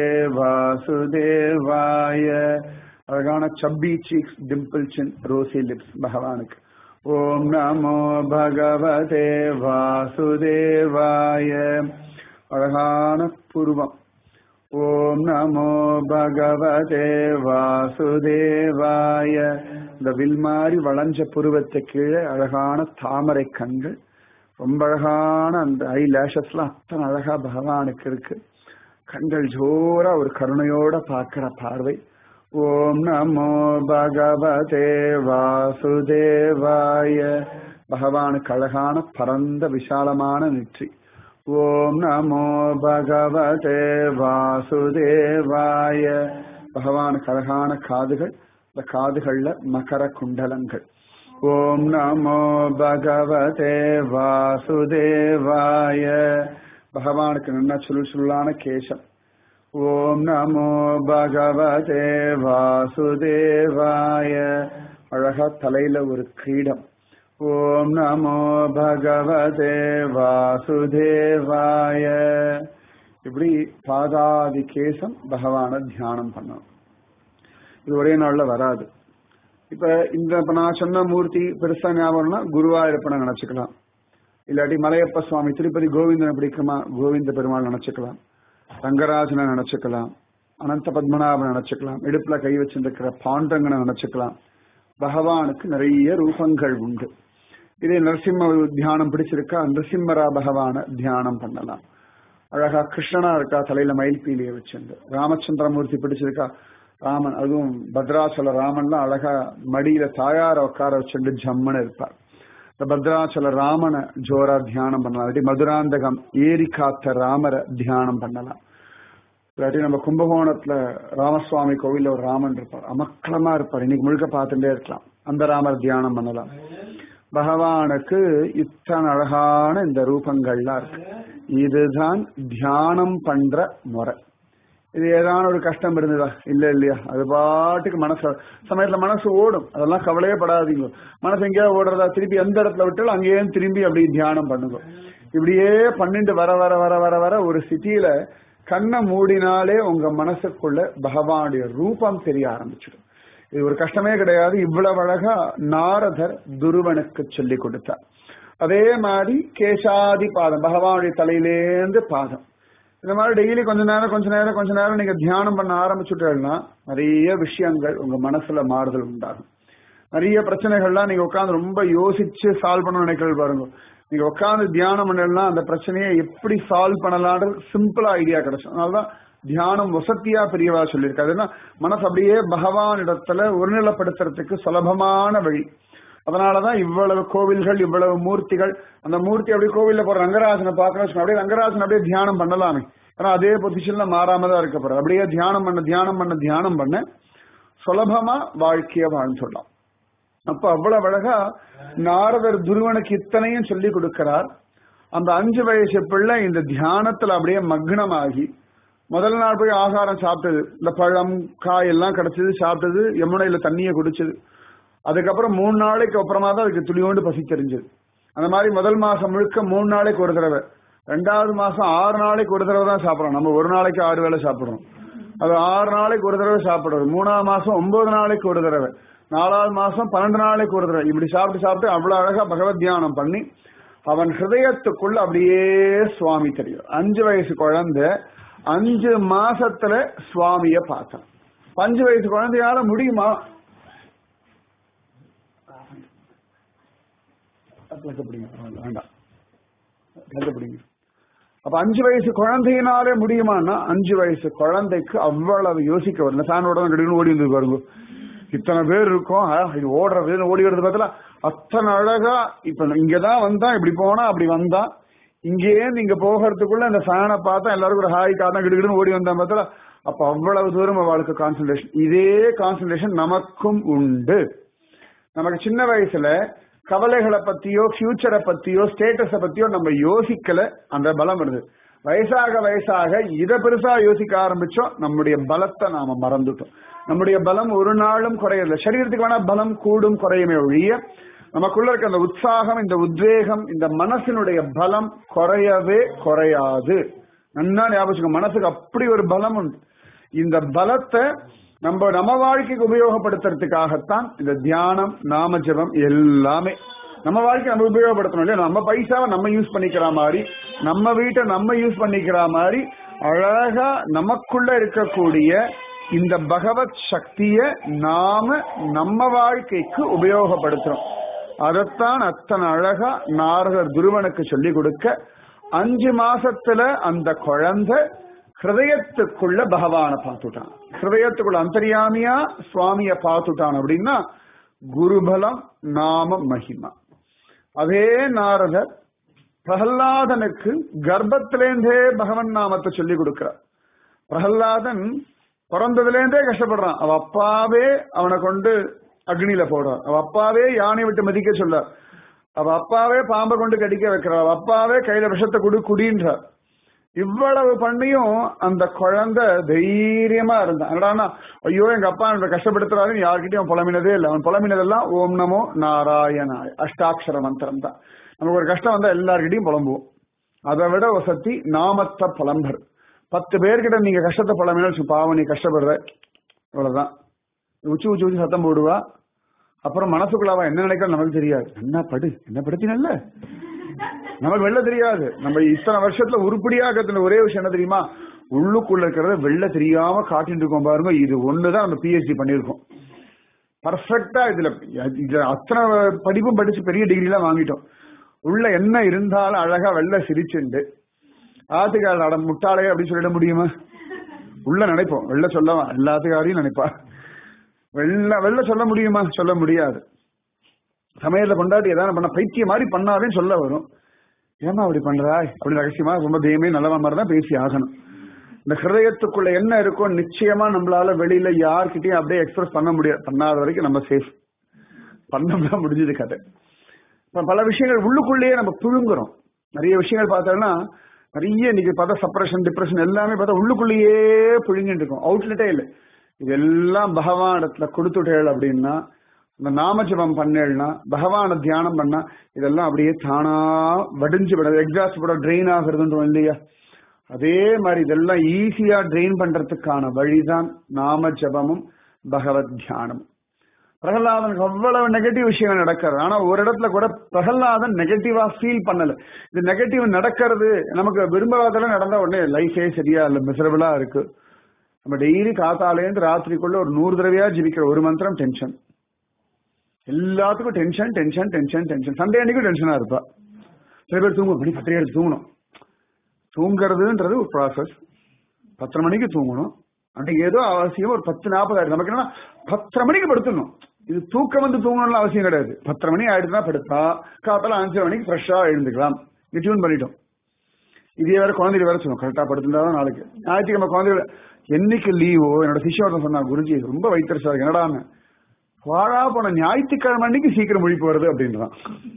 வாசுதேவாய அழகான chubby cheeks dimple chin rosy lips பகவானுக்கு ஓம் நமோ பகவதே வாசுதேவாய அழகான புருவம் ஓம் நமோ பகவதே வாசுதேவாய இந்த வில்மாரி வளைஞ்ச புருவத்தை கீழே அழகான தாமரை கண்கள் ரொம்ப அழகான அந்த ஐ லேஷஸ்லாம் அத்தனை அழகா பகவானுக்கு இருக்கு கண்கள் ஜோரா ஒரு கருணையோட பார்க்கிற பார்வை ஓம் நமோ பகவதே வாசுதேவாய பகவானுக்கு அழகான பரந்த விசாலமான நெற்றி ஓம் நமோ பகவதே வாசுதேவாய பகவானுக்கு அழகான காதுகள் இந்த காதுகள்ல மகர குண்டலங்கள் ஓம் நமோ பகவதே வாசுதேவாய பகவானுக்கு நல்ல சுருள் சுருளான கேசம் ஓம் நமோ பகவதே வாசுதேவாய அழகா தலையில ஒரு கிரீடம் ஓம் நமோ பகவதே வாசுதேவாய இப்படி பாதாதி கேசம் பகவான தியானம் பண்ணணும் இது ஒரே நாள்ல வராது இப்ப இந்த இப்ப நான் சொன்ன மூர்த்தி பெருசா ஞாபகம்னா குருவாயூரப்பனை நினைச்சுக்கலாம் இல்லாட்டி மலையப்ப சுவாமி திருப்பதி கோவிந்தனை பிடிக்குமா கோவிந்த பெருமாள் நினைச்சுக்கலாம் ரங்கராஜனை நினைச்சுக்கலாம் அனந்த பத்மநாபனை நினைச்சுக்கலாம் இடுப்புல கை வச்சிருக்கிற பாண்டங்கனை நினைச்சுக்கலாம் பகவானுக்கு நிறைய ரூபங்கள் உண்டு இதே நரசிம்ம தியானம் பிடிச்சிருக்கா நரசிம்மரா பகவான தியானம் பண்ணலாம் அழகா கிருஷ்ணனா இருக்கா தலையில மயில் பீலிய வச்சிருந்து ராமச்சந்திரமூர்த்தி பிடிச்சிருக்கா ராமன் அதுவும் பத்ராச்சல ராமன்லாம் அழகா மடியில தாயார உட்கார வச்சுட்டு ஜம்முன்னு இருப்பார் இந்த பத்ராச்சல ராமனை ஜோரா தியானம் பண்ணலாம் இல்லாட்டி மதுராந்தகம் ஏரி காத்த ராமரை தியானம் பண்ணலாம் இல்லாட்டி நம்ம கும்பகோணத்துல ராமசுவாமி கோவில்ல ஒரு ராமன் இருப்பார் அமக்களமா இருப்பார் இன்னைக்கு முழுக்க பார்த்துட்டே இருக்கலாம் அந்த ராமர் தியானம் பண்ணலாம் பகவானுக்கு இத்தனை அழகான இந்த ரூபங்கள்லாம் இருக்கு இதுதான் தியானம் பண்ற முறை இது ஏதான ஒரு கஷ்டம் இருந்ததா இல்ல இல்லையா அது பாட்டுக்கு மனசு சமயத்துல மனசு ஓடும் அதெல்லாம் கவலையே படாதீங்க மனசு எங்கேயாவது ஓடுறதா திருப்பி எந்த இடத்துல விட்டாலும் அங்கேயே திரும்பி அப்படி தியானம் பண்ணுங்க இப்படியே பண்ணிட்டு வர வர வர வர வர ஒரு சிட்டியில கண்ணை மூடினாலே உங்க மனசுக்குள்ள பகவானுடைய ரூபம் தெரிய ஆரம்பிச்சிடும் இது ஒரு கஷ்டமே கிடையாது இவ்வளவு அழகா நாரதர் துருவனுக்கு சொல்லி கொடுத்தார் அதே மாதிரி கேசாதி பாதம் பகவானுடைய தலையிலேந்து பாதம் இந்த மாதிரி டெய்லி கொஞ்ச நேரம் கொஞ்ச நேரம் கொஞ்ச நேரம் நீங்க தியானம் பண்ண ஆரம்பிச்சுட்டீங்கன்னா நிறைய விஷயங்கள் உங்க மனசுல மாறுதல் உண்டாகும் நிறைய பிரச்சனைகள்லாம் நீங்க உட்காந்து ரொம்ப யோசிச்சு சால்வ் பண்ண நினைக்கிறது பாருங்க நீங்க உட்காந்து தியானம் பண்ணலன்னா அந்த பிரச்சனையை எப்படி சால்வ் பண்ணலாம்னு சிம்பிளா ஐடியா கிடைக்கும் அதனாலதான் தியானம் வசத்தியா பெரியவா சொல்லியிருக்காரு ஏன்னா மனசு அப்படியே பகவான் இடத்துல ஒருநிலைப்படுத்துறதுக்கு சுலபமான வழி அதனாலதான் இவ்வளவு கோவில்கள் இவ்வளவு மூர்த்திகள் அந்த மூர்த்தி அப்படியே கோவில்ல போற ரங்கராஜனை பார்க்கணும் அப்படியே ரங்கராஜன் அப்படியே தியானம் பண்ணலாமே ஏன்னா அதே பொசிஷன்ல மாறாம தான் இருக்க போறாரு அப்படியே தியானம் பண்ண தியானம் பண்ண தியானம் பண்ண சுலபமா வாழ்க்கைய வாழ்ந்து சொல்லலாம் அப்ப அவ்வளவு அழகா நாரதர் துருவனுக்கு இத்தனையும் சொல்லி கொடுக்கிறார் அந்த அஞ்சு வயசு பிள்ளை இந்த தியானத்துல அப்படியே மக்னமாகி முதல் நாள் போய் ஆகாரம் சாப்பிட்டது இந்த பழம் காய் எல்லாம் கிடைச்சது சாப்பிட்டது யமுனையில தண்ணியை குடிச்சது அதுக்கப்புறம் மூணு நாளைக்கு அப்புறமா தான் அதுக்கு துளியோண்டு பசி தெரிஞ்சது அந்த மாதிரி முதல் மாசம் முழுக்க மூணு நாளைக்கு ஒரு தடவை ரெண்டாவது மாசம் ஆறு நாளைக்கு ஒரு தடவை தான் சாப்பிடறோம் நம்ம ஒரு நாளைக்கு ஆறு வேளை சாப்பிடுறோம் அது ஆறு நாளைக்கு ஒரு தடவை சாப்பிடுறது மூணாவது மாசம் ஒன்பது நாளைக்கு ஒரு தடவை நாலாவது மாசம் பன்னெண்டு நாளைக்கு ஒரு தடவை இப்படி சாப்பிட்டு சாப்பிட்டு அவ்வளவு அழகா பகவத் தியானம் பண்ணி அவன் ஹிருதயத்துக்குள்ள அப்படியே சுவாமி தெரியும் அஞ்சு வயசு குழந்தை அஞ்சு மாசத்துல சுவாமிய பார்த்தான் அஞ்சு வயசு குழந்தையால முடியுமா வேண்டாம் பிடிங்க அப்ப அஞ்சு வயசு குழந்தையினாலே முடியுமான்னா அஞ்சு வயசு குழந்தைக்கு அவ்வளவு யோசிக்க வரல ஃபேனோட தான் கிடைக்கணும் ஓடி வந்து பாருங்க இத்தனை பேர் இருக்கும் இது ஓடுறது ஓடி வருது பார்த்தல அத்தனை அழகா இப்ப இங்கதான் வந்தா இப்படி போனா அப்படி வந்தா இங்கேயே நீங்க போகிறதுக்குள்ள அந்த ஃபேனை பார்த்தா எல்லாருக்கும் ஒரு ஹாய் காரணம் கிடுகிடுன்னு ஓடி வந்தா பார்த்தா அப்ப அவ்வளவு தூரம் அவளுக்கு கான்சன்ட்ரேஷன் இதே கான்சன்ட்ரேஷன் நமக்கும் உண்டு நமக்கு சின்ன வயசுல கவலைகளை பத்தியோ ஃபியூச்சரை பத்தியோ ஸ்டேட்டஸ பத்தியோ நம்ம யோசிக்கல அந்த பலம் வருது வயசாக வயசாக இதை பெருசா யோசிக்க ஆரம்பிச்சோம் நம்முடைய பலத்தை நாம மறந்துட்டோம் நம்முடைய பலம் ஒரு நாளும் குறையல சரீரத்துக்கு வேணா பலம் கூடும் குறையுமே ஒழிய நமக்குள்ள இருக்க அந்த உற்சாகம் இந்த உத்வேகம் இந்த மனசினுடைய பலம் குறையவே குறையாது நன்னா ஞாபகம் மனசுக்கு அப்படி ஒரு பலம் உண்டு இந்த பலத்தை நம்ம நம்ம வாழ்க்கைக்கு உபயோகப்படுத்துறதுக்காகத்தான் இந்த தியானம் நாம ஜபம் எல்லாமே நம்ம வாழ்க்கை நம்ம உபயோகப்படுத்தணும் இல்லையா நம்ம பைசாவை நம்ம யூஸ் பண்ணிக்கிற மாதிரி நம்ம வீட்டை நம்ம யூஸ் பண்ணிக்கிற மாதிரி அழகா நமக்குள்ள இருக்கக்கூடிய இந்த பகவத் சக்திய நாம நம்ம வாழ்க்கைக்கு உபயோகப்படுத்துறோம் அதைத்தான் அத்தனை அழகா நாரதர் துருவனுக்கு சொல்லி கொடுக்க அஞ்சு மாசத்துல அந்த குழந்தை ஹிருதயத்துக்குள்ள பகவான பார்த்துட்டான் ஹிருதயத்துக்குள்ள அந்தரியாமியா சுவாமிய பார்த்துட்டான் அப்படின்னா குருபலம் நாம மகிமா அதே நாரதர் பிரகல்லாதனுக்கு கர்ப்பத்திலேருந்தே பகவன் நாமத்தை சொல்லி கொடுக்கிறார் பிரகல்லாதன் பிறந்ததுலேருந்தே கஷ்டப்படுறான் அவ அப்பாவே அவனை கொண்டு அக்னியில போடுறான் அவ அப்பாவே யானை விட்டு மதிக்க சொல்றார் அவ அப்பாவே பாம்பை கொண்டு கடிக்க வைக்கிறார் அவ அப்பாவே கையில விஷத்தை குடு குடின்றார் இவ்வளவு பண்ணியும் அந்த குழந்தை தைரியமா இருந்தான் என்னடான்னா ஐயோ எங்க அப்பா என்னை கஷ்டப்படுத்துறாருன்னு யார்கிட்டயும் புலமினதே இல்லை அவன் புலமினதெல்லாம் ஓம் நமோ நாராயணாய் அஷ்டாட்சர மந்திரம் தான் நமக்கு ஒரு கஷ்டம் வந்தா எல்லார்கிட்டையும் புலம்புவோம் அதை விட வசதி நாமத்தை புலம்பர் பத்து பேர்கிட்ட நீங்க கஷ்டத்தை புலம்பினா பாவம் நீ கஷ்டப்படுற இவ்வளவுதான் உச்சி உச்சி உச்சி சத்தம் போடுவா அப்புறம் மனசுக்குள்ளாவா என்ன நினைக்கிற நமக்கு தெரியாது என்ன படு என்ன படுத்தினல்ல நமக்கு வெளில தெரியாது நம்ம இத்தனை வருஷத்துல உருப்படியா கத்துன ஒரே விஷயம் என்ன தெரியுமா உள்ளுக்குள்ள இருக்கிறத வெளில தெரியாம காட்டிட்டு இருக்கோம் பாருங்க இது ஒண்ணுதான் நம்ம பிஹெச்டி பண்ணிருக்கோம் பர்ஃபெக்டா இதுல இதுல அத்தனை படிப்பும் படிச்சு பெரிய டிகிரி எல்லாம் வாங்கிட்டோம் உள்ள என்ன இருந்தாலும் அழகா வெளில சிரிச்சுண்டு ஆத்துக்கார அட முட்டாளே அப்படின்னு சொல்லிட முடியுமா உள்ள நினைப்போம் வெளில சொல்லவா எல்லாத்துக்காரையும் நினைப்பா வெள்ள வெளில சொல்ல முடியுமா சொல்ல முடியாது சமையல கொண்டாடி ஏதாவது பண்ண பைத்திய மாதிரி பண்ணாதேன்னு சொல்ல வரும் ஏமா அப்படி பண்றாய் அப்படி ரகசியமா ரொம்ப தெய்வமே நல்லவா மாதிரி தான் பேசி ஆகணும் இந்த ஹிருதயத்துக்குள்ள என்ன இருக்கோ நிச்சயமா நம்மளால வெளியில யார்கிட்டயும் அப்படியே எக்ஸ்பிரஸ் பண்ண முடியாது பண்ணாத வரைக்கும் நம்ம சேஃப் பண்ணோம்னா முடிஞ்சது கதை இப்ப பல விஷயங்கள் உள்ளுக்குள்ளேயே நம்ம புழுங்குறோம் நிறைய விஷயங்கள் பார்த்தோம்னா நிறைய இன்னைக்கு பார்த்தா சப்ரஷன் டிப்ரெஷன் எல்லாமே பார்த்தா உள்ளுக்குள்ளேயே புழுங்கிட்டு இருக்கும் அவுட்லெட்டே இல்லை இதெல்லாம் பகவான் இடத்துல கொடுத்துட்டேள் அப்படின்னா இந்த நாமஜபம் பண்ணேள்னா பகவான தியானம் பண்ணா இதெல்லாம் அப்படியே தானா வடிஞ்சு விடாது எக்ஸாஸ்ட் கூட ட்ரெயின் ஆகுறதுன்றோம் இல்லையா அதே மாதிரி இதெல்லாம் ஈஸியா ட்ரெயின் பண்றதுக்கான வழிதான் நாம ஜபமும் பகவத் தியானமும் பிரகலாதனுக்கு அவ்வளவு நெகட்டிவ் விஷயங்கள் நடக்கிறது ஆனா ஒரு இடத்துல கூட பிரகலாதன் நெகட்டிவா ஃபீல் பண்ணல இது நெகட்டிவ் நடக்கிறது நமக்கு விரும்பாதெல்லாம் நடந்தா உடனே லைஃபே சரியா இல்ல மிசரபிளா இருக்கு நம்ம டெய்லி காத்தாலேருந்து ராத்திரிக்குள்ள ஒரு நூறு தடவையா ஜிபிக்கிற ஒரு மந்திரம் டென்ஷன் எல்லாத்துக்கும் tension tension tension tension Sunday அன்னைக்கும் டென்ஷனா இருப்பா சில பேர் தூங்கும் மணி பத்திரிகை எடுத்து தூங்கணும் தூங்குறதுன்றது ஒரு ப்ராசஸ் பத்தரை மணிக்கு தூங்கணும் அன்னைக்கு ஏதோ அவசியம் ஒரு பத்து நாற்பது ஆயிரம் நமக்கு என்னன்னா பத்தரை மணிக்கு படுத்துடணும் இது தூக்கம் வந்து தூங்கணும்னு அவசியம் கிடையாது பத்தரை மணி ஆயிடுச்சுன்னா படுத்தா காத்தால அஞ்சரை மணிக்கு ஃப்ரெஷ்ஷா எழுந்துக்கலாம் இது டியூன் பண்ணிட்டோம் இதே வேற குழந்தைகள் வேற சொல்லுவோம் கரெக்டா படுத்துட்டாதான் நாளைக்கு ஞாயிற்றுக்கிழமை குழந்தைகள் என்னைக்கு லீவோ என்னோட சிஷ்யவர்தன் சொன்னா குருஜி ரொம்ப வைத்தரிசா இருக்கு என்னடான்னு வாழா போன ஞாயிற்றுக்கிழமை அன்னைக்கு சீக்கிரம் முழிப்பு வருது அப்படின்றான்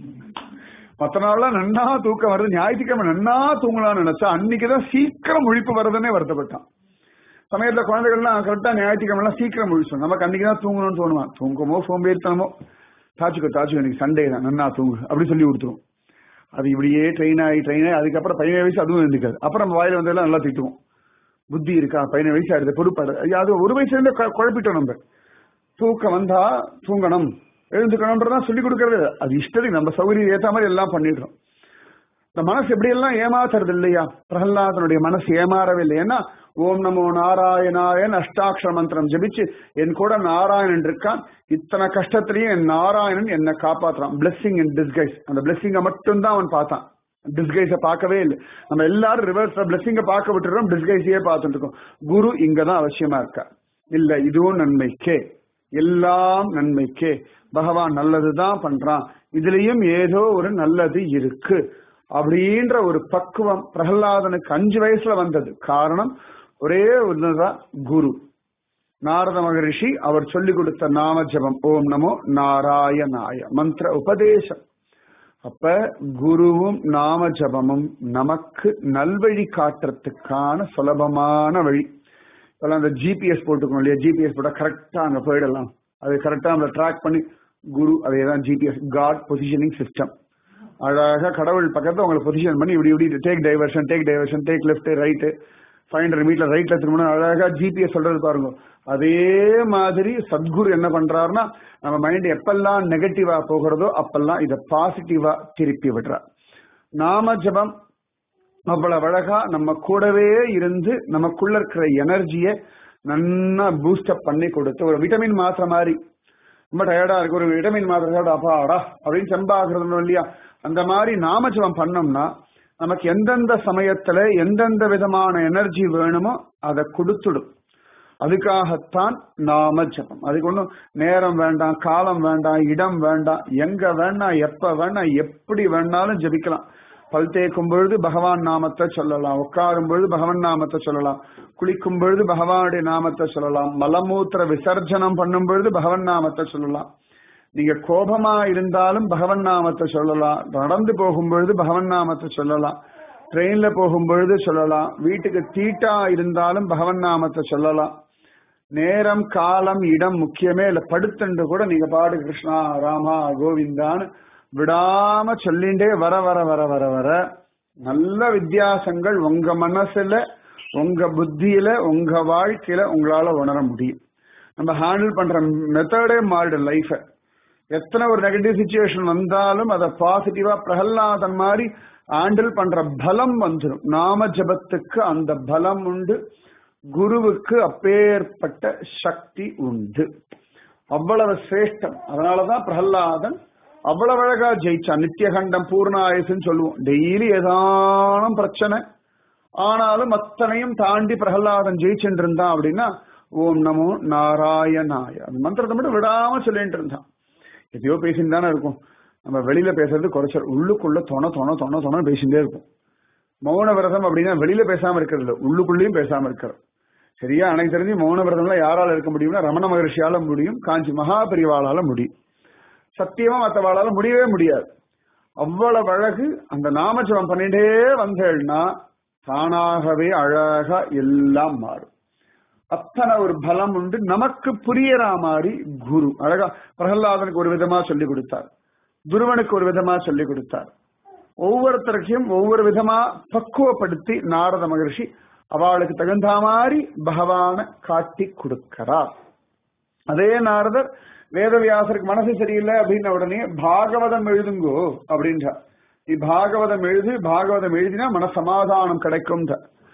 மற்ற நாள்லாம் நன்னா தூக்கம் வருது ஞாயிற்றுக்கிழமை நன்னா தூங்கலாம்னு நினைச்சா அன்னைக்குதான் சீக்கிரம் முழிப்பு வருதுன்னே வருத்தப்பட்டான் சமயத்துல குழந்தைகள்லாம் கரெக்டா ஞாயிற்றுக்கிழமை எல்லாம் சீக்கிரம் முழிச்சோம் நமக்கு அன்னைக்கு தான் தூங்கணும்னு தோணுவான் தூங்கமோ சோம்பேறித்தனமோ தாச்சுக்கோ தாச்சுக்கோ இன்னைக்கு சண்டே தான் நன்னா தூங்கு அப்படி சொல்லி கொடுத்துரும் அது இப்படியே ட்ரெயின் ஆகி ட்ரெயின் ஆகி அதுக்கப்புறம் பதினேழு வயசு அதுவும் இருந்துக்காது அப்புறம் நம்ம வாயில வந்ததெல்லாம் நல்லா திட்டுவோம் புத்தி இருக்கா பதினேழு வயசு ஆயிடுது பொறுப்பாடு அது ஒரு வயசுல இருந்தே குழப்பிட்டோம் நம்ம தூக்கம் வந்தா தூங்கணும் எழுந்துக்கணும்ன்றதான் சொல்லி கொடுக்கறது அது இஷ்டத்துக்கு நம்ம சௌகரியம் ஏற்ற மாதிரி எல்லாம் பண்ணிடுறோம் இந்த மனசு எப்படி எல்லாம் ஏமாத்துறது இல்லையா பிரகலாதனுடைய மனசு ஏமாறவே இல்லை ஏன்னா ஓம் நமோ நாராயணாயன் அஷ்டாட்சர மந்திரம் ஜபிச்சு என் கூட நாராயணன் இருக்கான் இத்தனை கஷ்டத்திலையும் என் நாராயணன் என்னை காப்பாத்துறான் பிளெஸிங் இன் டிஸ்கைஸ் அந்த பிளெஸிங்கை மட்டும்தான் அவன் பார்த்தான் டிஸ்கைஸ பார்க்கவே இல்லை நம்ம எல்லாரும் ரிவர்ஸ் பிளெஸிங்க பார்க்க விட்டுறோம் டிஸ்கைஸையே பார்த்துட்டு இருக்கோம் குரு இங்கதான் அவசியமா இருக்கா இல்ல இதுவும் நன்மைக்கே எல்லாம் நன்மைக்கே பகவான் நல்லதுதான் பண்றான் இதுலயும் ஏதோ ஒரு நல்லது இருக்கு அப்படின்ற ஒரு பக்குவம் பிரகலாதனுக்கு அஞ்சு வயசுல வந்தது காரணம் ஒரே ஒண்ணுதான் குரு நாரத மகரிஷி அவர் சொல்லிக் கொடுத்த நாம ஜபம் ஓம் நமோ நாராயணாய மந்திர உபதேசம் அப்ப குருவும் நாம ஜபமும் நமக்கு நல்வழி காட்டுறதுக்கான சுலபமான வழி இப்பெல்லாம் அந்த ஜிபிஎஸ் போட்டுக்கணும் இல்லையா ஜிபிஎஸ் போட்டா கரெக்டா அங்க போயிடலாம் அது கரெக்டா நம்மள ட்ராக் பண்ணி குரு அதே தான் ஜிபிஎஸ் காட் பொசிஷனிங் சிஸ்டம் அழகா கடவுள் பக்கத்துல உங்களை பொசிஷன் பண்ணி இப்படி இப்படி take diversion take diversion take left right five hundred metre ரைட்ல திரும்பணும் அழகா ஜிபிஎஸ் சொல்றது பாருங்க அதே மாதிரி சத்குரு என்ன பண்றாருன்னா நம்ம மைண்ட் எப்பெல்லாம் நெகட்டிவா போகிறதோ அப்பெல்லாம் இதை பாசிட்டிவா திருப்பி விடுறார் நாம ஜபம் அவ்வளவு அழகா நம்ம கூடவே இருந்து நமக்குள்ள இருக்கிற எனர்ஜியை நன்னா பூஸ்டப் பண்ணி கொடுத்து ஒரு விட்டமின் மாத்திர மாதிரி ரொம்ப டயர்டா இருக்கு ஒரு விட்டமின் மாத்திரை அப்பாடா அப்படின்னு செம்பாகிறது இல்லையா அந்த மாதிரி நாமஜபம் பண்ணோம்னா நமக்கு எந்தெந்த சமயத்துல எந்தெந்த விதமான எனர்ஜி வேணுமோ அதை கொடுத்துடும் அதுக்காகத்தான் நாம ஜபம் அதுக்கு ஒன்றும் நேரம் வேண்டாம் காலம் வேண்டாம் இடம் வேண்டாம் எங்க வேணாம் எப்ப வேணாம் எப்படி வேணாலும் ஜபிக்கலாம் பல் தேய்க்கும் பொழுது பகவான் நாமத்தை சொல்லலாம் உட்காரும் பொழுது பகவான் நாமத்தை சொல்லலாம் குளிக்கும் பொழுது பகவானுடைய நாமத்தை சொல்லலாம் மலமூத்திர விசர்ஜனம் பண்ணும் பொழுது பகவன் நாமத்தை சொல்லலாம் நீங்க கோபமா இருந்தாலும் பகவன் நாமத்தை சொல்லலாம் நடந்து போகும் பொழுது பகவன் நாமத்தை சொல்லலாம் ட்ரெயின்ல போகும் பொழுது சொல்லலாம் வீட்டுக்கு தீட்டா இருந்தாலும் பகவன் நாமத்தை சொல்லலாம் நேரம் காலம் இடம் முக்கியமே இல்ல படுத்துண்டு கூட நீங்க பாடு கிருஷ்ணா ராமா கோவிந்தான்னு விடாம சொல்லிண்டே வர வர வர வர வர நல்ல வித்தியாசங்கள் உங்க மனசுல உங்க புத்தியில உங்க வாழ்க்கையில உங்களால உணர முடியும் நம்ம ஹேண்டில் பண்ற மெத்தடே மாறிடும் லைஃப எத்தனை ஒரு நெகட்டிவ் சுச்சுவேஷன் வந்தாலும் அதை பாசிட்டிவா பிரகல்லாதன் மாதிரி ஹேண்டில் பண்ற பலம் வந்துடும் நாம ஜபத்துக்கு அந்த பலம் உண்டு குருவுக்கு அப்பேற்பட்ட சக்தி உண்டு அவ்வளவு சிரேஷ்டம் அதனாலதான் பிரகல்லாதன் அவ்வளவு அழகா ஜெயிச்சான் நித்தியகண்டம் பூர்ணாயுசுன்னு சொல்லுவோம் டெய்லி ஏதானும் பிரச்சனை ஆனாலும் அத்தனையும் தாண்டி பிரகலாதன் ஜெயிச்சுட்டு இருந்தான் அப்படின்னா ஓம் நமோ நாராயணாய அந்த மந்திரத்தை மட்டும் விடாம சொல்லிட்டு இருந்தான் எதையோ பேசிட்டு தானே இருக்கும் நம்ம வெளியில பேசுறது குறைச்சல் உள்ளுக்குள்ள தொண தொண தொண தொண பேசிட்டே இருக்கும் மௌன விரதம் அப்படின்னா வெளியில பேசாம இருக்கிறது இல்ல உள்ளுக்குள்ளேயும் பேசாம இருக்கிறது சரியா எனக்கு தெரிஞ்சு மௌன விரதம்ல யாரால இருக்க முடியும்னா ரமண மகர்ஷியால முடியும் காஞ்சி மகாபரிவாளால முடியும் சத்தியமா மற்றவாளால முடியவே முடியாது அவ்வளவு அழகு அந்த நாமஜபம் பண்ணிட்டே வந்தேன்னா தானாகவே அழகா எல்லாம் மாறும் அத்தனை ஒரு பலம் உண்டு நமக்கு புரியற மாதிரி குரு அழகா பிரகலாதனுக்கு ஒரு விதமா சொல்லி கொடுத்தார் துருவனுக்கு ஒரு விதமா சொல்லி கொடுத்தார் ஒவ்வொருத்தருக்கையும் ஒவ்வொரு விதமா பக்குவப்படுத்தி நாரத மகர்ஷி அவளுக்கு தகுந்த மாதிரி பகவான காட்டி கொடுக்கிறார் அதே நாரதர் வேதவியாசருக்கு மனசு சரியில்லை அப்படின்ன உடனே பாகவதம் எழுதுங்கோ அப்படின்றார் நீ பாகவதம் எழுது பாகவதம் எழுதினா மன சமாதானம் கிடைக்கும்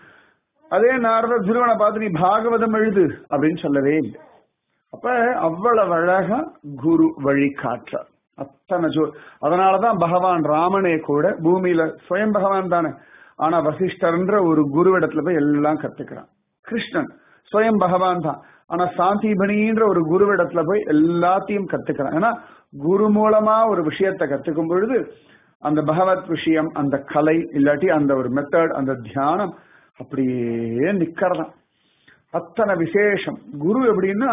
அதே நாரதர் திருவனை பார்த்து நீ பாகவதம் எழுது அப்படின்னு சொல்லவே இல்லை அப்ப அவ்வளவு அழகா குரு வழி காற்றார் அத்தனை ஜோ அதனாலதான் பகவான் ராமனே கூட பூமியில சுயம் பகவான் தானே ஆனா வசிஷ்டர்ன்ற ஒரு குருவிடத்துல போய் எல்லாம் கத்துக்கிறான் கிருஷ்ணன் சுயம் பகவான் தான் ஆனா சாந்திபணின்ற ஒரு குருவிடத்துல போய் எல்லாத்தையும் கத்துக்கிறான் ஏன்னா குரு மூலமா ஒரு விஷயத்தை கத்துக்கும் பொழுது அந்த பகவத் விஷயம் அந்த கலை இல்லாட்டி அந்த ஒரு மெத்தட் அந்த தியானம் அப்படியே நிக்கிறதான் அத்தனை விசேஷம் குரு எப்படின்னா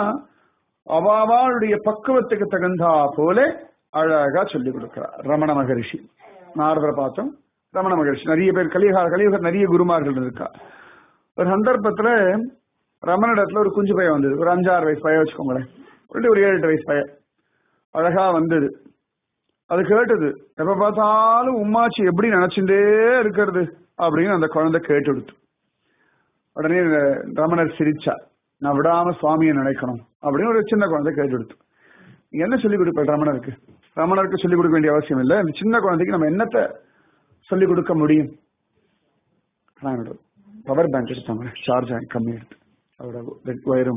அவாவாளுடைய பக்குவத்துக்கு தகுந்தா போல அழகா சொல்லி கொடுக்கிறார் ரமண மகரிஷி நாரதரை பார்த்தோம் ரமண மகரிஷி நிறைய பேர் கலியுக கலியுக நிறைய குருமார்கள் இருக்கா ஒரு சந்தர்ப்பத்துல ரமணிடத்துல ஒரு குஞ்சு பையன் வந்தது ஒரு அஞ்சாறு வயசு பையன் வச்சுக்கோங்களேன் ஒரு ஒரு ஏழு எட்டு வயசு பையன் அழகா வந்தது அது கேட்டது எப்ப பார்த்தாலும் உம்மாச்சி எப்படி நினைச்சுட்டே இருக்கிறது அப்படின்னு அந்த குழந்தை கேட்டு கொடுத்து உடனே ரமணர் சிரிச்சா நான் விடாம சுவாமியை நினைக்கணும் அப்படின்னு ஒரு சின்ன குழந்தை கேட்டு கொடுத்து என்ன சொல்லிக் கொடுப்ப ரமணருக்கு ரமணருக்கு சொல்லிக் கொடுக்க வேண்டிய அவசியம் இல்லை இந்த சின்ன குழந்தைக்கு நம்ம என்னத்தை சொல்லிக் கொடுக்க முடியும் என்னோட பவர் பேங்க் எடுத்தாங்க சார்ஜ் கம்மி எடுத்து அவரோட வயிறும்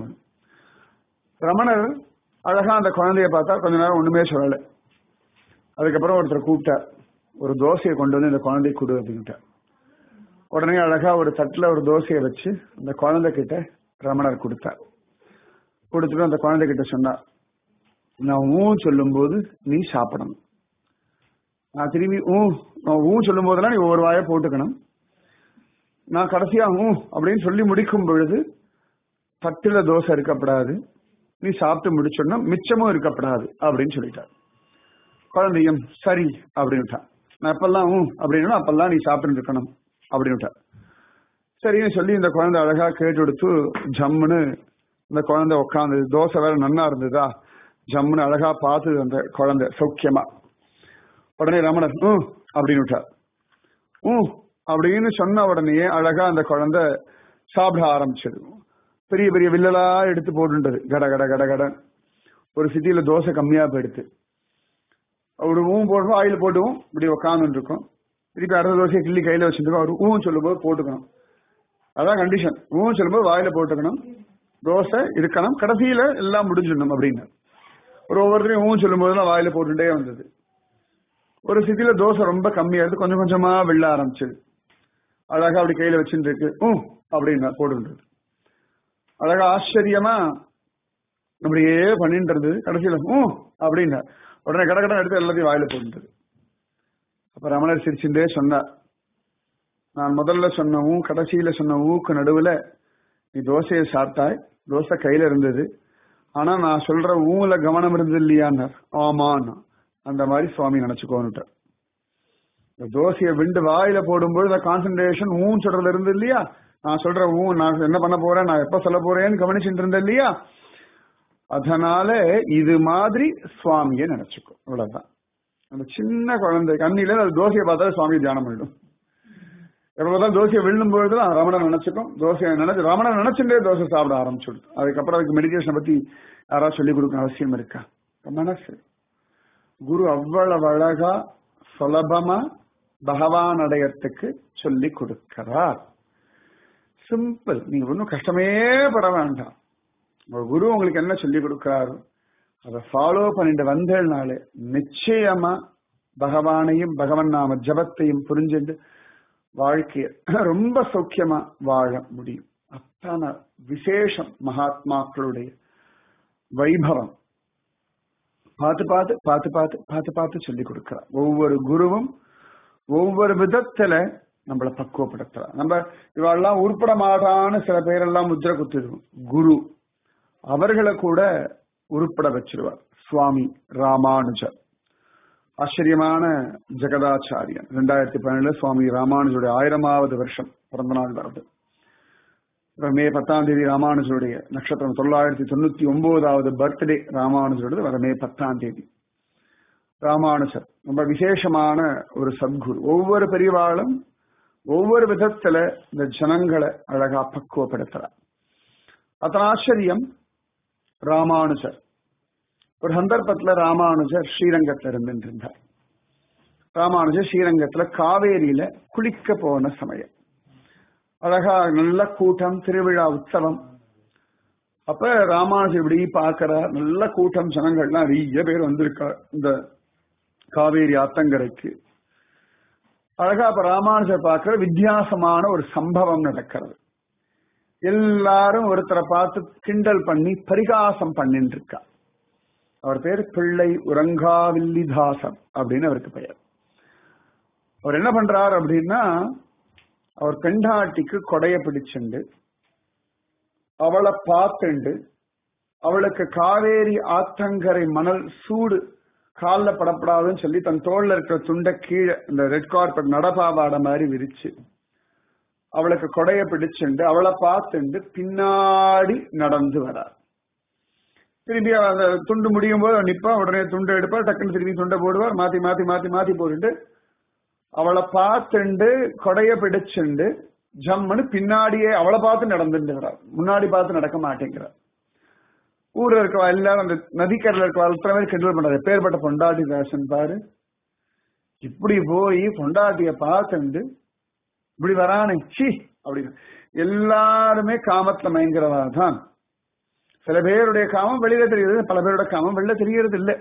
ரமணர் அழகா அந்த குழந்தைய பார்த்தா கொஞ்ச நேரம் ஒண்ணுமே சொல்லலை அதுக்கப்புறம் ஒருத்தர் கூப்பிட்டார் ஒரு தோசையை கொண்டு வந்து இந்த குழந்தை கொடு அப்படின்ட்டார் உடனே அழகா ஒரு தட்டுல ஒரு தோசையை வச்சு அந்த குழந்தை கிட்ட ரமணர் கொடுத்தார் கொடுத்துட்டு அந்த குழந்தை கிட்ட சொன்னார் நான் ஊ சொல்லும் போது நீ சாப்பிடணும் நான் திரும்பி ஊ நான் ஊ சொல்லும் போதெல்லாம் நீ ஒவ்வொரு வாயை போட்டுக்கணும் நான் கடைசியா ஊ அப்படின்னு சொல்லி முடிக்கும் பொழுது தட்டுல தோசை இருக்கப்படாது நீ சாப்பிட்டு முடிச்சோன்னா மிச்சமும் இருக்கப்படாது அப்படின்னு சொல்லிட்டார் குழந்தையும் சரி அப்படின்ட்டான் நான் எப்பெல்லாம் ஊ அப்படின்னு அப்பெல்லாம் நீ சாப்பிட்டு இருக்கணும் அப்படின்ட்டான் சரின்னு சொல்லி இந்த குழந்தை அழகா கேட்டு கொடுத்து ஜம்முன்னு இந்த குழந்தை உட்காந்து தோசை வேற நன்னா இருந்ததா ஜம்முன்னு அழகா பார்த்து அந்த குழந்தை சௌக்கியமா உடனே ரமணர் ம் அப்படின்னு விட்டார் ம் அப்படின்னு சொன்ன உடனே அழகா அந்த குழந்தை சாப்பிட ஆரம்பிச்சது பெரிய பெரிய வில்லலா எடுத்து போட்டுட்டது கட கட கட கட ஒரு சிட்டியில தோசை கம்மியா போயிடுத்து ஒரு ஊம் போடுவோம் ஆயில் போட்டுவோம் இப்படி உட்காந்துட்டு இருக்கோம் திருப்பி அடுத்த தோசையை கிள்ளி கையில வச்சுருக்கோம் அவர் ஊம் சொல்லும்போது போட்டுக்கணும் அதான் கண்டிஷன் ஊம் சொல்லும்போது வாயில போட்டுக்கணும் தோசை இருக்கணும் கடைசியில எல்லாம் முடிஞ்சிடணும் அப்படின்னு ஒரு ஒவ்வொருத்தரையும் ஊம் சொல்லும் போதெல்லாம் வாயில போட்டுட்டே வந்தது ஒரு சிட்டியில தோசை ரொம்ப கம்மியா இருந்து கொஞ்சம் கொஞ்சமா வெள்ள ஆரம்பிச்சது அழகா அப்படி கையில வச்சுட்டு இருக்கு ஊ அப்படின்னு போட்டுன்றது அழகா ஆச்சரியமா அப்படியே பண்ணிட்டு இருந்தது கடைசியில ஊ அப்படின்னா உடனே கட கடன் எடுத்து எல்லாத்தையும் வாயில போட்டுது அப்ப ரமணர் சிரிச்சுட்டே சொன்னார் நான் முதல்ல சொன்ன ஊ கடைசியில சொன்ன ஊக்கு நடுவுல நீ தோசையை சாப்பிட்டாய் தோசை கையில இருந்தது ஆனா நான் சொல்ற ஊல கவனம் இருந்தது இல்லையான்னார் ஆமான்னா அந்த மாதிரி சுவாமி நினைச்சுக்கோன்னுட்டார் இந்த தோசையை விண்டு வாயில போடும்போது இந்த கான்சென்ட்ரேஷன் ஊன் சொல்றது இருந்து இல்லையா நான் சொல்ற ஊ நான் என்ன பண்ண போறேன் நான் எப்ப சொல்ல போறேன்னு கவனிச்சுட்டு இருந்தேன் இல்லையா அதனால இது மாதிரி சுவாமியை நினைச்சுக்கோ இவ்வளவுதான் அந்த சின்ன குழந்தை கண்ணில அது தோசையை பார்த்தா சுவாமி தியானம் பண்ணிடும் எப்பதான் தோசையை விழுந்தும் பொழுதுதான் ரமணன் நினைச்சுக்கும் தோசையை நினைச்சு ரமணன் நினைச்சுட்டே தோசை சாப்பிட ஆரம்பிச்சுடுது அதுக்கப்புறம் அதுக்கு மெடிடேஷனை பத்தி யாராவது சொல்லிக் கொடுக்க அவசியம் இருக்கா மனசு குரு அவ்வளவு அழகா சுலபமா பகவான் அடையத்துக்கு சொல்லி கொடுக்கிறார் சிம்பிள் நீங்க ஒன்றும் கஷ்டமே பட வேண்டாம் உங்க குரு உங்களுக்கு என்ன சொல்லி கொடுக்கிறாரு அதை ஃபாலோ பண்ணிட்டு வந்தேனாலே நிச்சயமா பகவானையும் பகவன் நாம ஜபத்தையும் புரிஞ்சுட்டு வாழ்க்கைய ரொம்ப சௌக்கியமா வாழ முடியும் அத்தனை விசேஷம் மகாத்மாக்களுடைய வைபவம் பார்த்து பார்த்து பார்த்து பார்த்து பார்த்து பார்த்து சொல்லி கொடுக்கிறார் ஒவ்வொரு குருவும் ஒவ்வொரு விதத்துல நம்மளை பக்குவப்படுத்துறார் நம்ம இவெல்லாம் உருப்பட மாட்டான்னு சில பேரெல்லாம் முத்திர குத்திடுவோம் குரு அவர்களை கூட உருப்பட வச்சிருவார் சுவாமி ராமானுஜர் ஆச்சரியமான ஜெகதாச்சாரியன் ரெண்டாயிரத்தி பன்னெண்டுல சுவாமி ராமானுஜருடைய ஆயிரமாவது வருஷம் பிறந்த நாள் வருது மே பத்தாம் தேதி ராமானுஜருடைய நட்சத்திரம் தொள்ளாயிரத்தி தொண்ணூத்தி ஒன்பதாவது பர்த்டே ராமானுஜருடைய வர மே பத்தாம் தேதி ராமானுஜர் ரொம்ப விசேஷமான ஒரு சத்குரு ஒவ்வொரு பெரியவாளும் ஒவ்வொரு விதத்துல இந்த ஜனங்களை அழகா பக்குவப்படுத்துறார் அத்தனை ஆச்சரியம் ராமானுஜர் ஒரு சந்தர்ப்பத்துல ராமானுஜர் ஸ்ரீரங்கத்துல இருந்துருந்தார் ராமானுஜர் ஸ்ரீரங்கத்துல காவேரியில குளிக்க போன சமயம் அழகா நல்ல கூட்டம் திருவிழா உற்சவம் அப்ப ராமானுஜர் இப்படி பார்க்கிறார் நல்ல கூட்டம் ஜனங்கள்லாம் நிறைய பேர் வந்திருக்கா இந்த காவேரி ஆத்தங்கரைக்கு அழகா அப்ப ராமானுஜர் பார்க்கிற வித்தியாசமான ஒரு சம்பவம் நடக்கிறது எல்லாரும் ஒருத்தரை பார்த்து கிண்டல் பண்ணி பரிகாசம் பண்ணிட்டு இருக்கா அவர் பேர் பிள்ளை உறங்காவில்லிதாசன் அப்படின்னு அவருக்கு பெயர் அவர் என்ன பண்றார் அப்படின்னா அவர் பெண்டாட்டிக்கு கொடைய பிடிச்சுண்டு அவளை பார்த்துண்டு அவளுக்கு காவேரி ஆத்தங்கரை மணல் சூடு காலில் படப்படாதுன்னு சொல்லி தன் தோல்ல இருக்கிற துண்டை கீழே இந்த ரெட் கார்பெட் நடபாவாட மாதிரி விரிச்சு அவளுக்கு கொடைய பிடிச்சுண்டு அவளை பார்த்துண்டு பின்னாடி நடந்து வரார் திரும்பி அந்த துண்டு முடியும் போது நிப்பா உடனே துண்டு எடுப்பார் டக்குன்னு திரும்பி துண்டை போடுவார் மாத்தி மாத்தி மாத்தி மாத்தி போட்டுட்டு அவளை பார்த்துண்டு கொடைய பிடிச்சுண்டு ஜம்முன்னு பின்னாடியே அவளை பார்த்து நடந்துட்டுறார் முன்னாடி பார்த்து நடக்க மாட்டேங்கிறார் ஊர்ல இருக்க எல்லாரும் அந்த நதிக்கரையில் இருக்க அத்தனை பேர் கிண்டல் பண்றாரு பேர்பட்ட பொண்டாட்டி வேஷன் பாரு இப்படி போய் பொண்டாட்டிய பார்த்துண்டு இப்படி வரானே சி அப்படின்னு எல்லாருமே காமத்துல மயங்கிறவா தான் சில பேருடைய காமம் வெளியில தெரியுது பல பேரோட காமம் வெளில தெரியறது இல்லை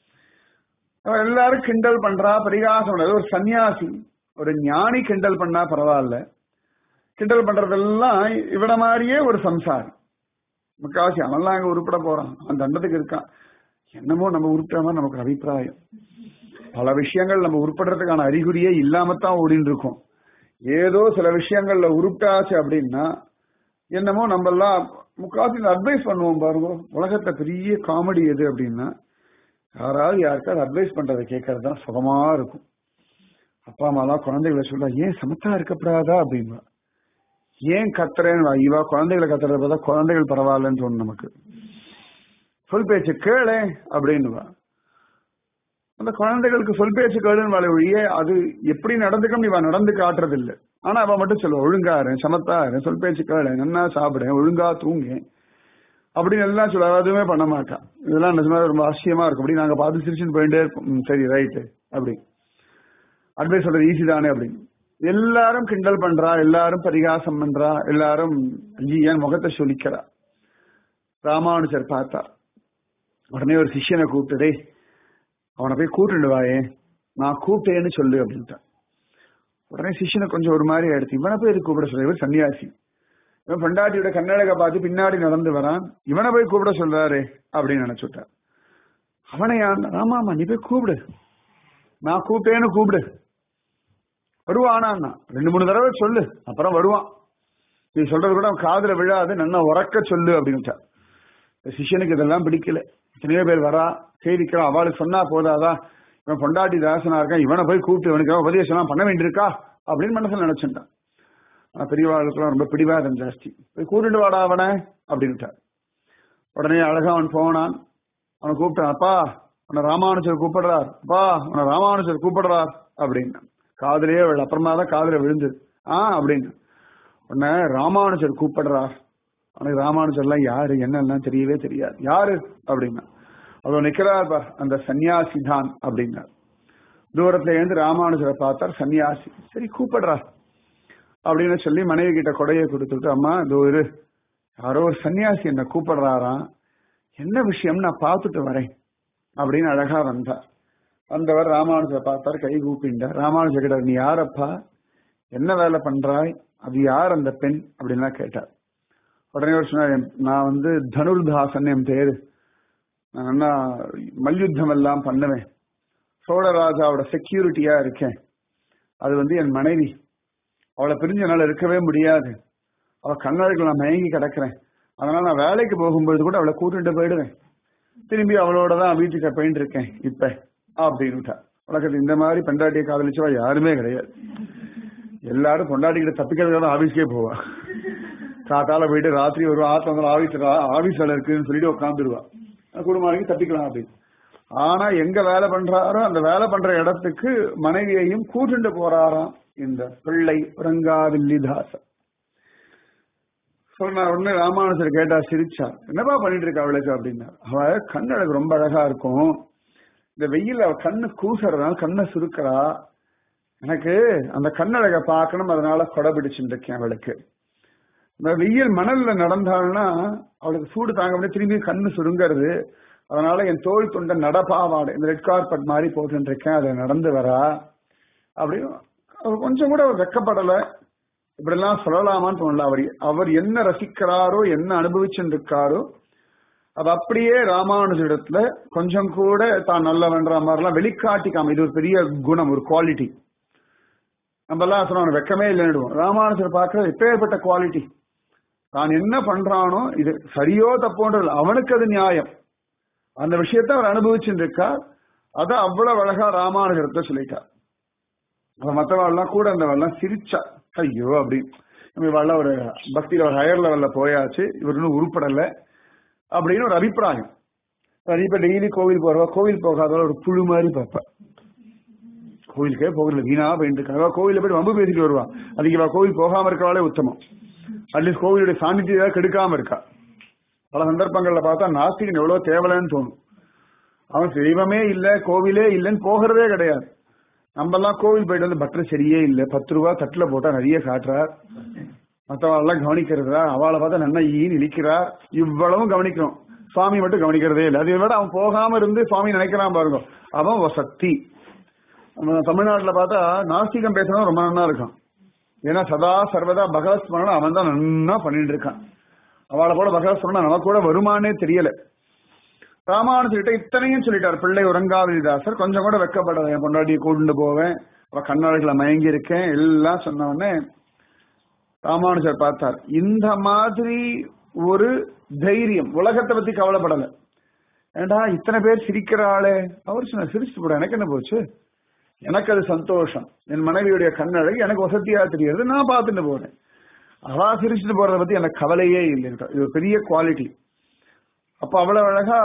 எல்லாரும் கிண்டல் பண்றா பரிகாசம் ஒரு சன்னியாசி ஒரு ஞானி கிண்டல் பண்ணா பரவாயில்ல கிண்டல் பண்றதெல்லாம் இவட மாதிரியே ஒரு சம்சாரி முக்காவாசி அவன்லாம் அங்க உருப்பட போறான் அந்த தண்டத்துக்கு இருக்கான் என்னமோ நம்ம உருப்பிட்ட மாதிரி நமக்கு அபிப்பிராயம் பல விஷயங்கள் நம்ம உருப்படுறதுக்கான அறிகுறியே இல்லாமத்தான் ஓடின்னு இருக்கோம் ஏதோ சில விஷயங்கள்ல உருப்பிட்டாச்சு அப்படின்னா என்னமோ நம்ம எல்லாம் முக்காவாசி அட்வைஸ் பண்ணுவோம் பாருங்க உலகத்தை பெரிய காமெடி எது அப்படின்னா யாராவது யாருக்காவது அட்வைஸ் பண்றதை கேட்கறது தான் சுகமா இருக்கும் அப்பா அம்மாலாம் குழந்தைகளை சொல்ல ஏன் சமத்தா இருக்கப்படாதா அப்படின்பா ஏன் கத்துறேன்னு இவா குழந்தைகளை கத்துறத பார்த்தா குழந்தைகள் பரவாயில்லன்னு தோணும் நமக்கு சொல் பேச்சு கேளே அப்படின்னுவா அந்த குழந்தைகளுக்கு சொல் பேச்சு கேளுன்னு வாழ ஒழிய அது எப்படி நடந்துக்கணும் இவன் நடந்து காட்டுறது இல்ல ஆனா அவ மட்டும் சொல்லுவா ஒழுங்காரு சமத்தாரு சொல் பேச்சு கேளு நன்னா சாப்பிடு ஒழுங்கா தூங்கு அப்படின்னு எல்லாம் சொல்ல எதுவுமே பண்ண மாட்டான் இதெல்லாம் நிஜமா ரொம்ப ஆச்சரியமா இருக்கும் அப்படி நாங்க பார்த்து சிரிச்சுன்னு போயிட்டே இருப்போம் ம், சரி ரைட்டு அப்படி அட்வைஸ் சொல்றது ஈஸி தானே அப்படின்னு எல்லாரும் கிண்டல் பண்றா எல்லாரும் பரிகாசம் பண்றா எல்லாரும் ஐயே, என் முகத்தை சொல்லிக்கிறா ராமானுஜர் பார்த்தா உடனே ஒரு சிஷ்யனை கூப்பிட்டு "டேய், அவனை போய் கூட்டிட்டு வாயே நான் கூப்பிட்டேன்னு சொல்லு அப்படின்ட்டான் உடனே சிஷ்யனை கொஞ்சம் ஒரு மாதிரி ஆயிடுச்சு இவனை போய் எதுக்கு கூப்பிட சொல்ற இவர் சன்னியாசி இவன் பெண்டாட்டியோட கண்ணழக பார்த்து பின்னாடி நடந்து வரான் இவனை போய் கூப்பிட சொல்றாரு அப்படின்னு நினைச்சுட்டான் அவனை யான் ஆமாமா நீ போய் கூப்பிடு நான் கூப்பிட்டேன்னு கூப்பிடு வருவானா ரெண்டு மூணு தடவை சொல்லு அப்புறம் வருவான் நீ சொல்றது கூட அவன் காதுல விழாது நல்லா உறக்க சொல்லு அப்படின்ட்டா இந்த சிஷ்யனுக்கு இதெல்லாம் பிடிக்கல எத்தனையோ பேர் வரா செய்திக்கிறான் அவளுக்கு சொன்னா போதாதா இவன் பொண்டாட்டி தாசனா இருக்கான் இவனை போய் கூப்பிட்டு இவனுக்கு ஏதாவது உபதேசம் பண்ண வேண்டியிருக்கா அப்படின்னு மனசுல நினைச்சுட்டான் ஆனா பெரியவாளுக்கெல்லாம் ரொம்ப பிடிவாதம் ஜாஸ்தி போய் கூட்டிட்டு வாடா அவனை அப்படின்ட்டார் உடனே அழகா அவன் போனான் அவனை கூப்பிட்டான் அப்பா உன்னை ராமானுஜர் கூப்பிடுறார் அப்பா உன்னை ராமானுஜர் கூப்பிடுறார் அப்படின்னு காதுலயே விழு அப்புறமா தான் காதுல விழுந்தது ஆ அப்படின்னு உன்னை ராமானுஜர் கூப்பிடுறார் அவனுக்கு ராமானுஜர்லாம் யாரு என்னெல்லாம் தெரியவே தெரியாது யாரு அப்படின்னா அதோ நிக்கிறார் பார் அந்த சன்னியாசி தான் அப்படின்னார் தூரத்துல இருந்து ராமானுஜரை பார்த்தார் சன்னியாசி சரி கூப்பிடுறார் அப்படின்னு சொல்லி மனைவி கிட்ட கொடையை கொடுத்துட்டு அம்மா இதோ இரு யாரோ ஒரு சன்னியாசி என்ன கூப்பிடுறாராம் என்ன விஷயம் நான் பார்த்துட்டு வரேன் அப்படின்னு அழகா வந்தார் வந்தவர் ராமானுஜரை பார்த்தார் கை கூப்பிண்டார் ராமானுஜர் கிட்ட நீ யாரப்பா என்ன வேலை பண்றாய் அது யார் அந்த பெண் அப்படின்லாம் கேட்டார் உடனே அவர் சொன்னார் "என்- நான் வந்து தனுர்தாசன் என் பேரு நான் நல்லா மல்யுத்தம் எல்லாம் பண்ணுவேன் சோழராஜாவோட செக்யூரிட்டியா இருக்கேன் அது வந்து என் மனைவி அவளை பிரிஞ்சு என்னால இருக்கவே முடியாது அவ கண்ணழகில் நான் மயங்கி கிடக்குறேன் அதனால நான் வேலைக்கு போகும்பொழுது கூட அவளை கூட்டிட்டு போயிடுவேன் திரும்பி அவளோட தான் வீட்டுக்கு போயிட்டு இருக்கேன் இப்ப அப்படின்னுட்டா உலகத்துல இந்த மாதிரி பெண்டாட்டியை காதலிச்சவா யாருமே கிடையாது எல்லாரும் பொண்டாட்டிக்கிட்ட தப்பிக்கிறதுக்காக ஆபீஸ்க்கே போவா காத்தால போயிட்டு ராத்திரி வருவா ஆத்துல வந்து ஆபீஸ் ஆபீஸ் வேலை இருக்குன்னு சொல்லிட்டு உட்காந்துருவா குடும்பம் தப்பிக்கலாம் அப்படின்னு ஆனா எங்க வேலை பண்றாரோ அந்த வேலை பண்ற இடத்துக்கு மனைவியையும் கூட்டிட்டு போறாராம் இந்த பிள்ளை உறங்காவில்லிதாசன் சொன்ன உடனே ராமானுஜர் கேட்டா சிரிச்சா என்னப்பா பண்ணிட்டு இருக்கா அவளுக்கு அப்படின்னா அவ கண் அழகு ரொம்ப அழகா இருக்கும் இந்த வெயில் அவ கண்ணு கூசுறதுனால கண்ணை சுருக்கிறா எனக்கு அந்த கண்ணழகை பார்க்கணும் அதனால கொடை பிடிச்சுட்டு இருக்கேன் அவளுக்கு இந்த வெயில் மணல்ல நடந்தாள்னா அவளுக்கு சூடு தாங்க முடியாது திரும்பி கண்ணு சுருங்கிறது அதனால என் தோல் துண்ட நடப்பாவாடு இந்த ரெட் கார்பெட் மாதிரி போட்டுட்டு இருக்கேன் அதை நடந்து வரா அப்படின்னு அவர் கொஞ்சம் கூட அவர் வெக்கப்படல இப்படிலாம் சொல்லலாமான்னு தோணல அவர் அவர் என்ன ரசிக்கிறாரோ என்ன அனுபவிச்சுட்டு இருக்காரோ அது அப்படியே ராமானுஜிடத்துல கொஞ்சம் கூட தான் நல்லவன்ற மாதிரிலாம் வெளிக்காட்டிக்காம இது ஒரு பெரிய குணம் ஒரு குவாலிட்டி நம்ம எல்லாம் சொன்னோம் வெக்கமே இல்லைன்னுடுவோம் ராமானுஜர் பார்க்கறது எப்பேற்பட்ட குவாலிட்டி தான் என்ன பண்றானோ இது சரியோ தப்போன்றது அவனுக்கு அது நியாயம் அந்த விஷயத்த அவர் அனுபவிச்சுட்டு இருக்கார் அதை அவ்வளவு அழகா ராமானுஜரத்தை சொல்லிட்டார் அவ மற்றவாள்லாம் கூட இருந்தவெல்லாம் சிரிச்சா ஐயோ அப்படி நம்ம இவாள்லாம் ஒரு பக்தியில ஒரு ஹையர் லெவல்ல போயாச்சு இவர் இன்னும் உருப்படல அப்படின்னு ஒரு அபிப்பிராயம் அது இப்ப டெய்லி கோவில் போறவா கோவில் போகாதவ ஒரு புழு மாதிரி பார்ப்பா கோவிலுக்கே போகல வீணா போயிட்டு இருக்கா கோவில போய் வம்பு பேசிட்டு வருவா அதுக்கு இவ கோவில் போகாம இருக்கிறவாளே உத்தமம் அட்லீஸ்ட் கோவிலுடைய சாநித்தியம் கெடுக்காம இருக்கா பல சந்தர்ப்பங்கள்ல பார்த்தா நாஸ்திகன் எவ்வளவு தேவலன்னு தோணும் அவன் தெய்வமே இல்ல கோவிலே இல்லைன்னு போகிறதே கிடையாது நம்ம எல்லாம் கோவில் போயிட்டு வந்து பட்டர் சரியே இல்ல பத்து ரூபா தட்டுல போட்டா நிறைய காட்டுறார் மற்றவாளெல்லாம் கவனிக்கிறதா அவளை பார்த்தா நன்னா ஈன்னு இழிக்கிறார் இவ்வளவும் கவனிக்கிறோம் சுவாமி மட்டும் கவனிக்கிறதே இல்லை அதை விட அவன் போகாம இருந்து சுவாமி நினைக்கிறான் பாருங்க அவன் ஒரு சக்தி நம்ம தமிழ்நாட்டுல பார்த்தா நாஸ்திகம் பேசுறவன் ரொம்ப நன்னா இருக்கான் ஏன்னா சதா சர்வதா பகவத் ஸ்மரணம் அவன் தான் நன்னா பண்ணிட்டு இருக்கான் அவளை போல பகவத் ஸ்மரணம் நமக்கு கூட வருமானே தெரியல ராமானுஜர்கிட்ட இத்தனையும் சொல்லிட்டார் பிள்ளை உறங்காவிதாசர் கொஞ்சம் கூட வெக்கப்படாத என் பொண்டாட்டியை கூண்டு போவேன் அவ கண்ணழகுல மயங்கி இருக்கேன் எல்லாம் சொன்ன உடனே ராமானுஜர் பார்த்தார் இந்த மாதிரி ஒரு தைரியம் உலகத்தை பத்தி கவலைப்படல ஏண்டா இத்தனை பேர் சிரிக்கிறாளே அவர் சொன்ன சிரிச்சுட்டு போட எனக்கு என்ன போச்சு எனக்கு அது சந்தோஷம் என் மனைவியுடைய கண்ணழகு எனக்கு வசதியா தெரியுது நான் பார்த்துட்டு போறேன் அவா சிரிச்சுட்டு போறத பத்தி எனக்கு கவலையே இல்லை இது ஒரு பெரிய குவாலிட்டி அப்ப அவ்வளவு அழகா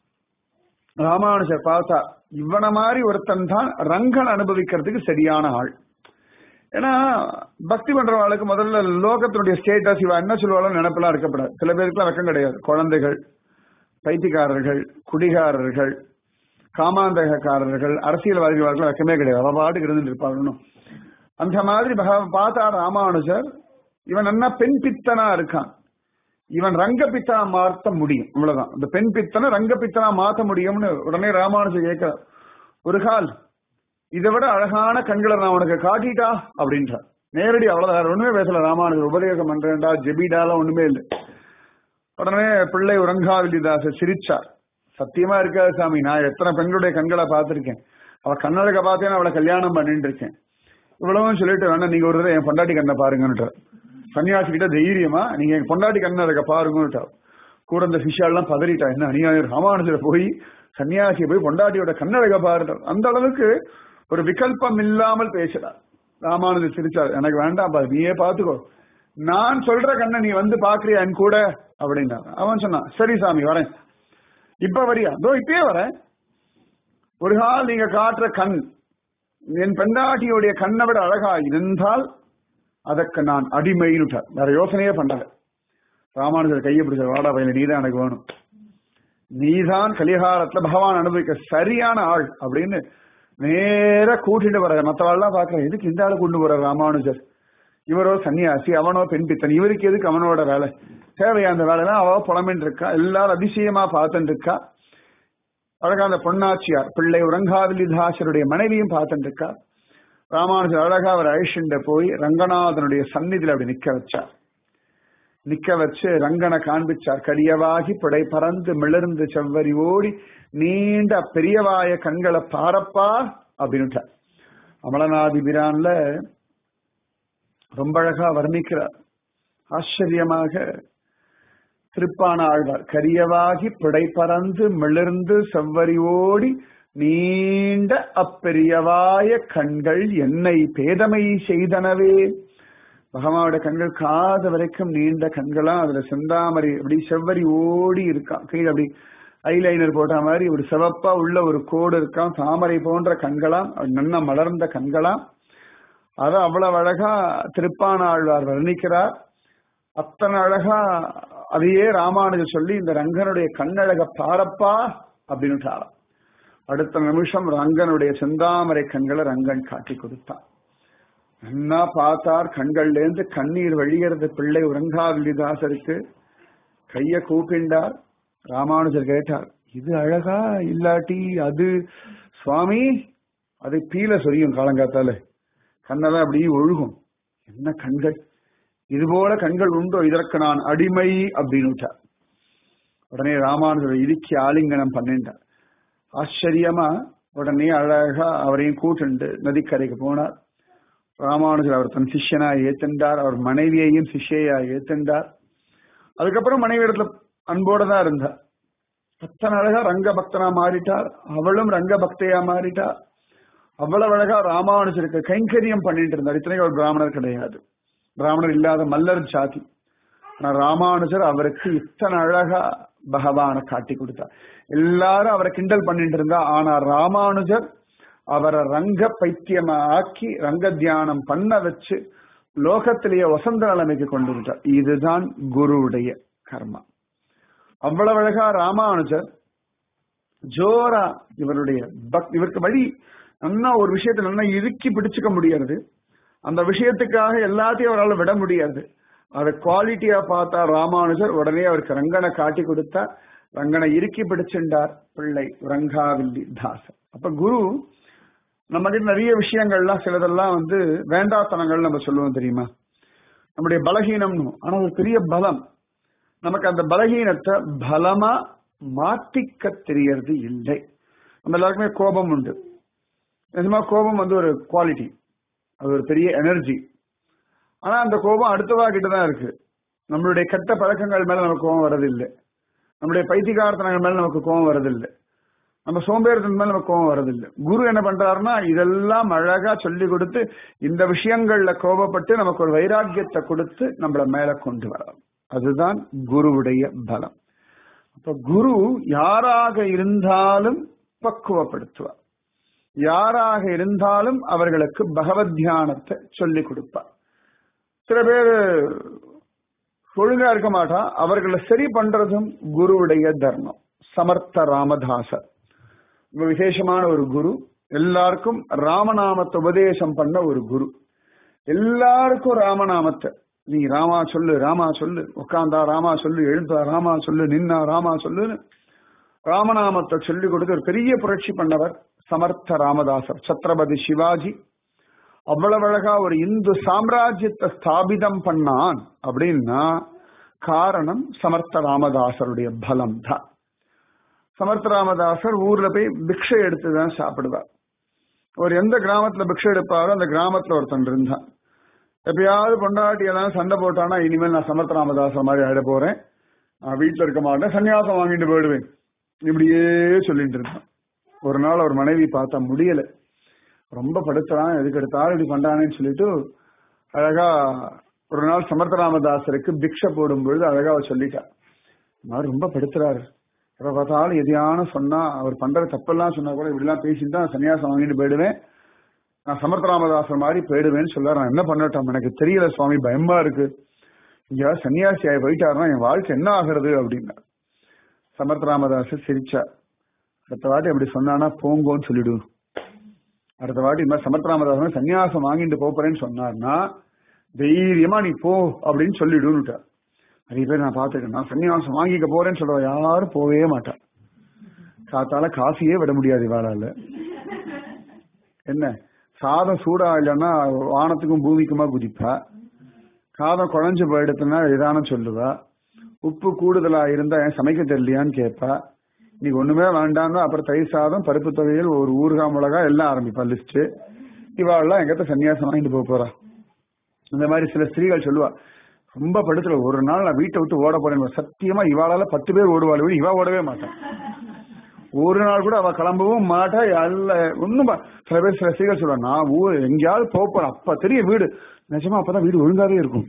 ராமானுஜர் பார்த்தா இவன மாதிரி ஒருத்தன் தான் ரங்கன் அனுபவிக்கிறதுக்கு சரியான ஆள் ஏன்னா பக்தி பண்றவாளுக்கு முதல்ல லோகத்தினுடைய ஸ்டேட்டஸ் இவ என்ன சொல்லுவாலும் நினைப்பெல்லாம் இருக்கப்படாது சில பேருக்குலாம் வெக்கம் கிடையாது குழந்தைகள் பைத்தியக்காரர்கள் குடிகாரர்கள் காமாந்தகக்காரர்கள் அரசியல்வாதிகளுக்கு வெக்கமே கிடையாது அவ பாட்டுக்கு இருந்துட்டு இருப்பாங்க அந்த மாதிரி பார்த்தா ராமானுஜர் இவன் என்ன பெண் பித்தனா இருக்கான் இவன் ரங்க பித்தனா மாற்ற முடியும் இவ்வளவுதான் இந்த பெண் பித்தனை ரங்க பித்தனா மாற்ற முடியும்னு உடனே ராமானுஜர் கேட்கிறார் ஒரு கால் இதை விட அழகான கண்களை நான் உனக்கு காட்டிட்டா அப்படின்றார் நேரடி அவ்வளவுதான் ஒண்ணுமே பேசல ராமானுஜர் உபதேசம் பண்றேன்டா ஜெபிடாலாம் ஒண்ணுமே இல்லை உடனே பிள்ளை உறங்காவிலிதாச சிரிச்சார் சத்தியமா இருக்காது சாமி நான் எத்தனை பெண்களுடைய கண்களை பார்த்திருக்கேன் அவ கண்ணழக பார்த்தேன் அவளை கல்யாணம் பண்ணிட்டு இருக்கேன் இவ்வளவும் சொல்லிட்டு வேணா நீங்க ஒரு தடவை என் பொண்டாட்டி கண்ணை பாருங்கன்னு சன்னியாசி கிட்ட தைரியமா நீங்க என் பொண்டாட்டி கண்ணழக பாருங்கன்னு கூட இந்த ஃபிஷால்லாம் பதறிட்டா என்ன அநியாயம் ராமானுஜரை போய் சன்னியாசியை போய் பொண்டாட்டியோட கண்ணழக பாருட்டார் அந்த அளவுக்கு ஒரு விகல்பம் இல்லாமல் பேசுறார் ராமானுஜர் சிரிச்சார் எனக்கு வேண்டாம் பாரு நீயே பாத்துக்கோ நான் சொல்ற கண்ணை நீ வந்து பாக்குறியா என் கூட அப்படின்னா அவன் சொன்னான் சரி சாமி வரேன் இப்ப வரியா இதோ இப்பயே வரேன் ஒரு கால் நீங்க காட்டுற கண் என் பெண்டாட்டியுடைய கண்ணை விட அழகா இருந்தால் அதற்கு நான் அடிமைன்னுட்டார் வேற யோசனையே பண்றல ராமானுஜர் கையை பிடிச்ச வாடா பையன் நீதான் எனக்கு வேணும் நீதான் கலிகாலத்துல பகவான் அனுபவிக்க சரியான ஆள் அப்படின்னு நேர கூட்டிட்டு வர மத்தவாள்லாம் பாக்குறேன் எதுக்கு இந்த ஆளு கொண்டு போற ராமானுஜர் இவரோ சன்னியாசி அவனோ பெண் பித்தன் இவருக்கு எதுக்கு அவனோட வேலை தேவையா அந்த வேலைலாம் அவ புலமின் இருக்கா எல்லாரும் அதிசயமா பார்த்துட்டு இருக்கா அழகா அந்த பொன்னாச்சியார் பிள்ளை உறங்காவிலிதாசருடைய மனைவியும் பார்த்துட்டு இருக்கா ராமானுஜர் அழகா அவர் அழிச்சுண்ட போய் ரங்கநாதனுடைய சந்நிதியில் அப்படி நிக்க வச்சார் நிக்க வச்சு ரங்கனை காண்பிச்சார் கரியவாகி பிடை பறந்து மிளர்ந்து செவ்வரி ஓடி நீண்ட பெரியவாய கண்களை பாரப்பா அப்படின்ட்டார் அமலநாதி பிரான்ல ரொம்ப அழகா வர்ணிக்கிறார் ஆச்சரியமாக திருப்பான ஆழ்வார் கரியவாகி பிடை பறந்து மிளர்ந்து செவ்வரி ஓடி நீண்ட அப்பெரியவாய கண்கள் என்னை பேதமை செய்தனவே பகவானோட கண்கள் காத வரைக்கும் நீண்ட கண்களா அதுல செந்தாமரை அப்படி செவ்வரி ஓடி இருக்கான் கீழே அப்படி ஐலைனர் போட்ட மாதிரி ஒரு சிவப்பா உள்ள ஒரு கோடு இருக்கான் தாமரை போன்ற கண்களாம் நன்ன மலர்ந்த கண்களாம் அத அவ்வளவு அழகா திருப்பான ஆழ்வார் வர்ணிக்கிறார் அத்தனை அழகா அதையே ராமானுஜர் சொல்லி இந்த ரங்கனுடைய கண்ணழக பாரப்பா அப்படின்னு அடுத்த நிமிஷம் ரங்கனுடைய செந்தாமரை கண்களை ரங்கன் காட்டி கொடுத்தான் நன்னா பார்த்தார் கண்கள்ல இருந்து கண்ணீர் வழிகிறது பிள்ளை உறங்காவிலிதாசருக்கு கைய கூப்பிண்டார் ராமானுஜர் கேட்டார் இது அழகா இல்லாட்டி அது சுவாமி அதை பீல சொரியும் காலங்காத்தால கண்ணெல்லாம் அப்படி ஒழுகும் என்ன கண்கள் இது போல கண்கள் உண்டோ இதற்கு நான் அடிமை அப்படின்னு உடனே ராமானுஜர் இறுக்கி ஆலிங்கனம் பண்ணிட்டார் ஆச்சரியமா உடனே அழகா அவரையும் கூட்டுண்டு நதிக்கரைக்கு போனார் ராமானுஜர் அவர் தன் சிஷ்யனா ஏத்துண்டார் அவர் மனைவியையும் சிஷ்யையா ஏத்துண்டார் அதுக்கப்புறம் மனைவி இடத்துல அன்போட தான் இருந்தார் அத்தனை அழகா ரங்க பக்தனா மாறிட்டார் அவளும் ரங்க பக்தையா மாறிட்டார் அவ்வளவு அழகா ராமானுஜருக்கு கைங்கரியம் பண்ணிட்டு இருந்தார் இத்தனைக்கு அவர் பிராமணர் கிடையாது பிராமணர் இல்லாத மல்லர் ஜாதி ஆனா ராமானுஜர் அவருக்கு இத்தனை அழகா பகவானை காட்டி கொடுத்தார் எல்லாரும் அவரை கிண்டல் பண்ணிட்டு இருந்தா ஆனா ராமானுஜர் அவரை ரங்க பைத்தியமா ஆக்கி ரங்க தியானம் பண்ண வச்சு லோகத்திலேயே வசந்த நிலைமைக்கு கொண்டு விட்டார் இதுதான் குருவுடைய கர்மா அவ்வளவு அழகா ராமானுஜர் ஜோரா இவருடைய பக் இவருக்கு வழி நல்லா ஒரு விஷயத்தை நல்லா இறுக்கி பிடிச்சுக்க முடியாது அந்த விஷயத்துக்காக எல்லாத்தையும் அவரால் விட முடியாது அதை குவாலிட்டியா பார்த்தா ராமானுஜர் உடனே அவருக்கு ரங்கனை காட்டி கொடுத்தா ரங்கனை இறுக்கி பிடிச்சிருந்தார் பிள்ளை ரங்காவில்லி தாசன் அப்ப குரு நம்ம கிட்ட நிறைய விஷயங்கள்லாம் சிலதெல்லாம் வந்து வேண்டாத்தனங்கள் நம்ம சொல்லுவோம் தெரியுமா நம்முடைய பலகீனம்னு ஆனா ஒரு பெரிய பலம் நமக்கு அந்த பலகீனத்தை பலமா மாத்திக்க தெரியறது இல்லை நம்ம எல்லாருக்குமே கோபம் உண்டு நிஜமா கோபம் வந்து ஒரு குவாலிட்டி அது ஒரு பெரிய எனர்ஜி ஆனா அந்த கோபம் அடுத்தவா கிட்ட தான் இருக்கு நம்மளுடைய கெட்ட பழக்கங்கள் மேல நமக்கு கோபம் வர்றதில்லை நம்முடைய பைத்தியகாரத்தனங்கள் மேல நமக்கு கோபம் வரதில்லை நம்ம சோம்பேறித்தனம் மேல நமக்கு கோபம் வரதில்லை குரு என்ன பண்றாருன்னா இதெல்லாம் அழகா சொல்லி கொடுத்து இந்த விஷயங்கள்ல கோபப்பட்டு நமக்கு ஒரு வைராக்கியத்தை கொடுத்து நம்மள மேல கொண்டு வரார் அதுதான் குருவுடைய பலம் அப்ப குரு யாராக இருந்தாலும் பக்குவப்படுத்துவார் யாராக இருந்தாலும் அவர்களுக்கு பகவத் தியானத்தை சொல்லி கொடுப்பார் சில பேர் ஒழுங்கா இருக்க மாட்டா அவர்களை சரி பண்றதும் குருவுடைய தர்மம் சமர்த்த ராமதாசர் ரொம்ப விசேஷமான ஒரு குரு எல்லாருக்கும் ராமநாமத்தை உபதேசம் பண்ண ஒரு குரு எல்லாருக்கும் ராமநாமத்தை நீ ராமா சொல்லு ராமா சொல்லு உட்காந்தா ராமா சொல்லு எழுந்தா ராமா சொல்லு நின்னா ராமா சொல்லுன்னு ராமநாமத்தை சொல்லி கொடுத்து ஒரு பெரிய புரட்சி பண்ணவர் சமர்த்த ராமதாசர் சத்ரபதி சிவாஜி அவ்வளவு அழகா ஒரு இந்து சாம்ராஜ்யத்தை ஸ்தாபிதம் பண்ணான் அப்படின்னா காரணம் சமர்த்த ராமதாசருடைய பலம் தான் சமர்த்த ராமதாசர் ஊர்ல போய் பிக்ஷை எடுத்து தான் சாப்பிடுவார் ஒரு எந்த கிராமத்துல பிக்ஷை எடுப்பாரோ அந்த கிராமத்துல ஒருத்தன் இருந்தான் எப்பயாவது பொண்டாட்டி ஏதாவது சண்டை போட்டானா இனிமேல் நான் சமர்த்த ராமதாசர் மாதிரி ஆயிட போறேன் நான் வீட்டுல இருக்க மாட்டேன் சன்னியாசம் வாங்கிட்டு போயிடுவேன் இப்படியே சொல்லிட்டு இருந்தான் ஒரு நாள் அவர் மனைவி பார்த்தா முடியல ரொம்ப படுத்துறான் எதுக்கு எடுத்தாலும் இப்படி பண்றானேன்னு சொல்லிட்டு அழகா ஒரு நாள் சமர்த்த ராமதாசருக்கு பிக்ஷை போடும் பொழுது அழகா அவர் சொல்லிட்டா அவர் ரொம்ப படுத்துறாரு எப்ப பார்த்தாலும் எதையான சொன்னா அவர் பண்ற தப்பெல்லாம் சொன்னா கூட இப்படிலாம் பேசிட்டு தான் சன்னியாசம் வாங்கிட்டு போயிடுவேன் நான் சமர்த்த ராமதாசர் மாதிரி போயிடுவேன்னு சொல்ல நான் என்ன பண்ணட்டும் எனக்கு தெரியல சுவாமி பயமா இருக்கு இங்க சன்னியாசி ஆகி போயிட்டாருன்னா என் வாழ்க்கை என்ன ஆகிறது அப்படின்னா சமர்த்த ராமதாசர் சிரிச்சார் அடுத்த வாட்டி அப்படி சொன்னானா போங்கோன்னு சொல்லிடு அடுத்த வாட்டி இந்த மாதிரி சமர்த்த ராமதாசன் சன்னியாசம் வாங்கிட்டு போறேன்னு சொன்னார்னா தைரியமா நீ போ அப்படின்னு சொல்லிடுன்னுட்டார் நிறைய பேர் நான் பார்த்துருக்கேன் நான் சன்னியாசம் வாங்கிக்க போறேன்னு சொல்ற யாரும் போவே மாட்டான் காத்தால காசியே விட முடியாது இவாளால என்ன சாதம் சூடா இல்லைன்னா வானத்துக்கும் பூமிக்குமா குதிப்பா சாதம் குழஞ்சு போயிடுத்துன்னா இதான சொல்லுவா உப்பு கூடுதலா இருந்தா ஏன் சமைக்க தெரியலையான்னு கேட்பா இன்னைக்கு ஒண்ணுமே வேண்டாம்னா அப்புறம் தயிர் சாதம் பருப்பு தொகையில் ஒரு ஊறுகாய் மிளகா எல்லாம் ஆரம்பிப்பா லிஸ்ட் இவாள்லாம் எங்கத்த சன்னியாசம் வாங்கிட்டு போக போறா இந்த மாதிரி சில ஸ்திரீகள் சொல்லுவா ரொம்ப படுத்துல ஒரு நாள் நான் வீட்டை விட்டு ஓட போறேன் சத்தியமா இவாளால பத்து பேர் ஓடுவாள் இவா ஓடவே மாட்டான் ஒரு நாள் கூட அவ கிளம்பவும் மாட்டா அல்ல ஒண்ணும் ப- சில பேர் சில ஸ்திரீகள் சொல்லுவா நான் ஊர் எங்கேயாவது போக போறேன் அப்ப தெரியும் வீடு நிஜமா அப்பதான் வீடு ஒழுங்காவே இருக்கும்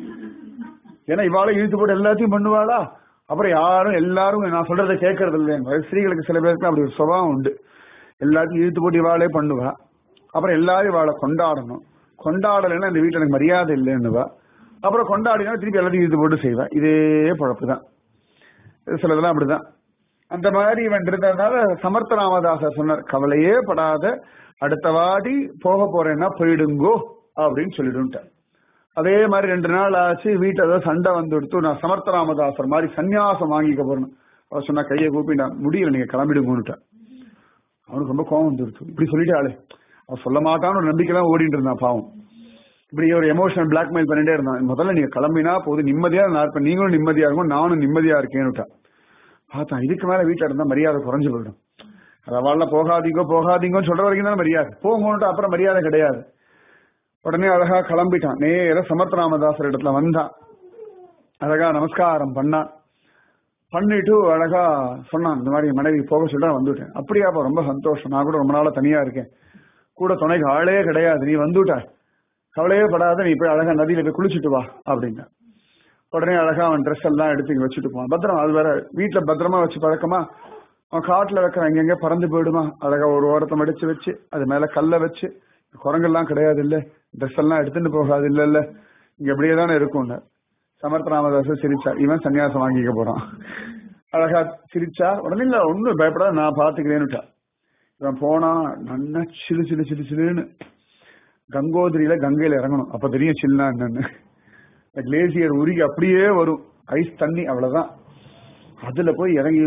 ஏன்னா இவாளை இழுத்து போட்டு எல்லாத்தையும் பண்ணுவாளா அப்புறம் யாரும் எல்லாரும் நான் சொல்றதை கேட்கறது இல்லை ஸ்திரீகளுக்கு சில பேருக்கு அப்படி ஒரு சுபாவம் உண்டு எல்லாத்தையும் இழுத்து போட்டு இவாளே பண்ணுவா அப்புறம் எல்லாரும் இவாளை கொண்டாடணும் கொண்டாடலைன்னா இந்த வீட்டுல எனக்கு மரியாதை இல்லைன்னுவா அப்புறம் கொண்டாடினா திருப்பி எல்லாத்தையும் இழுத்து போட்டு செய்வா இதே பழப்பு தான் சிலதெல்லாம் அப்படிதான் அந்த மாதிரி இவன் இருந்ததுனால சமர்த்த ராமதாசர் சொன்னார் கவலையே படாத அடுத்த வாட்டி போக போறேன்னா போயிடுங்கோ அப்படின்னு சொல்லிடுன்ட்டார் அதே மாதிரி ரெண்டு நாள் ஆச்சு வீட்டுல ஏதோ சண்டை வந்து எடுத்து நான் சமர்த்த ராமதாசர் மாதிரி சன்னியாசம் வாங்கிக்க போறேன் அவர் சொன்னா கையை கூப்பி நான் முடியல நீங்க கிளம்பிடுங்கன்னுட்டேன் அவனுக்கு ரொம்ப கோவம் வந்துருச்சு இப்படி சொல்லிட்டாளே அவன் சொல்ல மாட்டான்னு ஒரு நம்பிக்கைலாம் ஓடிட்டு இருந்தான் பாவம் இப்படி ஒரு எமோஷனல் பிளாக்மெயில் பண்ணிட்டே இருந்தான் முதல்ல நீங்க கிளம்பினா போது நிம்மதியா நான் இருப்பேன் நீங்களும் நிம்மதியா இருக்கும் நானும் நிம்மதியா இருக்கேன்னுட்டான் பார்த்தா இதுக்கு மேல வீட்டுல இருந்தா மரியாதை குறைஞ்சு போயிடும் அதவாள்ல போகாதீங்க போகாதீங்கன்னு சொல்ற வரைக்கும் தான் மரியாதை போங்கன்னுட்டு அப்புறம் மரியாதை கிடையாது உடனே அழகா கிளம்பிட்டான் நேர சமர்த்த ராமதாசர் இடத்துல வந்தான் அழகா நமஸ்காரம் பண்ணான் பண்ணிட்டு அழகா சொன்னான் இந்த மாதிரி மனைவி போக சொல்ல வந்துட்டேன் அப்படியாப்பா ரொம்ப சந்தோஷம் நான் கூட ரொம்ப நாளா தனியா இருக்கேன் கூட துணைக்கு ஆளே கிடையாது நீ வந்துட்ட கவலையே படாத நீ போய் அழகா நதியில போய் குளிச்சுட்டு வா அப்படின்னா உடனே அழகா அவன் ட்ரெஸ் எல்லாம் எடுத்து இங்க வச்சுட்டு போவான் பத்திரம் அது வேற வீட்டுல பத்திரமா வச்சு பழக்கமா அவன் காட்டுல வைக்கிறான் எங்கெங்க பறந்து போயிடுமா அழகா ஒரு ஓரத்தை மடிச்சு வச்சு அது மேல கல்ல வச்சு குரங்கெல்லாம் கிடையாது இல்ல ட்ரெஸ் எல்லாம் எடுத்துட்டு போகாது இல்ல இல்ல இங்க அப்படியே தானே இருக்கும்னு சமர்த்த ராமதாஸ் சிரிச்சா இவன் சன்னியாசம் வாங்கிக்க போறான் அழகா சிரிச்சா உடனே இல்ல ஒண்ணும் பயப்படாத நான் பாத்துக்கிறேன்னுட்டா இவன் போனா நன்னா சிலு சிலு சிலு சிலுன்னு கங்கோதிரியில கங்கையில இறங்கணும் அப்ப தெரியும் சில்லுனா என்னன்னு கிளேசியர் உருகி அப்படியே வரும் ஐஸ் தண்ணி அவ்வளவுதான் அதுல போய் இறங்கி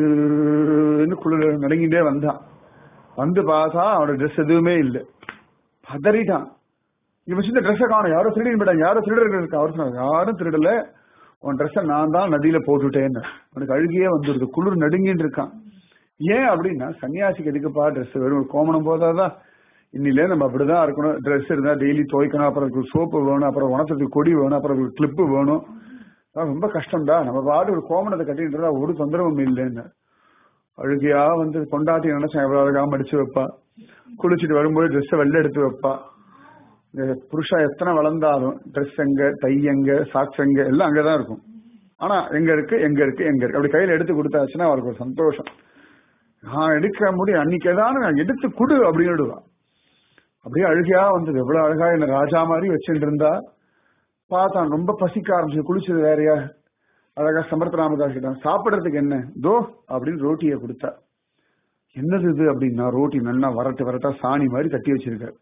குளிர் நடுங்கிட்டே வந்தான் வந்து பார்த்தா அவனோட ட்ரெஸ் எதுவுமே இல்லை பதறிட்டான் இவன் சின்ன ட்ரெஸ்ஸை காணும் யாரும் திருடி போயிட்டாங்க யாரும் திருடர்கள் இருக்கா அவர் சொன்னாங்க யாரும் திருடல உன் ட்ரெஸ்ஸை நான் தான் நதியில போட்டுட்டேன்னு அவனுக்கு அழுகியே வந்துடுது குளிர் நடுங்கின்னு இருக்கான் ஏன் அப்படின்னா சன்னியாசிக்கு எதுக்குப்பா ட்ரெஸ் வெறும் ஒரு கோமணம் போதாதான் இன்னிலே நம்ம அப்படிதான் இருக்கணும் ட்ரெஸ் இருந்தா டெய்லி துவைக்கணும் அப்புறம் அதுக்கு சோப்பு வேணும் அப்புறம் உணத்துக்கு கொடி வேணும் அப்புறம் அதுக்கு கிளிப்பு வேணும் அதான் ரொம்ப கஷ்டம்டா நம்ம பாட்டு ஒரு கோமணத்தை கட்டிட்டு இருந்தா ஒரு தொந்தரவும் இல்லைன்னு அழுகையா வந்து கொண்டாட்டி நினைச்சேன் எவ்வளவு அழகா மடிச்சு வைப்பா குளிச்சுட்டு வரும்போது ட்ரெஸ்ஸை வெளில எடுத்து வைப்பா இந்த புருஷா எத்தனை வளர்ந்தாலும் ட்ரெஸ் எங்க டை எங்க சாக்ஸ் எங்க எல்லாம் அங்கதான் இருக்கும் ஆனா எங்க இருக்கு எங்க இருக்கு எங்க இருக்கு அப்படி கையில எடுத்து கொடுத்தாச்சுன்னா அவருக்கு ஒரு சந்தோஷம் நான் எடுக்க முடியும் அன்னைக்கு ஏதாவது நான் எடுத்து கொடு அப்படின்னு அப்படியே அழுகையா வந்தது எவ்வளவு அழகா என்ன ராஜா மாதிரி வச்சுட்டு இருந்தா பார்த்தான் ரொம்ப பசிக்க ஆரம்பிச்சு குளிச்சது வேறையா அழகா சமர்த்த ராமதாஸ் கிட்ட சாப்பிடறதுக்கு என்ன தோ அப்படின்னு ரோட்டியை கொடுத்தா என்னது இது அப்படின்னா ரோட்டி நல்லா வரட்டு வரட்டா சாணி மாதிரி கட்டி வச்சிருக்காரு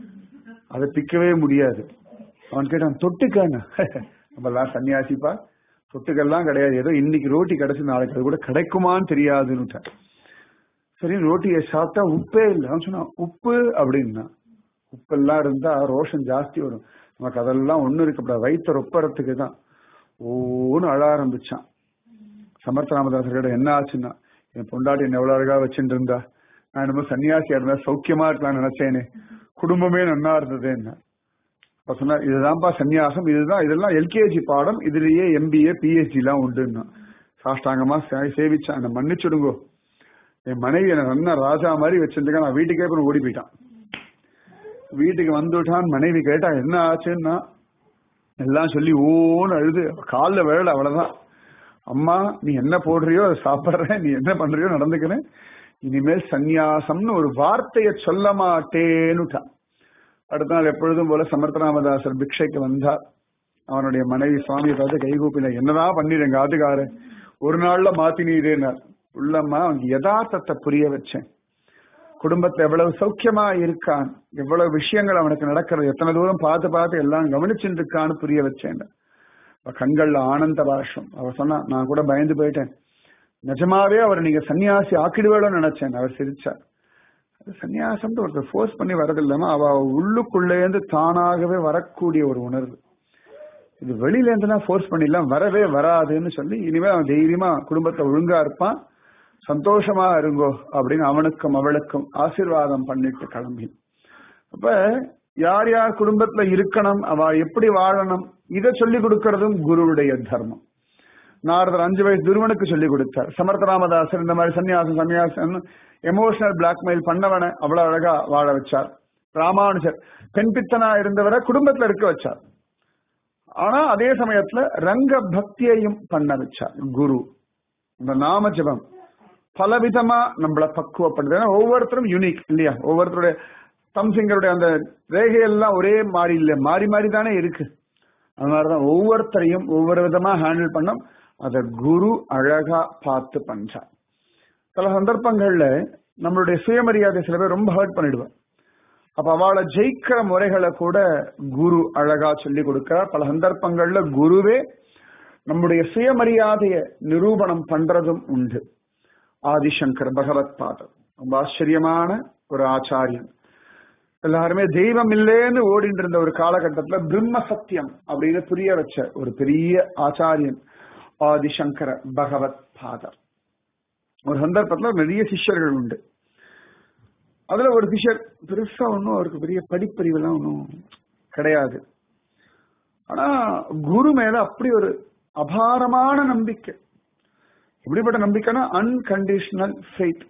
அதை பிக்கவே முடியாது அவன் கேட்டான் தொட்டுக்கான நம்மலாம் சன்னியாசிப்பா தொட்டுக்கெல்லாம் கிடையாது ஏதோ இன்னைக்கு ரோட்டி கிடைச்சு நாளைக்கு அது கூட கிடைக்குமான்னு தெரியாதுன்னு சரி ரோட்டியை சாப்பிட்டா உப்பே இல்லை அவன் சொன்னான் உப்பு அப்படின்னா உப்பெல்லாம் இருந்தா ரோஷம் ஜாஸ்தி வரும் நமக்கு அதெல்லாம் ஒண்ணும் இருக்கப்படாது வயிற்று ஒப்பறதுக்கு தான் ஓன்னு அழ ஆரம்பிச்சான் சமர்த்த ராமதாசர்கிட்ட என்ன ஆச்சுன்னா என் பொண்டாட்டி என்ன எவ்வளவு அழகா வச்சுட்டு இருந்தா நான் என்னமோ சன்னியாசியா இருந்தா சௌக்கியமா இருக்கலாம்னு நினைச்சேனே குடும்பமே நன்னா இருந்தது என்ன அப்ப சொன்னா இதுதான்ப்பா சன்னியாசம் இதுதான் இதெல்லாம் எல்கேஜி பாடம் இதுலயே எம்பிஏ பிஹெச்டி எல்லாம் உண்டுன்னா சாஷ்டாங்கமா சே- சேவிச்சான் என்ன மன்னிச்சுடுங்கோ என் மனைவி என்ன நன்னா ராஜா மாதிரி வச்சிருந்துக்க நான் வீட்டுக்கே அப்புறம் ஓடி போயிட்டான் வீட்டுக்கு வந்துட்டான் மனைவி கேட்டா என்ன ஆச்சுன்னா எல்லாம் சொல்லி ஓன்னு அழுது காலில் விழல அவ்வளவுதான் அம்மா நீ என்ன போடுறியோ அதை சாப்பிட்ற நீ என்ன பண்றியோ நடந்துக்கிறேன் இனிமேல் சந்நியாசம்னு ஒரு வார்த்தையை சொல்ல மாட்டேன்னுட்டான் அடுத்த நாள் எப்பொழுதும் போல சமர்த்தராமதாசர் பிக்ஷைக்கு வந்தார் அவனுடைய மனைவி சுவாமியை பார்த்து கைகூப்பின என்னதான் பண்ணிடு எங்க ஆட்டுக்காரன் ஒரு நாள்ல மாத்தினீரேனார் உள்ளம்மா அவனுக்கு யதார்த்தத்தை புரிய வச்சேன் குடும்பத்துல எவ்வளவு சௌக்கியமா இருக்கான் எவ்வளவு விஷயங்கள் அவனுக்கு நடக்கிறது எத்தனை தூரம் பார்த்து பார்த்து எல்லாம் கவனிச்சுட்டு இருக்கான்னு புரிய வச்சேன் அவ கண்கள்ல ஆனந்த பாஷம் அவ சொன்னா நான் கூட பயந்து போயிட்டேன் நிஜமாவே அவர் நீங்க சன்னியாசி ஆக்கிடுவேளோன்னு நினைச்சேன் அவர் சிரிச்சார் அது சன்னியாசம்னு ஒருத்தர் ஃபோர்ஸ் பண்ணி வரதில்லாம அவ உள்ளுக்குள்ளேருந்து தானாகவே வரக்கூடிய ஒரு உணர்வு இது வெளியில இருந்துலாம் ஃபோர்ஸ் பண்ணிடலாம் வரவே வராதுன்னு சொல்லி இனிமே அவன் தைரியமா குடும்பத்தை ஒழுங்கா இருப்பான் சந்தோஷமா இருங்கோ அப்படின்னு அவனுக்கும் அவளுக்கும் ஆசீர்வாதம் பண்ணிட்டு கிளம்பி அப்ப யார் யார் குடும்பத்துல இருக்கணும் அவ எப்படி வாழணும் இதை சொல்லி கொடுக்கறதும் குருவுடைய தர்மம் நாரதர் அஞ்சு வயசு துருவனுக்கு சொல்லி கொடுத்தார் சமர்த்த ராமதாசர் இந்த மாதிரி சன்னியாசம் சன்னியாசம் எமோஷனல் பிளாக்மெயில் பண்ணவனை அவ்வளவு அழகா வாழ வச்சார் ராமானுஜர் பெண் பித்தனா இருந்தவரை குடும்பத்துல இருக்க வச்சார் ஆனா அதே சமயத்துல ரங்க பக்தியையும் பண்ண வச்சார் குரு இந்த நாம ஜபம் பலவிதமா நம்மள பக்குவப்படுது ஏன்னா ஒவ்வொருத்தரும் யூனிக் இல்லையா ஒவ்வொருத்தருடைய தம்சிங்கருடைய அந்த ரேகையெல்லாம் ஒரே மாறி இல்லை மாறி மாறி தானே இருக்கு அதனாலதான் ஒவ்வொருத்தரையும் ஒவ்வொரு விதமா ஹேண்டில் பண்ணோம் அத குரு அழகா பார்த்து பண்றார் சில சந்தர்ப்பங்கள்ல நம்மளுடைய சுயமரியாதை சில பேர் ரொம்ப ஹர்ட் பண்ணிடுவார் அப்ப அவளை ஜெயிக்கிற முறைகளை கூட குரு அழகா சொல்லி கொடுக்கிறார் பல சந்தர்ப்பங்கள்ல குருவே நம்முடைய சுயமரியாதைய நிரூபணம் பண்றதும் உண்டு ஆதிசங்கர் பகவத் பாதம் ரொம்ப ஆச்சரியமான ஒரு ஆச்சாரியன் எல்லாருமே தெய்வம் இல்லேன்னு ஓடிட்டு இருந்த ஒரு காலகட்டத்துல பிரம்ம சத்தியம் அப்படின்னு புரிய வச்ச ஒரு பெரிய ஆச்சாரியன் ஆதிசங்கர பகவத் பாதர் ஒரு சந்தர்ப்பத்துல நிறைய சிஷ்யர்கள் உண்டு அதுல ஒரு சிஷ்யர் பெருசா ஒன்றும் அவருக்கு பெரிய படிப்பறிவெல்லாம் ஒன்றும் கிடையாது ஆனா குரு மேல அப்படி ஒரு அபாரமான நம்பிக்கை எப்படிப்பட்ட நம்பிக்கைன்னா அன்கண்டிஷனல் ஃபெய்த்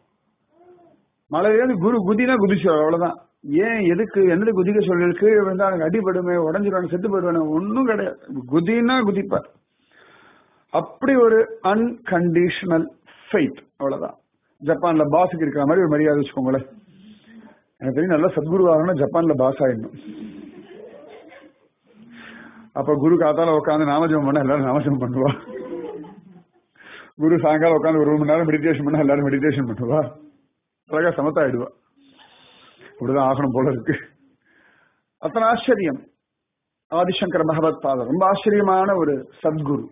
மலையில குரு குதினா குதிச்சார் அவ்வளவுதான் ஏன் எதுக்கு என்னது குதிக்க சொல்லி கீழே விழுந்தா எனக்கு அடிபடுமே உடஞ்சிருவாங்க செத்து போயிடுவானு ஒன்னும் கிடையாது குதினா குதிப்பார் அப்படி ஒரு அன்கண்டிஷனல் ஃபெய்த் அவ்வளவுதான் ஜப்பான்ல பாஸுக்கு இருக்கிற மாதிரி ஒரு மரியாதை வச்சுக்கோங்களேன் எனக்கு தெரியும் நல்ல சத்குரு ஆகணும் ஜப்பான்ல பாஸ் ஆயிடணும் அப்ப குரு காத்தால உட்காந்து நாமஜபம் பண்ண எல்லாரும் நாமஜபம் பண்ணுவா குரு சாயங்காலம் உட்காந்து ஒரு மணி நேரம் மெடிடேஷன் பண்ணா எல்லாரும் மெடிடேஷன் பண்ணுவா அழகா சமத்தாயிடுவா இப்படிதான் ஆகணும் போல இருக்கு அத்தனை ஆச்சரியம் ஆதிசங்கர பகவத் பாதர் ரொம்ப ஆச்சரியமான ஒரு சத்குரு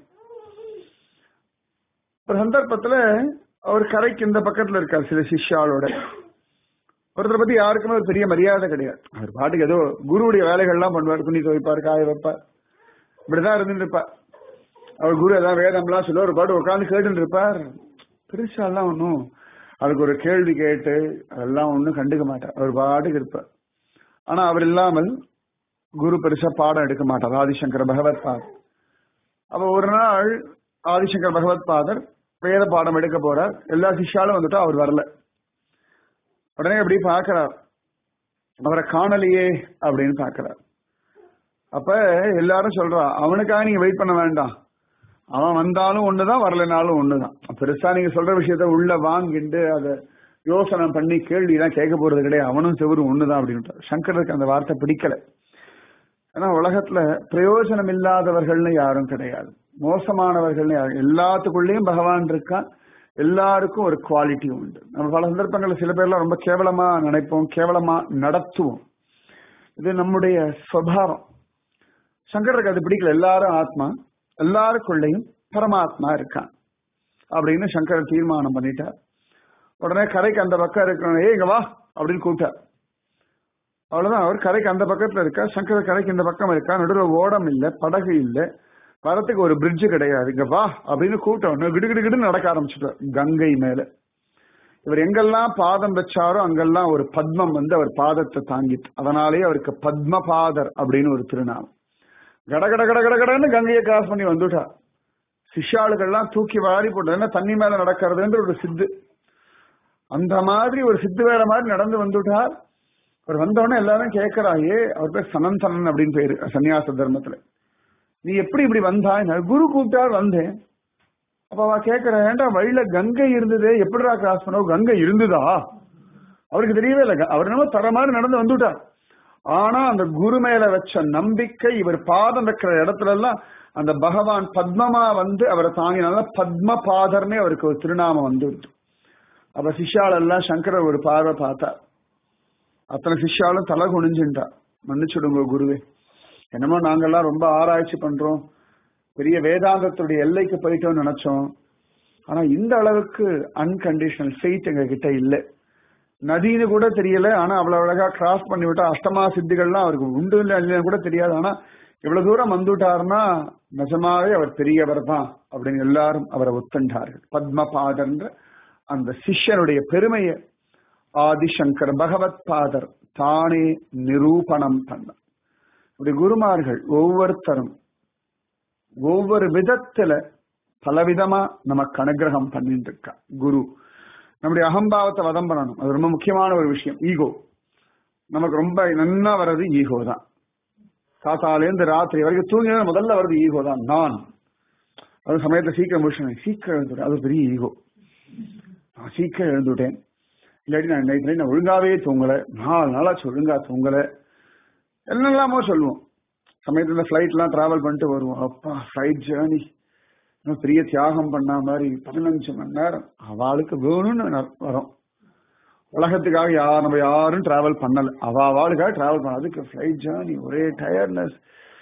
ஒரு சந்தர்ப்பத்துல அவர் கரைக்கு இந்த பக்கத்துல இருக்கார் சில சிஷ்யாளோட ஒருத்தரை பத்தி யாருக்குமே ஒரு பெரிய மரியாதை கிடையாது அவர் பாட்டுக்கு ஏதோ குருவுடைய வேலைகள்லாம் பண்ணுவார் துணி துவைப்பார் காய வைப்பார் இப்படிதான் இருந்துட்டு இருப்பார் அவர் குரு ஏதாவது வேதம்லாம் சொல்ல ஒரு பாட்டு உட்காந்து கேட்டுட்டு இருப்பார் பெருசாலாம் ஒன்றும் அதுக்கு ஒரு கேள்வி கேட்டு அதெல்லாம் ஒன்றும் கண்டுக்க மாட்டார் அவர் பாட்டுக்கு இருப்பார் ஆனா அவர் இல்லாமல் குரு பெருசா பாடம் எடுக்க மாட்டார் ஆதிசங்கர பகவத் பாத் அப்ப ஒரு நாள் ஆதிசங்கர் பகவத் பாதர் வேத பாடம் எடுக்க போறார் எல்லா சிஷ்யாலும் வந்துட்டா அவர் வரல உடனே அப்படி பாக்குறார் அவரை காணலையே அப்படின்னு பாக்குறார் அப்ப எல்லாரும் சொல்றா அவனுக்காக நீங்க வெயிட் பண்ண வேண்டாம் அவன் வந்தாலும் ஒண்ணுதான் வரலைனாலும் ஒண்ணுதான் பெருசா நீங்க சொல்ற விஷயத்த உள்ள வாங்கிட்டு அதை யோசனை பண்ணி கேள்விதான் கேட்க போறது கிடையாது அவனும் செவரும் ஒண்ணுதான் அப்படின்னு சங்கருக்கு அந்த வார்த்தை பிடிக்கல ஏன்னா உலகத்துல பிரயோஜனம் இல்லாதவர்கள்னு யாரும் கிடையாது மோசமானவர்கள்னு யாரும் எல்லாத்துக்குள்ளேயும் பகவான் இருக்கான் எல்லாருக்கும் ஒரு குவாலிட்டி உண்டு நம்ம பல சந்தர்ப்பங்கள்ல சில பேர்லாம் ரொம்ப கேவலமா நினைப்போம் கேவலமா நடத்துவோம் இது நம்முடைய சுவாவம் சங்கருக்கு அது பிடிக்கல எல்லாரும் ஆத்மா எல்லாருக்குள்ளேயும் பரமாத்மா இருக்கான் அப்படின்னு சங்கர் தீர்மானம் பண்ணிட்டார் உடனே கரைக்கு அந்த பக்கம் இருக்கிறவங்க ஏ இங்க வா அப்படின்னு கூப்பிட்டார் அவ்வளவுதான் அவர் கரைக்கு அந்த பக்கத்துல இருக்கா சங்கர கரைக்கு இந்த பக்கம் இருக்கா நடுவில் ஓடம் இல்ல படகு இல்ல வரத்துக்கு ஒரு பிரிட்ஜ் கிடையாது இங்க வா அப்படின்னு கூப்பிட்ட கிடு கிடு கிடு நடக்க ஆரம்பிச்சுட்டார் கங்கை மேல இவர் எங்கெல்லாம் பாதம் வச்சாரோ அங்கெல்லாம் ஒரு பத்மம் வந்து அவர் பாதத்தை தாங்கிட்டு அதனாலேயே அவருக்கு பத்மபாதர் அப்படின்னு ஒரு திருநாமம் கட கட கட கட கடன்னு கங்கையை கிராஸ் பண்ணி வந்துட்டார் சிஷ்யாளுகள்லாம் தூக்கி வாரி போட்டு தண்ணி மேல நடக்கிறதுன்ற ஒரு சித்து அந்த மாதிரி ஒரு சித்து வேற மாதிரி நடந்து வந்துட்டார் அவர் வந்தோடனே எல்லாரும் கேட்கிறாயே அவர் பேர் சனந்தனன் அப்படின்னு பேரு சன்னியாச தர்மத்துல நீ எப்படி இப்படி வந்தாய் குரு கூப்பிட்டார் வந்தேன் அப்ப அவ கேட்கிற ஏண்டா வழியில கங்கை இருந்ததே எப்படிடா கிராஸ் பண்ண கங்கை இருந்ததா அவருக்கு தெரியவே இல்லை அவர் என்னமோ தர மாதிரி நடந்து வந்துட்டார் ஆனா அந்த குரு மேல வச்ச நம்பிக்கை இவர் பாதம் வைக்கிற இடத்துல எல்லாம் அந்த பகவான் பத்மமா வந்து அவரை தாங்கினால பத்ம பாதர்னே அவருக்கு ஒரு திருநாமம் வந்துடுது அப்ப சிஷ்யால் எல்லாம் சங்கரர் ஒரு பார்வை பார்த்தார் அத்தனை சிஷ்யாலும் தலை குனிஞ்சுட்டா மன்னிச்சுடுங்க குருவே என்னமோ நாங்கெல்லாம் ரொம்ப ஆராய்ச்சி பண்றோம் பெரிய வேதாந்தத்துடைய எல்லைக்கு போயிட்டோம்னு நினைச்சோம் ஆனா இந்த அளவுக்கு அன்கண்டிஷனல் ஃபெய்த் எங்க கிட்ட இல்லை நதின்னு கூட தெரியல ஆனா அவ்வளவு அழகா கிராஸ் பண்ணி விட்டா அஷ்டமா சித்திகள்லாம் அவருக்கு உண்டு இல்லை இல்லைன்னு கூட தெரியாது ஆனா இவ்வளவு தூரம் வந்துட்டாருன்னா நிஜமாவே அவர் பெரியவர் தான் அப்படின்னு எல்லாரும் அவரை ஒத்துண்டார்கள் பத்மபாதர்ன்ற அந்த சிஷ்யனுடைய பெருமையை ஆதிசங்கர் பகவத் பாதர் தானே நிரூபணம் பண்ண இப்படி குருமார்கள் ஒவ்வொருத்தரும் ஒவ்வொரு விதத்துல பலவிதமா நமக்கு அனுகிரகம் பண்ணிட்டு இருக்கா குரு நம்முடைய அகம்பாவத்தை வதம் பண்ணணும் அது ரொம்ப முக்கியமான ஒரு விஷயம் ஈகோ நமக்கு ரொம்ப நன்னா வர்றது ஈகோ தான் காத்தாலேருந்து ராத்திரி வரைக்கும் தூங்கினா முதல்ல வர்றது ஈகோ தான் நான் அது சமயத்துல சீக்கிரம் முடிச்சு சீக்கிரம் எழுந்துட்டேன் அது பெரிய ஈகோ நான் சீக்கிரம் எழுந்துட்டேன் இல்லாட்டி நான் நைட் நான் ஒழுங்காவே தூங்கல நாலு நாளாச்சு ஒழுங்கா தூங்கல என்னெல்லாமோ சொல்லுவோம் சமயத்துல ஃபிளைட்லாம் டிராவல் பண்ணிட்டு வருவோம் அப்பா ஃபிளைட் ஜேர்னி பெரிய தியாகம் பண்ண மாதிரி பதினஞ்சு மணி நேரம் அவளுக்கு வேணும்னு வரும் உலகத்துக்காக யார் நம்ம யாரும் டிராவல் பண்ணல அவ அவளுக்காக டிராவல் பண்ண அதுக்கு ஃபிளைட் ஜேர்னி ஒரே டயர்ட்னஸ்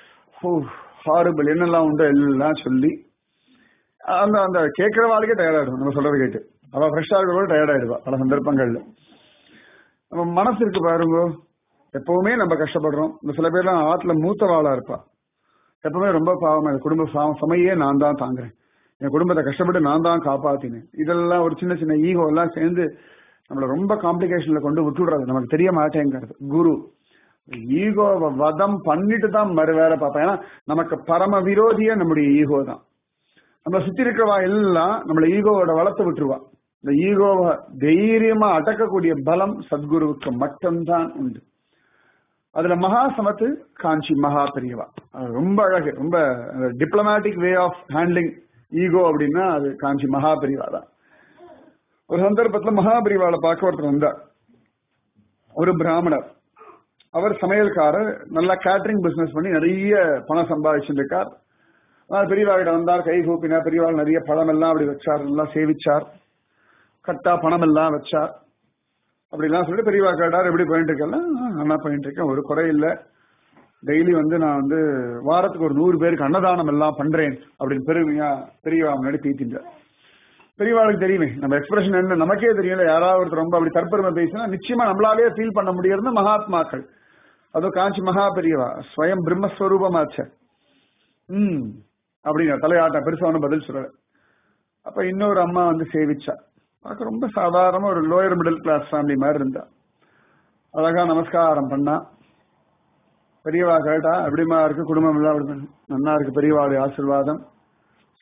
ஹாரிபிள் என்னெல்லாம் உண்டோ எல்லாம் சொல்லி அந்த அந்த கேட்கிற வாழ்க்கே டயர்ட் ஆயிடும் நம்ம சொல்றதை கேட்டு அவ ஃப்ரெஷ்ஷா இருக்கிற கூட டயர்ட் ஆயிடுவா பல சந்தர்ப்பங்கள்ல நம்ம மனசு இருக்கு பாருங்க எப்பவுமே நம்ம கஷ்டப்படுறோம் இந்த சில பேர்லாம் ஆத்துல மூத்தவாளா இருப்பா எப்பவுமே ரொம்ப பாவம் என் குடும்ப சமையே நான் தான் தாங்குறேன் என் குடும்பத்தை கஷ்டப்பட்டு நான் தான் காப்பாத்தினேன் இதெல்லாம் ஒரு சின்ன சின்ன ஈகோ எல்லாம் சேர்ந்து நம்மள ரொம்ப காம்ப்ளிகேஷன்ல கொண்டு விட்டுடுறது நமக்கு தெரிய மாட்டேங்கிறது குரு ஈகோவை வதம் பண்ணிட்டு தான் மறு வேலை பார்ப்பேன் ஏன்னா நமக்கு பரம விரோதியே நம்முடைய ஈகோ தான் நம்ம சுத்தி இருக்கிறவா எல்லாம் நம்மள ஈகோவோட வளர்த்து விட்டுருவா இந்த ஈகோவை தைரியமா அடக்கக்கூடிய பலம் சத்குருவுக்கு மட்டும்தான் உண்டு அதுல மகா சமத்து காஞ்சி மகா பெரியவா ரொம்ப அழகு ரொம்ப diplomatic way of handling ego அப்படின்னா அது காஞ்சி மகா பெரியவா தான் ஒரு சந்தர்ப்பத்துல மகா பெரியவாளை பார்க்க ஒருத்தர் வந்தார் ஒரு பிராமணர் அவர் சமையல்காரர் நல்லா கேட்டரிங் பிசினஸ் பண்ணி நிறைய பணம் சம்பாதிச்சுருக்கார் பெரியவாகிட்ட வந்தார் கை கூப்பினார் பெரியவாள் நிறைய பழம் எல்லாம் அப்படி வச்சார் எல்லாம் சேவிச்சார் கட்டா பணம் எல்லாம் வச்சார் அப்படிலாம் சொல்லிட்டு பெரியவா கேட்டார் எப்படி போயிட்டு இருக்கல நல்லா போயிட்டு இருக்கேன் ஒரு குறை இல்லை டெய்லி வந்து நான் வந்து வாரத்துக்கு ஒரு நூறு பேருக்கு அன்னதானம் எல்லாம் பண்றேன் அப்படின்னு பெருமையா பெரியவா முன்னாடி பீத்தின்றார் பெரியவாளுக்கு தெரியுமே நம்ம எக்ஸ்பிரஷன் என்ன நமக்கே தெரியல யாராவது ஒருத்தர் ரொம்ப அப்படி தற்பெருமை பேசினா நிச்சயமா நம்மளாலே ஃபீல் பண்ண முடியாது மகாத்மாக்கள் அதோ காஞ்சி மகா பெரியவா ஸ்வயம் பிரம்மஸ்வரூபமாச்ச ம் அப்படிங்க தலையாட்ட பெருசா ஒன்றும் பதில் சொல்லல அப்ப இன்னொரு அம்மா வந்து சேவிச்சா பார்க்க ரொம்ப சாதாரண ஒரு லோயர் மிடில் கிளாஸ் ஃபேமிலி மாதிரி இருந்தா அழகா நமஸ்காரம் பண்ணா பெரியவா கேட்டா எப்படிமா இருக்கு குடும்பம் எல்லாம் அப்படி நன்னா இருக்கு பெரியவாளுடைய ஆசிர்வாதம்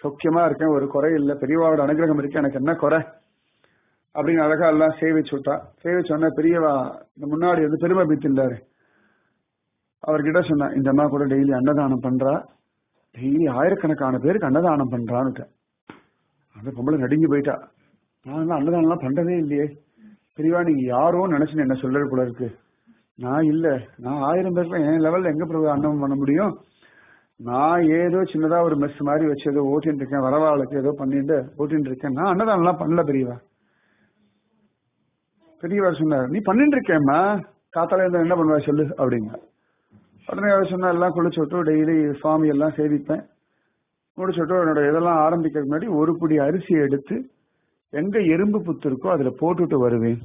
சௌக்கியமா இருக்கேன் ஒரு குறை இல்லை பெரியவாவோட அனுகிரகம் இருக்கு எனக்கு என்ன குறை அப்படின்னு அழகா எல்லாம் சேவிச்சு விட்டா சேவிச்சு உடனே பெரியவா இந்த முன்னாடி வந்து பெருமை பீத்திருந்தாரு அவர்கிட்ட சொன்னா இந்த அம்மா கூட டெய்லி அன்னதானம் பண்றா டெய்லி ஆயிரக்கணக்கான பேருக்கு அன்னதானம் பண்றான்னு அந்த பொம்பளை நடுங்கி போயிட்டா நான் அன்னதானம்லாம் பண்றதே இல்லையே பெரியவா நீங்க யாரோ நினைச்சு என்ன சொல்றது போல இருக்கு நான் இல்ல நான் ஆயிரம் பேர்ல என் லெவல்ல எங்க பிரபு அன்னம் பண்ண முடியும் நான் ஏதோ சின்னதா ஒரு மெஸ் மாதிரி வச்சு ஏதோ ஓட்டின்னு இருக்கேன் வரவாளுக்கு ஏதோ பண்ணிட்டு ஓட்டின்னு இருக்கேன் நான் அன்னதானம்லாம் பண்ணல பெரியவா பெரியவர் சொன்னார் நீ பண்ணிட்டு இருக்கேம்மா காத்தால இருந்தா என்ன பண்ணுவா சொல்லு அப்படிங்க உடனே அவர் சொன்னா எல்லாம் குளிச்சு விட்டு டெய்லி சுவாமி எல்லாம் சேவிப்பேன் முடிச்சு விட்டு என்னோட இதெல்லாம் ஆரம்பிக்கிறதுக்கு முன்னாடி ஒரு புடி அரிசி எடுத்து எங்க எறும்பு புத்து இருக்கோ அதுல போட்டுட்டு வருவேன்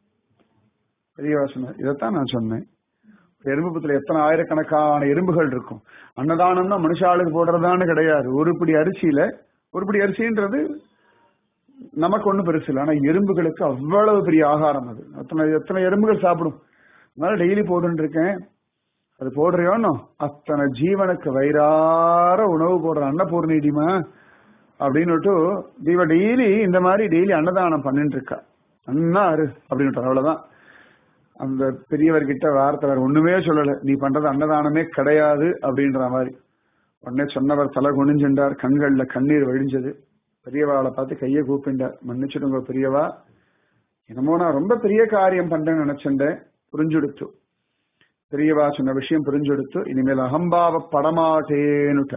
பெரியவா சொன்னார் இதைத்தான் நான் சொன்னேன் எறும்பு புத்துல எத்தனை ஆயிரக்கணக்கான எறும்புகள் இருக்கும் அன்னதானம்னா மனுஷாளுக்கு போடுறதான்னு கிடையாது ஒரு பிடி அரிசியில ஒரு பிடி அரிசின்றது நமக்கு ஒண்ணும் பெருசு இல்லை ஆனா எறும்புகளுக்கு அவ்வளவு பெரிய ஆகாரம் அது அத்தனை எத்தனை எறும்புகள் சாப்பிடும் அதனால டெய்லி போட்டுட்டு இருக்கேன் அது போடுறியோன்னு அத்தனை ஜீவனுக்கு வயிறார உணவு போடுற அன்னபூர்ணிடிமா அப்படின்னுட்டு தீவ டெய்லி இந்த மாதிரி டெய்லி அன்னதானம் பண்ணிட்டு இருக்கா அண்ணா அரு அப்படின்னு அவ்வளவுதான் அந்த பெரியவர்கிட்ட வார்த்தை வேற ஒண்ணுமே சொல்லல நீ பண்றது அன்னதானமே கிடையாது அப்படின்ற மாதிரி உடனே சொன்னவர் தலை குனிஞ்சுண்டார் கண்கள்ல கண்ணீர் வழிஞ்சது பெரியவாளை பார்த்து கையை கூப்பிண்டார் மன்னிச்சிடுங்க பெரியவா என்னமோ நான் ரொம்ப பெரிய காரியம் பண்றேன்னு நினைச்சுட்டேன் புரிஞ்சுடுத்து பெரியவா சொன்ன விஷயம் புரிஞ்செடுத்து இனிமேல் அகம்பாவ படமாட்டேன்னுட்ட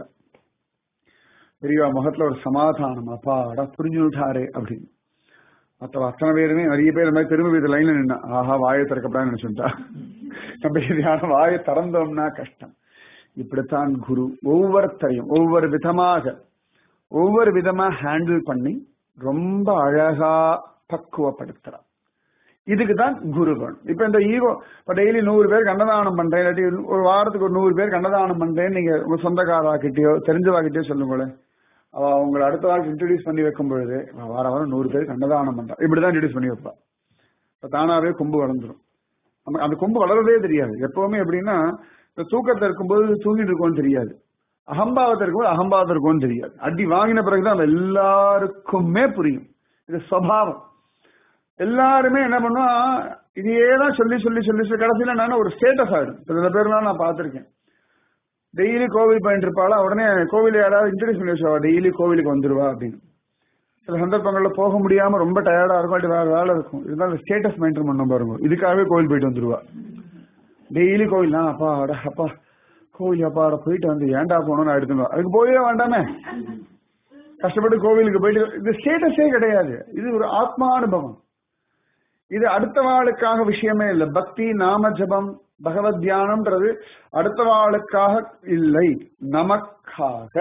பெரியவா முகத்துல ஒரு சமாதானம் அப்பாடா புரிஞ்சுட்டாரே அப்படின்னு மற்ற அத்தனை பேருமே நிறைய பேர் இந்த மாதிரி திரும்ப இது லைன்ல நின்னா ஆஹா வாயை திறக்கப்படான்னு நினைச்சுட்டா நம்ம யாரும் வாயை திறந்தோம்னா கஷ்டம் இப்படித்தான் குரு ஒவ்வொருத்தரையும் ஒவ்வொரு விதமாக ஒவ்வொரு விதமா ஹேண்டில் பண்ணி ரொம்ப அழகா பக்குவப்படுத்துறான் இதுக்கு தான் குருவன் இப்ப இந்த ஈகோ இப்ப டெய்லி நூறு பேருக்கு அன்னதானம் பண்றேன் இல்லாட்டி ஒரு வாரத்துக்கு ஒரு நூறு பேருக்கு அன்னதானம் பண்றேன் நீங்க உங்க சொந்தக்காராக்கிட்டயோ தெரிஞ்சவாக்கிட்டயோ சொல்லுங்களேன் அவ உங்களை அடுத்த வாரம் இன்ட்ரடியூஸ் பண்ணி வைக்கும் பொழுது அவ வார வாரம் நூறு பேருக்கு அன்னதானம் பண்றா இப்படிதான் இன்ட்ரடியூஸ் பண்ணி வைப்பா இப்ப தானாவே கொம்பு வளர்ந்துரும் நமக்கு அந்த கொம்பு வளரவே தெரியாது எப்பவுமே எப்படின்னா இந்த தூக்கத்தை இருக்கும்போது தூங்கிட்டு இருக்கோம்னு தெரியாது அகம்பாவத்தை இருக்கும்போது அகம்பாவத்தை இருக்கும்னு தெரியாது அடி வாங்கின பிறகுதான் அது எல்லாருக்குமே புரியும் இது சுவாவம் எல்லாருமே என்ன பண்ணுவா இதையே தான் சொல்லி சொல்லி சொல்லி சொல்லி கடைசியில நான் ஒரு ஸ்டேட்டஸ் ஆயிடும் சில பேர்லாம் நான் பார்த்திருக்கேன் டெய்லி கோவில் போயிட்டு இருப்பாளா உடனே கோவில் யாராவது இன்ட்ரடியூஸ் பண்ணி வச்சுவா டெய்லி கோவிலுக்கு வந்துருவா அப்படின்னு சில சந்தர்ப்பங்கள்ல போக முடியாம ரொம்ப டயர்டா இருக்கும் அப்படி வேற வேலை இருக்கும் இருந்தாலும் ஸ்டேட்டஸ் மெயின்டைன் பண்ண பாருங்க இதுக்காகவே கோவில் போயிட்டு வந்துருவா டெய்லி கோவில் தான் அப்பா அட அப்பா கோவில் அப்பா அட போயிட்டு வந்து ஏன்டா போகணும்னு எடுத்துங்க அதுக்கு போயே வேண்டாமே கஷ்டப்பட்டு கோவிலுக்கு போயிட்டு இது ஸ்டேட்டஸே கிடையாது இது ஒரு ஆத்மானுபவம் இது அடுத்த வாளுக்காக விஷயமே இல்லை பக்தி நாம ஜபம் பகவத் தியானம்ன்றது அடுத்த வாளுக்காக இல்லை நமக்காக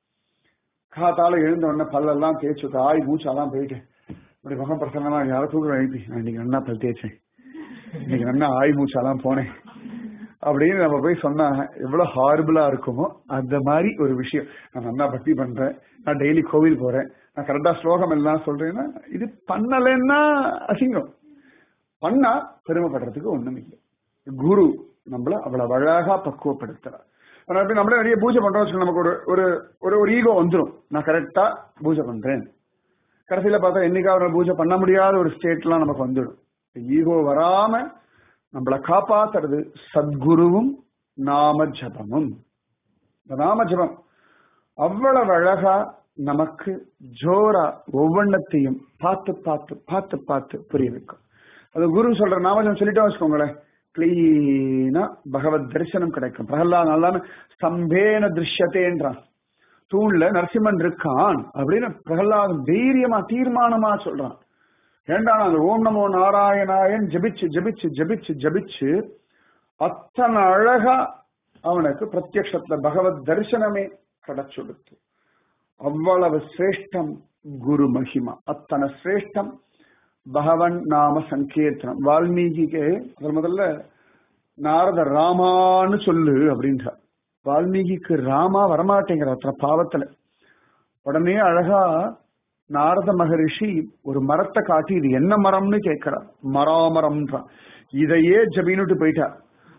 காத்தால எழுந்த உடனே பல்லெல்லாம் தேய்ச்சு ஆய் மூச்சாலாம் போயிட்டு இப்படி முகம் பிரசன்னமா யாரும் தூக்கம் எழுப்பி நான் இன்னைக்கு நல்லா பல் தேய்ச்சேன் இன்னைக்கு நல்லா ஆய் மூச்சாலாம் போனேன் அப்படின்னு நம்ம போய் சொன்னா எவ்வளவு ஹாரிபிளா இருக்குமோ அந்த மாதிரி ஒரு விஷயம் நான் நல்லா பக்தி பண்றேன் நான் டெய்லி கோவில் போறேன் நான் கரெக்டா ஸ்லோகம் எல்லாம் சொல்றேன்னா இது பண்ணலைன்னா அசிங்கம் பண்ணா பெருமைப்படுறதுக்கு ஒண்ணும் இல்லை குரு நம்மள அவ்வளவு அழகா பக்குவப்படுத்துறார் நம்மளே நிறைய பூஜை பண்றோம் வச்சுக்கோங்க, நமக்கு ஒரு ஒரு ஒரு ஒரு ஈகோ வந்துடும் நான் கரெக்டா பூஜை பண்றேன் கடைசியில பார்த்தா என்னைக்காவது ஒரு பூஜை பண்ண முடியாத ஒரு ஸ்டேட்லாம் நமக்கு வந்துடும் ஈகோ வராம நம்மளை காப்பாத்துறது சத்குருவும் நாம ஜபமும் இந்த நாம ஜபம் அவ்வளவு அழகா நமக்கு ஜோரா ஒவ்வொன்னத்தையும் பார்த்து பார்த்து பார்த்து பார்த்து புரிய வைக்கும் அது குரு சொல்ற நாமஜம் சொல்லிட்டோம் வச்சுக்கோங்களேன் கிளீனா பகவத் தரிசனம் கிடைக்கும் பிரகலாத் நல்லான்னு ஸ்தம்பேன திருஷ்யத்தேன்றான் தூண்ல நரசிம்மன் இருக்கான் அப்படின்னு பிரகலாதன் தைரியமா தீர்மானமா சொல்றான் ஏண்டா அந்த ஓம் நமோ நாராயணாயன் ஜபிச்சு ஜபிச்சு ஜபிச்சு ஜபிச்சு அத்தனை அழகா அவனுக்கு பிரத்யக்ஷத்துல பகவத் தரிசனமே கிடைச்சுடுத்து அவ்வளவு சிரேஷ்டம் குரு மகிமா அத்தனை சிரேஷ்டம் பகவன் நாம சங்கீர்த்தனம் வால்மீகிக்கு முதல் முதல்ல நாரத ராமான்னு சொல்லு அப்படின்றார் வால்மீகிக்கு ராமா வரமாட்டேங்கிற அத்தனை பாவத்துல உடனே அழகா நாரத மகரிஷி ஒரு மரத்தை காட்டி இது என்ன மரம்னு கேட்கிறார் மராமரம்ன்றான் இதையே ஜபின்னுட்டு போயிட்டார்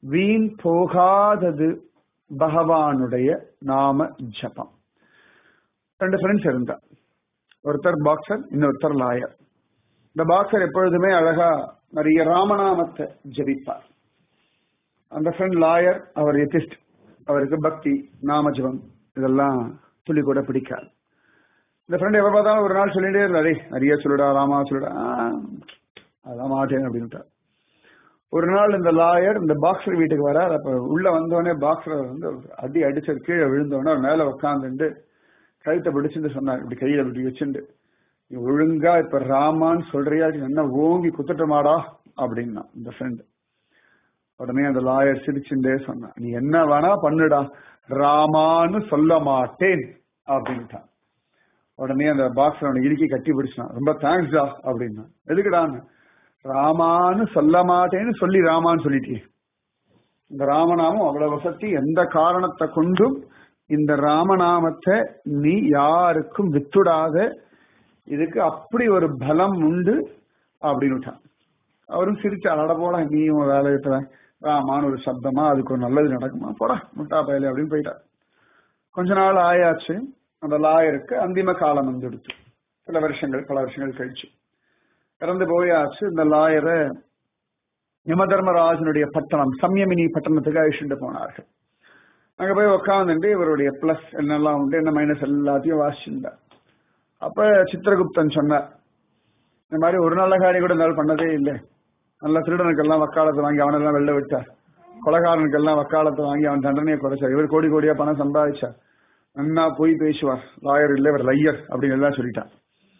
வீண் போகாதது பகவானுடைய நாம ஜபம் ரெண்டு ஃப்ரெண்ட்ஸ் இருந்தா ஒருத்தர் பாக்ஸர் இன்னொருத்தர் லாயர் இந்த பாக்ஸர் எப்பொழுதுமே அழகா நிறைய ராமநாமத்தை ஜபிப்பார் அந்த ஃப்ரெண்ட் லாயர் அவர் எத்திஸ்ட் அவருக்கு பக்தி நாமஜபம் இதெல்லாம் துளி கூட பிடிக்காது இந்த ஃப்ரெண்ட் எப்ப பார்த்தாலும் ஒரு நாள் சொல்லிட்டே இருந்தாரு நிறைய சொல்லுடா ராமா சொல்லுடா அதான் மாட்டேன் அப்படின்ட்டார் ஒரு நாள் இந்த லாயர் இந்த பாக்ஸர் வீட்டுக்கு வர அப்ப உள்ள வந்தோடனே பாக்ஸர் வந்து அடி அடிச்சது கீழே விழுந்தோடனே அவர் மேல உட்காந்துட்டு கழுத்தை பிடிச்சுட்டு சொன்னார் இப்படி கையில இப்படி வச்சுட்டு நீ ஒழுங்கா இப்ப ராமான்னு சொல்றியா என்ன ஓங்கி குத்துட்டமாடா அப்படின்னா இந்த ஃப்ரெண்ட் உடனே அந்த லாயர் சிரிச்சுட்டே சொன்னான் நீ என்ன வேணா பண்ணுடா ராமான்னு சொல்ல மாட்டேன் அப்படின்ட்டான் உடனே அந்த பாக்ஸ் அவனை இறுக்கி கட்டி பிடிச்சான் ரொம்ப தேங்க்ஸ்டா அப்படின்னா எதுக்குடான்னு ராமான்னு சொல்ல மாட்டேன்னு சொல்லி ராமான்னு சொல்லிட்டே இந்த ராமநாமம் அவ்வளவு வசதி எந்த காரணத்தை கொண்டும் இந்த ராமநாமத்தை நீ யாருக்கும் வித்துடாத இதுக்கு அப்படி ஒரு பலம் உண்டு அப்படின்னு அவரும் சிரிச்சார் அட போட நீயும் வேலையிட்ட ராமான்னு ஒரு சப்தமா அதுக்கு ஒரு நல்லது நடக்குமா போடா முட்டா பயலே அப்படின்னு போயிட்டார் கொஞ்ச நாள் ஆயாச்சு அந்த லாயருக்கு அந்திம காலம் வந்துடுச்சு சில வருஷங்கள் பல வருஷங்கள் கழிச்சு இறந்து போயாச்சு இந்த லாயரை யமதர்மராஜனுடைய பட்டணம் சம்யமினி பட்டணத்துக்கு அழிச்சுட்டு போனார்கள் அங்க போய் உட்காந்துட்டு இவருடைய பிளஸ் என்னெல்லாம் உண்டு என்ன மைனஸ் எல்லாத்தையும் வாசிச்சிருந்தார் அப்ப சித்திரகுப்தன் சொன்னார் இந்த மாதிரி ஒரு நல்ல காரியம் கூட இருந்தாலும் பண்ணதே இல்லை நல்ல திருடனுக்கெல்லாம் வக்காலத்தை வாங்கி அவனெல்லாம் வெளில விட்டார் கொலகாரனுக்கெல்லாம் வக்காலத்தை வாங்கி அவன் தண்டனையை குறைச்சார் இவர் கோடி கோடியா பணம் சம்பாதிச்சார் நன்னா போய் பேசுவார் லாயர் இல்லை இவர் லையர் அப்படின்னு எல்லாம் சொல்லிட்டான்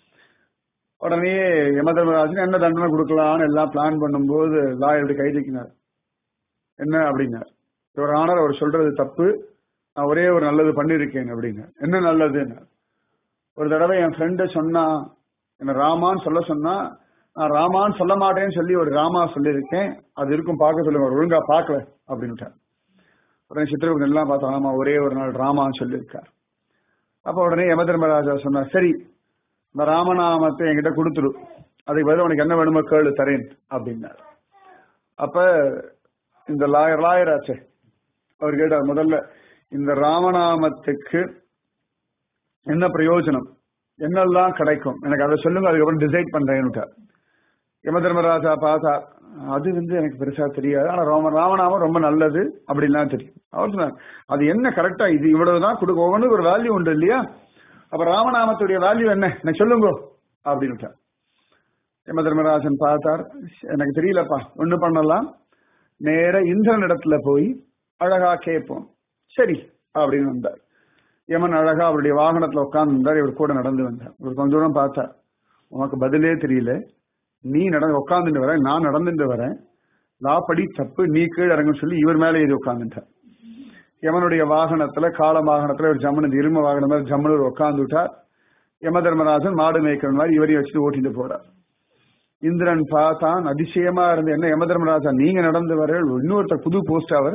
உடனே யமதர்மராஜன் என்ன தண்டனை கொடுக்கலாம்னு எல்லாம் பிளான் பண்ணும்போது லாயர் கை தூக்கினார் என்ன அப்படின்னார் இவர் ஆனர் அவர் சொல்றது தப்பு நான் ஒரே ஒரு நல்லது பண்ணிருக்கேன் அப்படின்னு என்ன நல்லதுன்னு ஒரு தடவை என் ஃப்ரெண்டு சொன்னா என்ன ராமான்னு சொல்ல சொன்னா நான் ராமான்னு சொல்ல மாட்டேன்னு சொல்லி ஒரு ராமா சொல்லியிருக்கேன் அது இருக்கும் பார்க்க சொல்லுங்க அவர் ஒழுங்கா பார்க்கல அப்படின்ட்டார் உடனே சித்திரகுப்தன் எல்லாம் பார்த்தா ஆமா ஒரே ஒரு நாள் ராமான்னு சொல்லியிருக்கார் அப்ப உடனே யமதர்மராஜா சொன்னார் சரி இந்த ராமநாமத்தை என்கிட்ட கொடுத்துரு அதுக்கு பதில் உனக்கு என்ன வேணுமோ கேளு தரேன் அப்படின்னார் அப்ப இந்த லாயர் லாயர் ஆச்சே அவர் கேட்டார் முதல்ல இந்த ராமநாமத்துக்கு என்ன பிரயோஜனம் என்னெல்லாம் கிடைக்கும் எனக்கு அதை சொல்லுங்க அதுக்கப்புறம் டிசைட் பண்றேன்னு யம தர்மராஜா பார்த்தா அது வந்து எனக்கு பெருசா தெரியாது ஆனா ராம ராமநாமம் ரொம்ப நல்லது அப்படின்லாம் தெரியும் அவர் சொன்னார் அது என்ன கரெக்டா இது இவ்வளவுதான் கொடுக்க ஒவ்வொன்றுக்கு ஒரு வேல்யூ உண்டு இல்லையா அப்ப ராமநாமத்துடைய வேல்யூ என்ன எனக்கு சொல்லுங்க அப்படின்னு யம தர்மராஜன் பார்த்தார் எனக்கு தெரியலப்பா ஒண்ணு பண்ணலாம் நேர இந்திரன் இடத்துல போய் அழகா கேட்போம் சரி அப்படின்னு வந்தார் யமன் அழகா அவருடைய வாகனத்துல உட்கார்ந்து இருந்தார் இவர் கூட நடந்து வந்தார் இவர் கொஞ்ச தூரம் பார்த்தார் உனக்கு பதிலே தெரியல நீ நடந்து உட்காந்துட்டு வர நான் நடந்துட்டு வரேன் லாப்படி தப்பு நீ கீழே இறங்குன்னு சொல்லி இவர் மேலே ஏறி உட்காந்துட்டார் யமனுடைய வாகனத்துல கால வாகனத்துல ஒரு ஜம்மன் இரும வாகனம் மாதிரி ஜம்மனூர் உட்கார்ந்து விட்டார் யம தர்மராஜன் மாடு மேய்க்கிற மாதிரி இவரையும் வச்சுட்டு ஓட்டிட்டு போறார் இந்திரன் பார்த்தான் அதிசயமா இருந்து என்ன யம தர்மராஜா நீங்க நடந்து வர இன்னொருத்தர் புது போஸ்ட் அவர்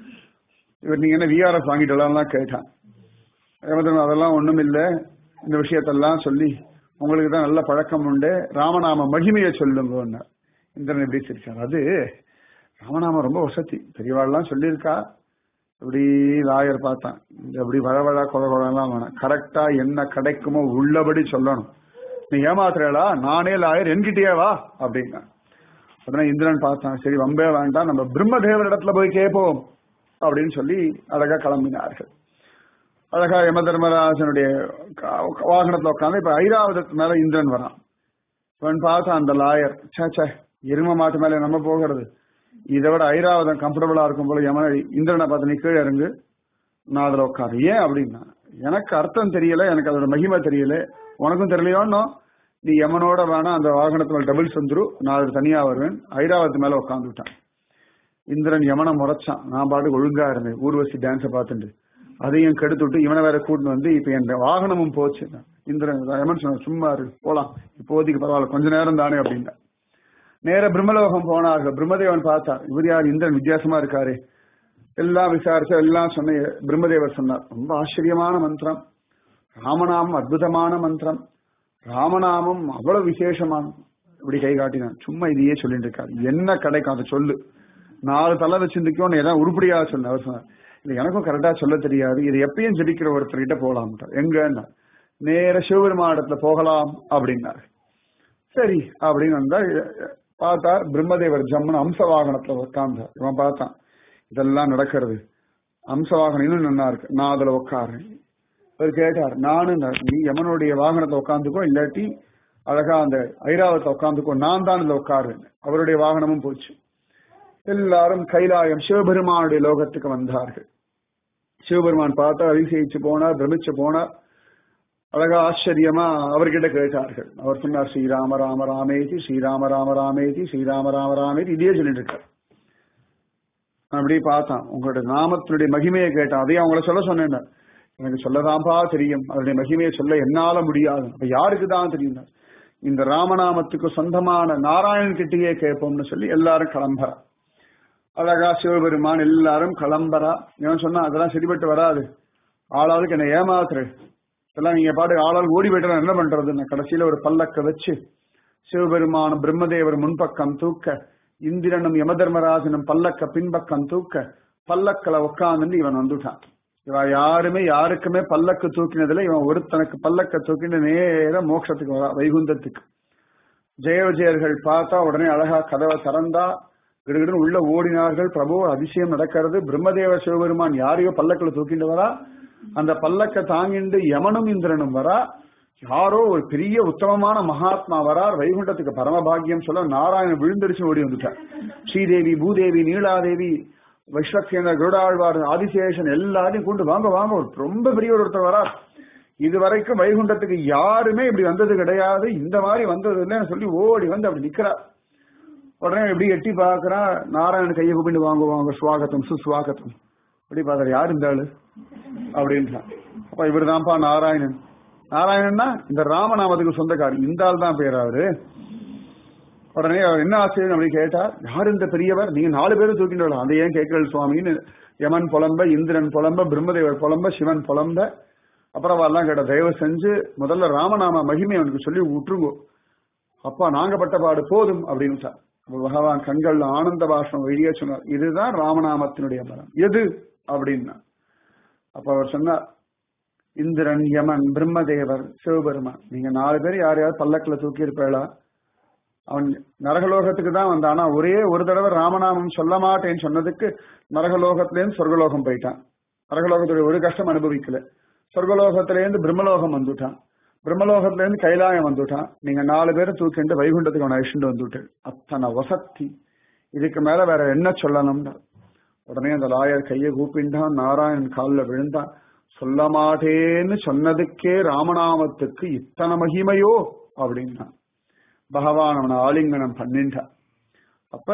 இவர் நீங்க என்ன விஆர்எஸ் வாங்கிட்டு கேட்டான் யமதர்மன் அதெல்லாம் ஒண்ணும் இல்ல இந்த விஷயத்தெல்லாம் சொல்லி உங்களுக்கு தான் நல்ல பழக்கம் உண்டு ராமநாம மகிமையை சொல்லுங்க இந்திரன் எப்படி சிரிச்சார் அது ராமநாமம் ரொம்ப வசதி பெரியவாள்லாம் சொல்லியிருக்கா இப்படி லாயர் பார்த்தான் இந்த இப்படி வழவழா கொல கொலாம் வேணாம் கரெக்டா என்ன கிடைக்குமோ உள்ளபடி சொல்லணும் நீ ஏமாத்துறா நானே லாயர் என்கிட்டயே வா அப்படின்னா உடனே இந்திரன் பார்த்தான் சரி வம்பே வேண்டாம் நம்ம பிரம்மதேவர் இடத்துல போய் கேட்போம் அப்படின்னு சொல்லி அழகா கிளம்பினார்கள் அழகா யம தர்மராஜனுடைய வாகனத்துல உட்காந்து இப்ப ஐராவதத்து மேல இந்திரன் வரான் இவன் பார்த்தா அந்த லாயர் சே எரும மாட்டு மேல நம்ம போகிறது இதை விட ஐராவதம் கம்ஃபர்டபுளா இருக்கும் போல யம இந்திரனை பார்த்து நீ கீழே இறங்கு நான் அதுல உட்காரு ஏன் அப்படின்னா எனக்கு அர்த்தம் தெரியல எனக்கு அதோட மகிமை தெரியல உனக்கும் தெரியலையோன்னோ நீ யமனோட வேணா அந்த வாகனத்துல டபுள்ஸ் வந்துரு நான் அதுக்கு தனியா வருவேன் ஐராவத்து மேல உட்காந்து விட்டான் இந்திரன் யமனை முறைச்சான் நான் பாட்டுக்கு ஒழுங்கா இருந்தேன் ஊர்வசி டான்ஸை பார்த்துட்டு அதையும் கெடுத்து விட்டு இவனை வேற கூட்டின்னு வந்து இப்ப என் வாகனமும் போச்சு இந்திரன் யமன் சொன்ன சும்மா இரு போலாம் இப்போதைக்கு பரவாயில்ல கொஞ்ச நேரம் தானே அப்படின்னா நேர பிரம்மலோகம் போனார்கள் பிரம்மதேவன் பார்த்தார் இவர் யார் இந்திரன் வித்தியாசமா இருக்காரு எல்லாம் விசாரிச்சு எல்லாம் சொன்ன பிரம்மதேவர் சொன்னார் ரொம்ப ஆச்சரியமான மந்திரம் ராமநாமம் அற்புதமான மந்திரம் ராமநாமம் அவ்வளவு விசேஷமான இப்படி கை காட்டினான் சும்மா இதையே சொல்லிட்டு இருக்காரு என்ன கிடைக்கும் அதை சொல்லு நாலு தலை வச்சிருந்துக்கோ ஏதாவது உருப்படியா சொன்ன அவர் சொன்னார் இது எனக்கும் கரெக்டா சொல்ல தெரியாது இது எப்பயும் ஜெபிக்கிற ஒருத்தர்கிட்ட போகலாம் எங்கன்னா நேர சிவபெருமானத்துல போகலாம் அப்படின்னாரு சரி அப்படின்னு வந்தா பார்த்தார் பிரம்மதேவர் ஜம்முன்னு அம்ச வாகனத்துல உட்கார்ந்தார் இவன் பார்த்தான் இதெல்லாம் நடக்கிறது அம்ச வாகனம் இன்னும் நல்லா இருக்கு நான் அதுல உட்காருறேன் அவர் கேட்டார் நானும் நீ யமனுடைய வாகனத்தை உட்காந்துக்கோ இல்லாட்டி அழகா அந்த ஐராவத்தை உட்காந்துக்கோ நான் தான் இதுல உட்காருவேன் அவருடைய வாகனமும் போச்சு எல்லாரும் கைலாயம் சிவபெருமானுடைய லோகத்துக்கு வந்தார்கள் சிவபெருமான் பார்த்தா அதிசயிச்சு போனார் பிரமிச்சு போனார் அழகா ஆச்சரியமா அவர்கிட்ட கேட்டார்கள் அவர் சொன்னார் ஸ்ரீராம ராம ராமேதி ஸ்ரீராம ராம ராமேதி ஸ்ரீராம ராம ராமேதி இதே சொல்லிட்டு இருக்கார் அப்படியே பார்த்தான் உங்களுடைய நாமத்தினுடைய மகிமையை கேட்டான் அதையும் அவங்கள சொல்ல சொன்னேன் எனக்கு சொல்லதான்பா தெரியும் அதனுடைய மகிமையை சொல்ல என்னால முடியாது அப்ப யாருக்கு தான் தெரியும் இந்த ராமநாமத்துக்கு சொந்தமான நாராயணன் கிட்டேயே கேட்போம்னு சொல்லி எல்லாரும் கிளம்புறா அழகா சிவபெருமான் எல்லாரும் கிளம்புறா இவன் சொன்னா அதெல்லாம் சரிபட்டு வராது ஆளாளுக்கு என்ன ஏமாத்துரு இதெல்லாம் நீங்க பாட்டு ஆளாளுக்கு ஓடி போயிட்டு என்ன பண்றதுன்னு கடைசியில ஒரு பல்லக்க வச்சு சிவபெருமானும் பிரம்மதேவர் முன்பக்கம் தூக்க இந்திரனும் யமதர்மராஜனும் பல்லக்க பின்பக்கம் தூக்க பல்லக்கல உட்காந்து இவன் வந்துட்டான் இவன் யாருமே யாருக்குமே பல்லக்கு தூக்கினதுல இவன் ஒருத்தனுக்கு பல்லக்க தூக்கின நேர மோட்சத்துக்கு வரா வைகுந்தத்துக்கு ஜெய விஜயர்கள் பார்த்தா உடனே அழகா கதவை திறந்தா கிடுகிடுன்னு உள்ள ஓடினார்கள் பிரபு அதிசயம் நடக்கிறது பிரம்மதேவ சிவபெருமான் யாரையோ பல்லக்கில் தூக்கிட்டு வரா அந்த பல்லக்க தாங்கிண்டு யமனும் இந்திரனும் வரா யாரோ ஒரு பெரிய உத்தமமான மகாத்மா வரார் வைகுண்டத்துக்கு பரமபாகியம் சொல்ல நாராயணன் விழுந்தடிச்சு ஓடி வந்துட்டார் ஸ்ரீதேவி பூதேவி நீலாதேவி வைஸ்வக்சேனர் கருடாழ்வார் ஆதிசேஷன் எல்லாரையும் கொண்டு வாங்க வாங்க ஒரு ரொம்ப பெரிய ஒருத்தர் வரார் இது வரைக்கும் வைகுண்டத்துக்கு யாருமே இப்படி வந்தது கிடையாது இந்த மாதிரி வந்தது இல்லைன்னு சொல்லி ஓடி வந்து அப்படி நிக்கிறார் உடனே எப்படி எட்டி பாக்குறா நாராயணன் கையை கூப்பிட்டு வாங்க வாங்க சுவாகத்தம் சுஸ்வாகத்தம் அப்படி பார்த்தாரு யார் இந்த ஆளு அப்படின்றான் அப்ப இவர் தான்ப்பா நாராயணன் நாராயணன்னா இந்த ராமநாமத்துக்கு சொந்தக்காரி இந்த ஆள் தான் பேர் அவரு உடனே அவர் என்ன ஆச்சரியம் அப்படி கேட்டார் யார் இந்த பெரியவர் நீங்க நாலு பேரும் தூக்கிட்டு வரலாம் அதை ஏன் கேட்கல சுவாமின்னு யமன் புலம்ப இந்திரன் புலம்ப பிரம்மதேவர் புலம்ப சிவன் புலம்ப அப்புறம் எல்லாம் கேட்ட தயவு செஞ்சு முதல்ல ராமநாம மகிமை அவனுக்கு சொல்லி விட்டுருங்கோ அப்பா நாங்க பட்ட பாடு போதும் அப்படின்னு அப்ப பகவான் கண்கள்ல ஆனந்த பாஷம் வெளியே சொன்னார் இதுதான் ராமநாமத்தினுடைய பலம் எது அப்படின்னா அப்ப அவர் சொன்னார் இந்திரன் யமன் பிரம்மதேவர் சிவபெருமான் நீங்க நாலு பேர் யாரையாவது பல்லக்கில் தூக்கி இருப்பேளா அவன் நரகலோகத்துக்கு தான் வந்தான் ஆனா ஒரே ஒரு தடவை ராமநாமம் சொல்ல மாட்டேன்னு சொன்னதுக்கு நரகலோகத்திலேருந்து சொர்க்கலோகம் போயிட்டான் நரகலோகத்துடைய ஒரு கஷ்டம் அனுபவிக்கல சொர்க்கலோகத்திலேருந்து பிரம்மலோகம் வந்துட்டான் பிரம்மலோகத்திலேருந்து கைலாயம் வந்துட்டான் நீங்க நாலு பேரும் தூக்கிட்டு வைகுண்டத்துக்கு அவனை அழிச்சுட்டு வந்துட்டு அத்தனை வசத்தி இதுக்கு மேல வேற என்ன சொல்லணும்னா உடனே அந்த லாயர் கையை கூப்பிட்டான் நாராயணன் காலில் விழுந்தான் சொல்ல மாட்டேன்னு சொன்னதுக்கே ராமநாமத்துக்கு இத்தனை மகிமையோ அப்படின்னா பகவான் அவனை ஆலிங்கனம் பண்ணின்றான் அப்ப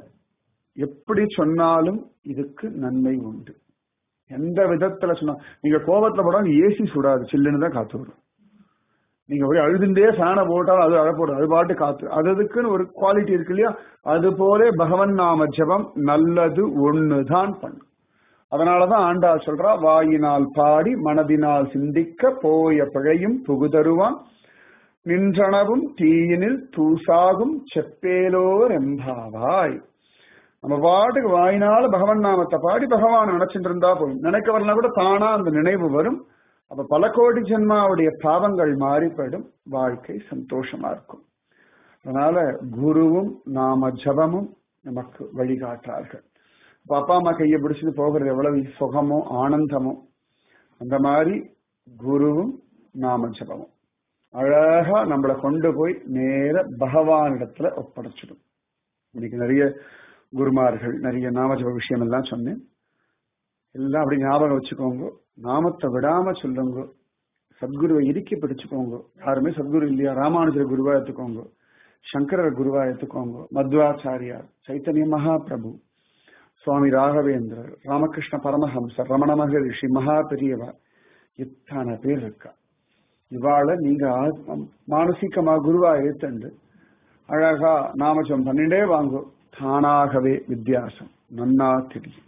எப்படி சொன்னாலும் இதுக்கு நன்மை உண்டு எந்த விதத்துல சொன்னா நீங்க கோபத்துல போடாம ஏசி சுடாது சில்லுன்னு தான் காத்து வரும் நீங்க போய் அழுதுண்டே ஃபேனை போட்டாலும் அது அழப்போடும் அது பாட்டு காத்து அது அதுக்குன்னு ஒரு குவாலிட்டி இருக்கு இல்லையா அது போல பகவன் நாம ஜபம் நல்லது ஒண்ணுதான் பண்ணும் அதனாலதான் ஆண்டாள் சொல்றா வாயினால் பாடி மனதினால் சிந்திக்க போய பிழையும் புகுதருவான் நின்றனவும் தீயினில் தூசாகும் செப்பேலோர் எம்பாவாய் நம்ம பாட்டுக்கு வாயினால பகவன் நாமத்தை பாடி பகவான் நினைச்சிட்டு இருந்தா போதும் நினைக்க வரலாம் கூட தானா அந்த நினைவு வரும் அப்ப பல கோடி ஜென்மாவுடைய பாவங்கள் மாறிப்படும் வாழ்க்கை சந்தோஷமா இருக்கும் அதனால குருவும் நாம ஜபமும் நமக்கு வழிகாட்டார்கள் அப்ப அப்பா அம்மா கையை பிடிச்சிட்டு போகிறது எவ்வளவு சுகமோ ஆனந்தமோ அந்த மாதிரி குருவும் நாம ஜபமும் அழகா நம்மளை கொண்டு போய் நேர பகவானிடத்துல ஒப்படைச்சிடும் இன்னைக்கு நிறைய குருமார்கள் நிறைய நாமஜப விஷயம் எல்லாம் சொன்னேன் எல்லாம் அப்படி ஞாபகம் வச்சுக்கோங்க நாமத்தை விடாம சொல்லுங்க சத்குருவை இறுக்கி பிடிச்சுக்கோங்க யாருமே சத்குரு இல்லையா ராமானுஜர் குருவா எடுத்துக்கோங்க சங்கரர் குருவா எடுத்துக்கோங்க மத்வாச்சாரியார் சைத்தன்ய மகாபிரபு சுவாமி ராகவேந்திரர் ராமகிருஷ்ண பரமஹம்சர் ரமண மகரிஷி மகா பெரியவா இத்தனை பேர் இருக்கா இவாள நீங்க மானசீகமா குருவா ஏத்தண்டு அழகா நாமஜம் பண்ணிட்டே வாங்கோ தானாகவே வித்தியாசம் நன்னா தெரியும்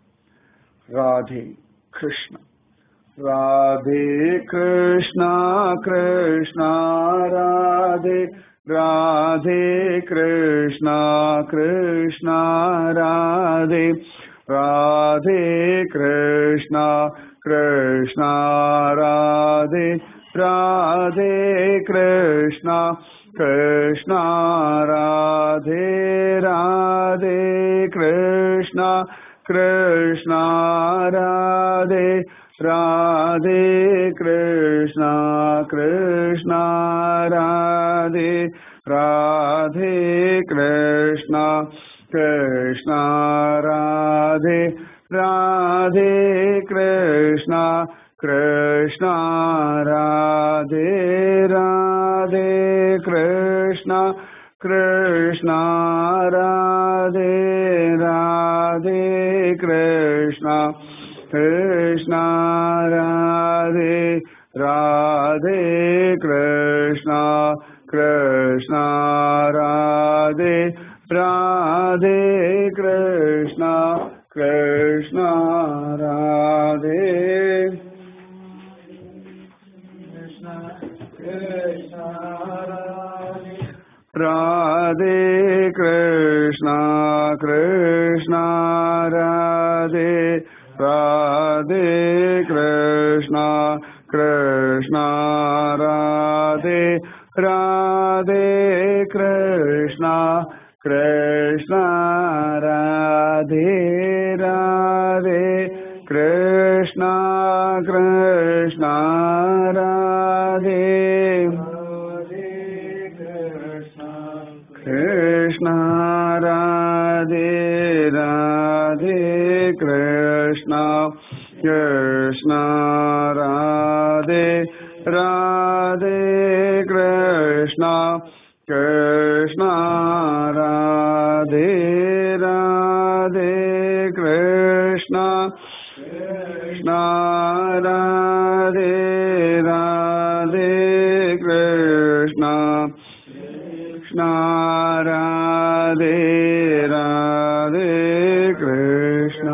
ராதே கிருஷ்ண ராதே கிருஷ்ணா கிருஷ்ணா ராதே राधे कृष्णा कृष्णा राधे राधे कृष्णा कृष्णा राधे राधे कृष्णा कृष्णा राधे राधे कृष्णा कृष्णा राधे राधे कृष्णा कृष्णा राधे राधे कृष्णा कृष्णा राधे राधे कृष्णा कृष्णा राधे राधे कृष्णा कृष्णा राधे राधे कृष्णा कृष्णा राधे राधे कृष्णा कृष्णा राधे राधे कृष्णा कृष्णा राधे राधे कृष्णा कृष्णा राधे राधे कृष्णा कृष्णा राधे राधे कृष्णा कृष्णा राधे राधे कृष्णा कृष्णा राधे कृष्णा राधे राधे कृष्णा कृष्णा राधे राधे कृष्णा कृष्णा राधे राधे कृष्णा कृष्णा राधे राधे कृष्णा कृष्णा राधे राधे कृष्णா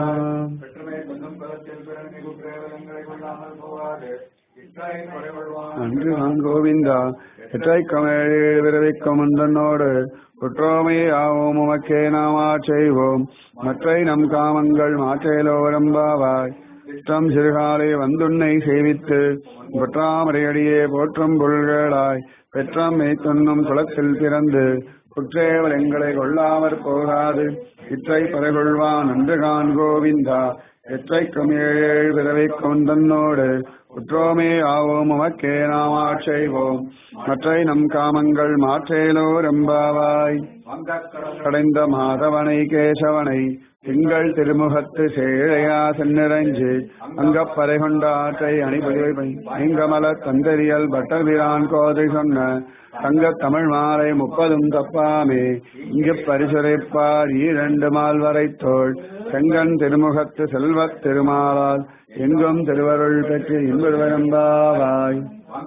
நன்று நான் கோவிந்தா எற்றை கமழே விரவிக்கும் அந்தனோடு குற்றோமே ஆவோம் உமக்கே நாம் செய்வோம் மற்றை நம் காமங்கள் மாற்றேலோரம்பாவாய் இஷ்டம் சிறுகாலை வந்துன்னை சேவித்து பொற்றாமரையடியே போற்றும் பொருள்களாய் பெற்றம் மெய்த்தொன்னும் குளத்தில் பிறந்து குற்றேவல் எங்களை கொள்ளாமற் போகாது இற்றை பறைகொள்வான் நன்று கான் கோவிந்தா எற்றைக்கும் ஏழேழு பிறவை கொண்டன்னோடு குற்றோமே ஆவோம் உமக்கே நாம் ஆட்செய்வோம் மற்றை நம் காமங்கள் மாற்றேலோ ரெம்பாவாய் கடைந்த மாதவனை கேசவனை திங்கள் திருமுகத்து சேழையா சென்னிறைஞ்சு அங்கப்பறை கொண்ட ஆற்றை அணிபதி ஐங்கமல தந்தரியல் பட்டர்பிரான் கோதை சொன்ன தங்க தமிழ் மாலை முப்பதும் தப்பாமே இங்கு பரிசுரைப்பார் ஈரண்டு மால் வரை தோள் செங்கன் திருமுகத்து செல்வத் திருமாலால் எங்கும் திருவருள் பெற்று இன்புருவரம்பாவாய்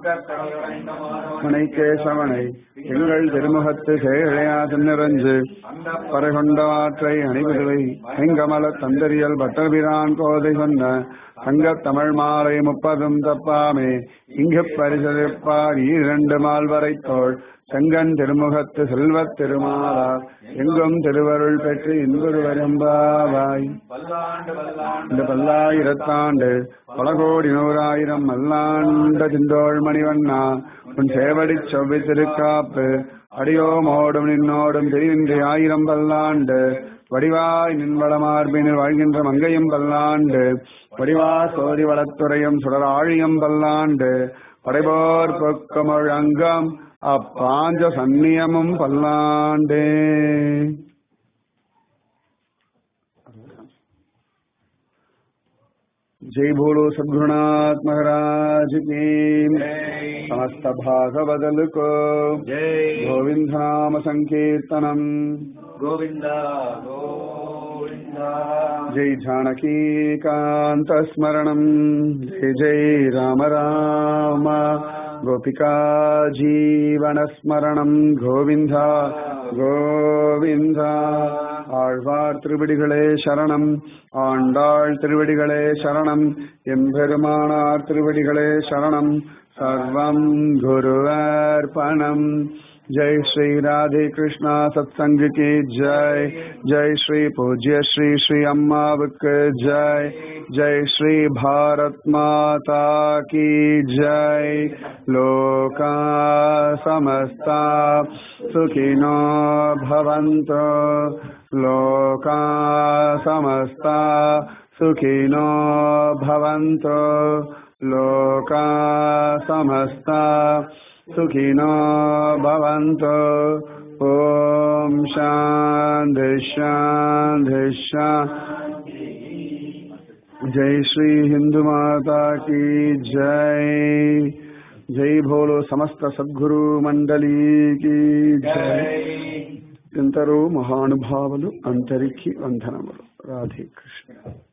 மனை கேசவனை எங்கள் திருமுகத்து செயலையா திருநிறஞ்சு பறைகொண்ட ஆற்றை அணிபதுவை ஐங்கமல தந்தரியல் பட்டர்பிரான் கோதை சொன்ன தங்கத் தமிழ் மாலை முப்பதும் தப்பாமே இங்கு பரிசளிப்பார் இரண்டு மால் வரை தோள் செங்கன் திருமுகத்து செல்வத் திருமாலார் எங்கும் திருவருள் பெற்று இன்புரு வரம்பாவாய் இந்த பல்லாயிரத்தாண்டு பல கோடி நூறாயிரம் மல்லாண்ட திந்தோள் மணிவண்ணா உன் சேவடி செவ்வி திருக்காப்பு அடியோமோடும் நின்னோடும் தெரிவின்றி ஆயிரம் பல்லாண்டு வடிவாய் நின்வளமார்பினில் வாழ்கின்ற மங்கையும் பல்லாண்டு வடிவா சோதி வளத்துறையும் சுடர் ஆழியம் பல்லாண்டு படைபோர் பொக்கமழ் அங்கம் அப்பாஞ்ச சந்நியமும் பல்லாண்டே जय बोलो सद्गुरुनाथ महाराज की समस्त भागवदल को जय गोविंद नाम संकीर्तनम गोविन्द गोविन्द जय जानकी कांत स्मरणम जय जय राम राम गोपिका जीवन स्मरणम गोविंद கோவிந்தா ஆழ்வார் திருவடிகளே சரணம் ஆண்டாள் திருவடிகளே சரணம் எம்பெருமானார் திருவடிகளே சரணம் சர்வம் குருவர்பணம் जय श्री राधे कृष्णा सत्संग की जय जय श्री पूज्य श्री श्री अम्मावक जय जय श्री भारत माता की जय लोका समस्ता सुखिनो भवन्तु लोका समस्ता सुखिनो भवन्तु लोका समस्ता सुखिनो भवन्तु ॐ शान्ति शान्ति शान्ति जय श्री हिंदू माता की जय जय भोलो समस्त सद्गुरु मंडली की जय ఎందరో మహానుభావులు అంతరికి వందనములు రాధే కృష్ణ